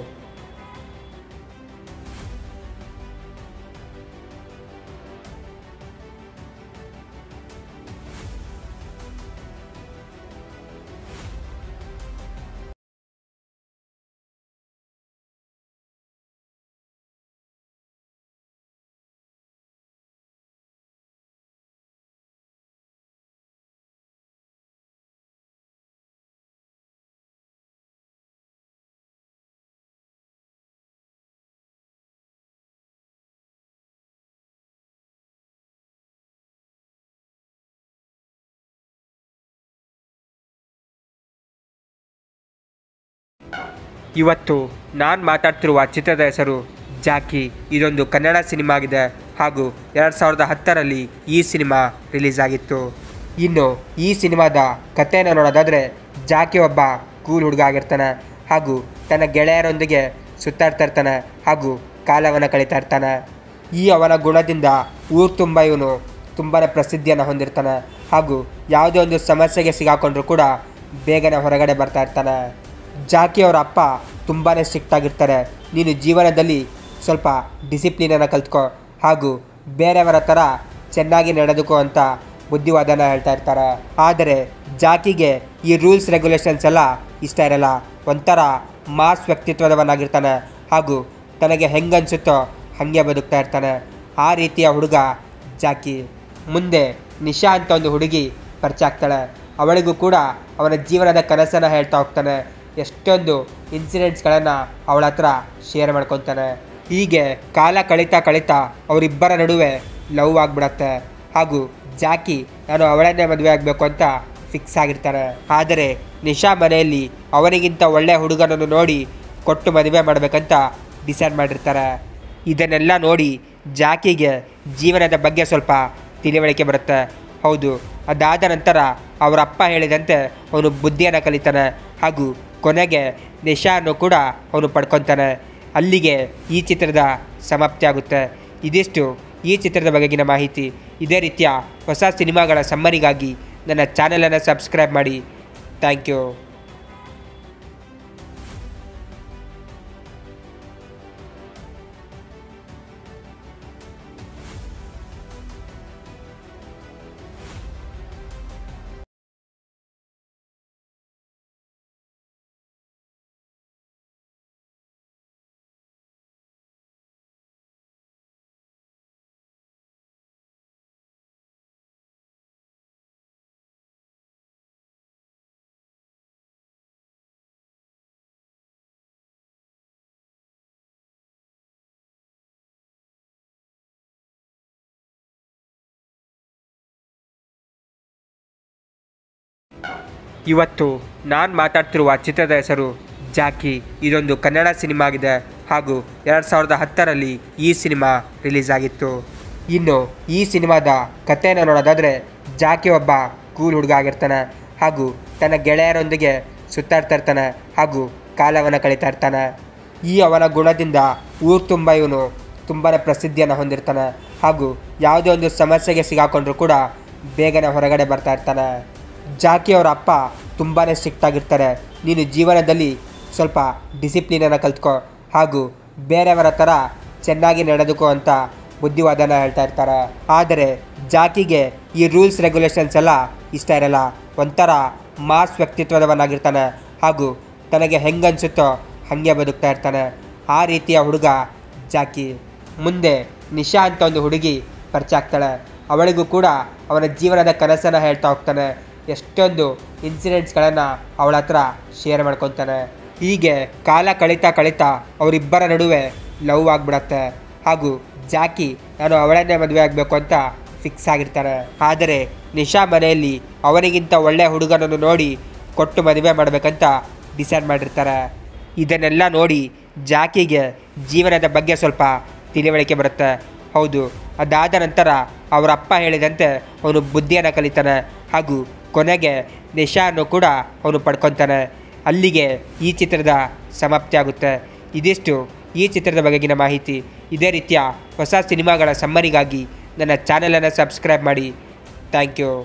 ಇವತ್ತು ನಾನು ಮಾತಾಡ್ತಿರುವ ಚಿತ್ರದ ಹೆಸರು ಜಾಕಿ ಇದೊಂದು ಕನ್ನಡ ಸಿನಿಮಾ ಆಗಿದೆ ಹಾಗೂ ಎರಡು ಸಾವಿರದ ಹತ್ತರಲ್ಲಿ ಈ ಸಿನಿಮಾ ರಿಲೀಸ್ ಆಗಿತ್ತು ಇನ್ನು ಈ ಸಿನಿಮಾದ ಕಥೆಯನ್ನು ನೋಡೋದಾದರೆ ಜಾಕಿ ಒಬ್ಬ ಕೂಲ್ ಹುಡುಗ ಆಗಿರ್ತಾನೆ ಹಾಗೂ ತನ್ನ ಗೆಳೆಯರೊಂದಿಗೆ ಸುತ್ತಾಡ್ತಾ ಇರ್ತಾನೆ ಹಾಗೂ ಕಾಲವನ್ನು ಕಳೀತಾ ಇರ್ತಾನೆ ಈ ಅವನ ಗುಣದಿಂದ ಊರು ತುಂಬ ಇವನು ತುಂಬಾ ಪ್ರಸಿದ್ಧಿಯನ್ನು ಹೊಂದಿರ್ತಾನೆ ಹಾಗೂ ಯಾವುದೇ ಒಂದು ಸಮಸ್ಯೆಗೆ ಸಿಗಾಕೊಂಡ್ರೂ ಕೂಡ ಬೇಗನೆ ಹೊರಗಡೆ ಬರ್ತಾ ಇರ್ತಾನೆ ಜಾಕಿ ಅವರ ಅಪ್ಪ ತುಂಬಾ ಸ್ಟ್ರಿಕ್ಟ್ ಆಗಿರ್ತಾರೆ ನೀನು ಜೀವನದಲ್ಲಿ ಸ್ವಲ್ಪ ಡಿಸಿಪ್ಲಿನನ್ನು ಕಲ್ತ್ಕೋ ಹಾಗೂ ಬೇರೆಯವರ ಥರ ಚೆನ್ನಾಗಿ ನಡೆದುಕೋ ಅಂತ ಬುದ್ಧಿವಾದನ ಹೇಳ್ತಾ ಇರ್ತಾರೆ ಆದರೆ ಜಾಕಿಗೆ ಈ ರೂಲ್ಸ್ ರೆಗ್ಯುಲೇಷನ್ಸ್ ಎಲ್ಲ ಇಷ್ಟ ಇರಲ್ಲ ಒಂಥರ ಮಾಸ್ ವ್ಯಕ್ತಿತ್ವದವನಾಗಿರ್ತಾನೆ ಹಾಗೂ ತನಗೆ ಹೆಂಗನ್ಸುತ್ತೋ ಹಾಗೆ ಬದುಕ್ತಾ ಇರ್ತಾನೆ ಆ ರೀತಿಯ ಹುಡುಗ ಜಾಕಿ ಮುಂದೆ ನಿಶಾ ಅಂತ ಒಂದು ಹುಡುಗಿ ಪರಿಚಯ ಆಗ್ತಾಳೆ ಅವಳಿಗೂ ಕೂಡ ಅವನ ಜೀವನದ ಕನಸನ್ನು ಹೇಳ್ತಾ ಹೋಗ್ತಾನೆ ಎಷ್ಟೊಂದು ಇನ್ಸಿಡೆಂಟ್ಸ್ಗಳನ್ನು ಅವಳ ಹತ್ರ ಶೇರ್ ಮಾಡ್ಕೊತಾನೆ ಹೀಗೆ ಕಾಲ ಕಳೀತಾ ಕಳೀತಾ ಅವರಿಬ್ಬರ ನಡುವೆ ಲವ್ ಆಗಿಬಿಡತ್ತೆ ಹಾಗೂ ಜಾಕಿ ನಾನು ಅವಳನ್ನೇ ಮದುವೆ ಆಗಬೇಕು ಅಂತ ಫಿಕ್ಸ್ ಆಗಿರ್ತಾರೆ ಆದರೆ ನಿಶಾ ಮನೆಯಲ್ಲಿ ಅವನಿಗಿಂತ ಒಳ್ಳೆಯ ಹುಡುಗನನ್ನು ನೋಡಿ ಕೊಟ್ಟು ಮದುವೆ ಮಾಡಬೇಕಂತ ಡಿಸೈಡ್ ಮಾಡಿರ್ತಾರೆ ಇದನ್ನೆಲ್ಲ ನೋಡಿ ಜಾಕಿಗೆ ಜೀವನದ ಬಗ್ಗೆ ಸ್ವಲ್ಪ ತಿಳಿವಳಿಕೆ ಬರುತ್ತೆ ಹೌದು ಅದಾದ ನಂತರ ಅವರ ಅಪ್ಪ ಹೇಳಿದಂತೆ ಅವನು ಬುದ್ಧಿಯನ್ನು ಕಲಿತಾನೆ ಹಾಗೂ ಕೊನೆಗೆ ನಿಶಾನ್ನು ಕೂಡ ಅವನು ಪಡ್ಕೊತಾನೆ ಅಲ್ಲಿಗೆ ಈ ಚಿತ್ರದ ಸಮಾಪ್ತಿ ಆಗುತ್ತೆ ಇದಿಷ್ಟು ಈ ಚಿತ್ರದ ಬಗೆಗಿನ ಮಾಹಿತಿ ಇದೇ ರೀತಿಯ ಹೊಸ ಸಿನಿಮಾಗಳ ಸಮ್ಮರಿಗಾಗಿ ನನ್ನ ಚಾನಲನ್ನು ಸಬ್ಸ್ಕ್ರೈಬ್ ಮಾಡಿ ಥ್ಯಾಂಕ್ ಯು ಇವತ್ತು ನಾನು ಮಾತಾಡ್ತಿರುವ ಚಿತ್ರದ ಹೆಸರು ಜಾಕಿ ಇದೊಂದು ಕನ್ನಡ ಸಿನಿಮಾ ಆಗಿದೆ ಹಾಗೂ ಎರಡು ಸಾವಿರದ ಹತ್ತರಲ್ಲಿ ಈ ಸಿನಿಮಾ ರಿಲೀಸ್ ಆಗಿತ್ತು ಇನ್ನು ಈ ಸಿನಿಮಾದ ಕಥೆಯನ್ನು ನೋಡೋದಾದರೆ ಜಾಕಿ ಒಬ್ಬ ಕೂಲ್ ಹುಡುಗ ಆಗಿರ್ತಾನೆ ಹಾಗೂ ತನ್ನ ಗೆಳೆಯರೊಂದಿಗೆ ಸುತ್ತಾಡ್ತಾ ಇರ್ತಾನೆ ಹಾಗೂ ಕಾಲವನ್ನು ಕಳೀತಾ ಇರ್ತಾನೆ ಈ ಅವನ ಗುಣದಿಂದ ಊರು ತುಂಬ ಇವನು ತುಂಬಾ ಪ್ರಸಿದ್ಧಿಯನ್ನು ಹೊಂದಿರ್ತಾನೆ ಹಾಗೂ ಯಾವುದೇ ಒಂದು ಸಮಸ್ಯೆಗೆ ಸಿಗಾಕೊಂಡ್ರೂ ಕೂಡ ಬೇಗನೆ ಹೊರಗಡೆ ಬರ್ತಾ ಇರ್ತಾನೆ ಜಾಕಿ ಅವರ ಅಪ್ಪ ತುಂಬಾ ಸ್ಟ್ರಿಕ್ಟ್ ಆಗಿರ್ತಾರೆ ನೀನು ಜೀವನದಲ್ಲಿ ಸ್ವಲ್ಪ ಡಿಸಿಪ್ಲಿನನ್ನು ಕಲ್ತ್ಕೋ ಹಾಗೂ ಬೇರೆಯವರ ಥರ ಚೆನ್ನಾಗಿ ನಡೆದುಕೋ ಅಂತ ಬುದ್ಧಿವಾದನ ಹೇಳ್ತಾ ಇರ್ತಾರೆ ಆದರೆ ಜಾಕಿಗೆ ಈ ರೂಲ್ಸ್ ರೆಗ್ಯುಲೇಷನ್ಸ್ ಎಲ್ಲ ಇಷ್ಟ ಇರಲ್ಲ ಒಂಥರ ಮಾಸ್ ವ್ಯಕ್ತಿತ್ವದವನಾಗಿರ್ತಾನೆ ಹಾಗೂ ತನಗೆ ಹೆಂಗನ್ಸುತ್ತೋ ಹಾಗೆ ಬದುಕ್ತಾ ಇರ್ತಾನೆ ಆ ರೀತಿಯ ಹುಡುಗ ಜಾಕಿ ಮುಂದೆ ನಿಶಾ ಅಂತ ಒಂದು ಹುಡುಗಿ ಪರಿಚಯ ಆಗ್ತಾಳೆ ಅವಳಿಗೂ ಕೂಡ ಅವನ ಜೀವನದ ಕನಸನ್ನು ಹೇಳ್ತಾ ಹೋಗ್ತಾನೆ ಎಷ್ಟೊಂದು ಇನ್ಸಿಡೆಂಟ್ಸ್ಗಳನ್ನು ಅವಳ ಹತ್ರ ಶೇರ್ ಮಾಡ್ಕೊತಾನೆ ಹೀಗೆ ಕಾಲ ಕಳೀತಾ ಕಳೀತಾ ಅವರಿಬ್ಬರ ನಡುವೆ ಲವ್ ಆಗಿಬಿಡತ್ತೆ ಹಾಗೂ ಜಾಕಿ ನಾನು ಅವಳನ್ನೇ ಮದುವೆ ಆಗಬೇಕು ಅಂತ ಫಿಕ್ಸ್ ಆಗಿರ್ತಾನೆ ಆದರೆ ನಿಶಾ ಮನೆಯಲ್ಲಿ ಅವನಿಗಿಂತ ಒಳ್ಳೆಯ ಹುಡುಗನನ್ನು ನೋಡಿ ಕೊಟ್ಟು ಮದುವೆ ಮಾಡಬೇಕಂತ ಡಿಸೈಡ್ ಮಾಡಿರ್ತಾರೆ ಇದನ್ನೆಲ್ಲ ನೋಡಿ ಜಾಕಿಗೆ ಜೀವನದ ಬಗ್ಗೆ ಸ್ವಲ್ಪ ತಿಳಿವಳಿಕೆ ಬರುತ್ತೆ ಹೌದು ಅದಾದ ನಂತರ ಅವರ ಅಪ್ಪ ಹೇಳಿದಂತೆ ಅವನು ಬುದ್ಧಿಯನ್ನು ಕಲಿತಾನೆ ಹಾಗೂ ಕೊನೆಗೆ ನಿಶಾನ್ನು ಕೂಡ ಅವನು ಪಡ್ಕೊತಾನೆ ಅಲ್ಲಿಗೆ ಈ ಚಿತ್ರದ ಸಮಾಪ್ತಿ ಆಗುತ್ತೆ ಇದಿಷ್ಟು ಈ ಚಿತ್ರದ ಬಗೆಗಿನ ಮಾಹಿತಿ ಇದೇ ರೀತಿಯ ಹೊಸ ಸಿನಿಮಾಗಳ ಸಮ್ಮರಿಗಾಗಿ ನನ್ನ ಚಾನಲನ್ನು ಸಬ್ಸ್ಕ್ರೈಬ್ ಮಾಡಿ ಥ್ಯಾಂಕ್ ಯು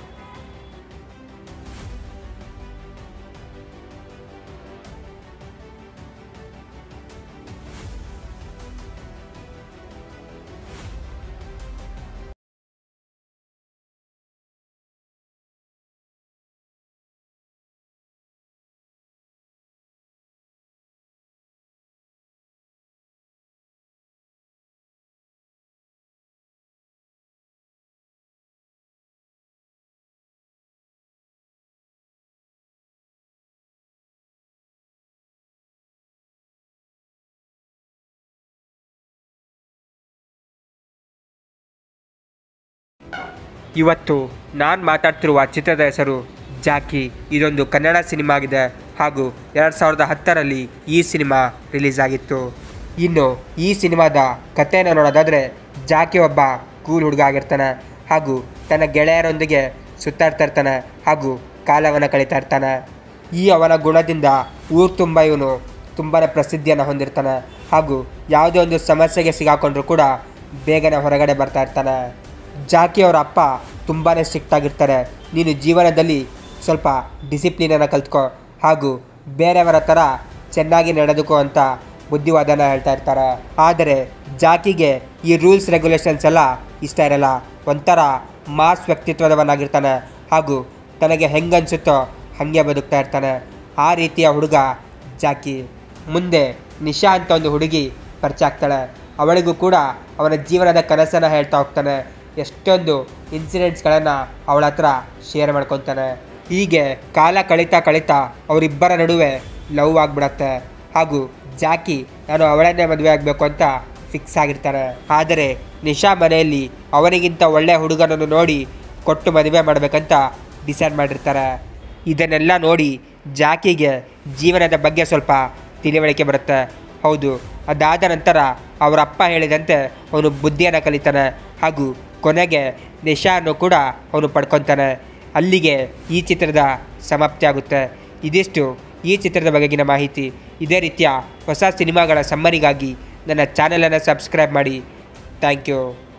ಇವತ್ತು ನಾನು ಮಾತಾಡ್ತಿರುವ ಚಿತ್ರದ ಹೆಸರು ಜಾಕಿ ಇದೊಂದು ಕನ್ನಡ ಸಿನಿಮಾ ಆಗಿದೆ ಹಾಗೂ ಎರಡು ಸಾವಿರದ ಹತ್ತರಲ್ಲಿ ಈ ಸಿನಿಮಾ ರಿಲೀಸ್ ಆಗಿತ್ತು ಇನ್ನು ಈ ಸಿನಿಮಾದ ಕಥೆಯನ್ನು ನೋಡೋದಾದರೆ ಜಾಕಿ ಒಬ್ಬ ಕೂಲ್ ಹುಡುಗ ಆಗಿರ್ತಾನೆ ಹಾಗೂ ತನ್ನ ಗೆಳೆಯರೊಂದಿಗೆ ಸುತ್ತಾಡ್ತಾ ಇರ್ತಾನೆ ಹಾಗೂ ಕಾಲವನ್ನು ಕಳೀತಾ ಇರ್ತಾನೆ ಈ ಅವನ ಗುಣದಿಂದ ಊರು ತುಂಬ ಇವನು ತುಂಬಾ ಪ್ರಸಿದ್ಧಿಯನ್ನು ಹೊಂದಿರ್ತಾನೆ ಹಾಗೂ ಯಾವುದೇ ಒಂದು ಸಮಸ್ಯೆಗೆ ಸಿಗಾಕೊಂಡ್ರೂ ಕೂಡ ಬೇಗನೆ ಹೊರಗಡೆ ಬರ್ತಾ ಇರ್ತಾನೆ ಜಾಕಿ ಅವರ ಅಪ್ಪ ತುಂಬಾ ಸ್ಟ್ರಿಕ್ಟ್ ಆಗಿರ್ತಾರೆ ನೀನು ಜೀವನದಲ್ಲಿ ಸ್ವಲ್ಪ ಡಿಸಿಪ್ಲಿನನ್ನು ಕಲ್ತ್ಕೋ ಹಾಗೂ ಬೇರೆಯವರ ಥರ ಚೆನ್ನಾಗಿ ನಡೆದುಕೋ ಅಂತ ಬುದ್ಧಿವಾದನ ಹೇಳ್ತಾ ಇರ್ತಾರೆ ಆದರೆ ಜಾಕಿಗೆ ಈ ರೂಲ್ಸ್ ರೆಗ್ಯುಲೇಷನ್ಸ್ ಎಲ್ಲ ಇಷ್ಟ ಇರಲ್ಲ ಒಂಥರ ಮಾಸ್ ವ್ಯಕ್ತಿತ್ವದವನಾಗಿರ್ತಾನೆ ಹಾಗೂ ತನಗೆ ಹೆಂಗನ್ಸುತ್ತೋ ಹಾಗೆ ಬದುಕ್ತಾ ಇರ್ತಾನೆ ಆ ರೀತಿಯ ಹುಡುಗ ಜಾಕಿ ಮುಂದೆ ನಿಶಾ ಅಂತ ಒಂದು ಹುಡುಗಿ ಪರಿಚಯ ಆಗ್ತಾಳೆ ಅವಳಿಗೂ ಕೂಡ ಅವನ ಜೀವನದ ಕನಸನ್ನು ಹೇಳ್ತಾ ಹೋಗ್ತಾನೆ ಎಷ್ಟೊಂದು ಇನ್ಸಿಡೆಂಟ್ಸ್ಗಳನ್ನು ಅವಳ ಹತ್ರ ಶೇರ್ ಮಾಡ್ಕೊತಾನೆ ಹೀಗೆ ಕಾಲ ಕಳೀತಾ ಕಳೀತಾ ಅವರಿಬ್ಬರ ನಡುವೆ ಲವ್ ಆಗಿಬಿಡತ್ತೆ ಹಾಗೂ ಜಾಕಿ ನಾನು ಅವಳನ್ನೇ ಮದುವೆ ಆಗಬೇಕು ಅಂತ ಫಿಕ್ಸ್ ಆಗಿರ್ತಾರೆ ಆದರೆ ನಿಶಾ ಮನೆಯಲ್ಲಿ ಅವನಿಗಿಂತ ಒಳ್ಳೆಯ ಹುಡುಗನನ್ನು ನೋಡಿ ಕೊಟ್ಟು ಮದುವೆ ಮಾಡಬೇಕಂತ ಡಿಸೈಡ್ ಮಾಡಿರ್ತಾರೆ ಇದನ್ನೆಲ್ಲ ನೋಡಿ ಜಾಕಿಗೆ ಜೀವನದ ಬಗ್ಗೆ ಸ್ವಲ್ಪ ತಿಳಿವಳಿಕೆ ಬರುತ್ತೆ ಹೌದು ಅದಾದ ನಂತರ ಅವರ ಅಪ್ಪ ಹೇಳಿದಂತೆ ಅವನು ಬುದ್ಧಿಯನ್ನು ಕಲಿತಾನೆ ಹಾಗೂ ಕೊನೆಗೆ ನಿಶಾನ್ನು ಕೂಡ ಅವನು ಪಡ್ಕೊತಾನೆ ಅಲ್ಲಿಗೆ ಈ ಚಿತ್ರದ ಸಮಾಪ್ತಿ ಆಗುತ್ತೆ ಇದಿಷ್ಟು ಈ ಚಿತ್ರದ ಬಗೆಗಿನ ಮಾಹಿತಿ ಇದೇ ರೀತಿಯ ಹೊಸ ಸಿನಿಮಾಗಳ ಸಮ್ಮರಿಗಾಗಿ ನನ್ನ ಚಾನಲನ್ನು ಸಬ್ಸ್ಕ್ರೈಬ್ ಮಾಡಿ ಥ್ಯಾಂಕ್ ಯು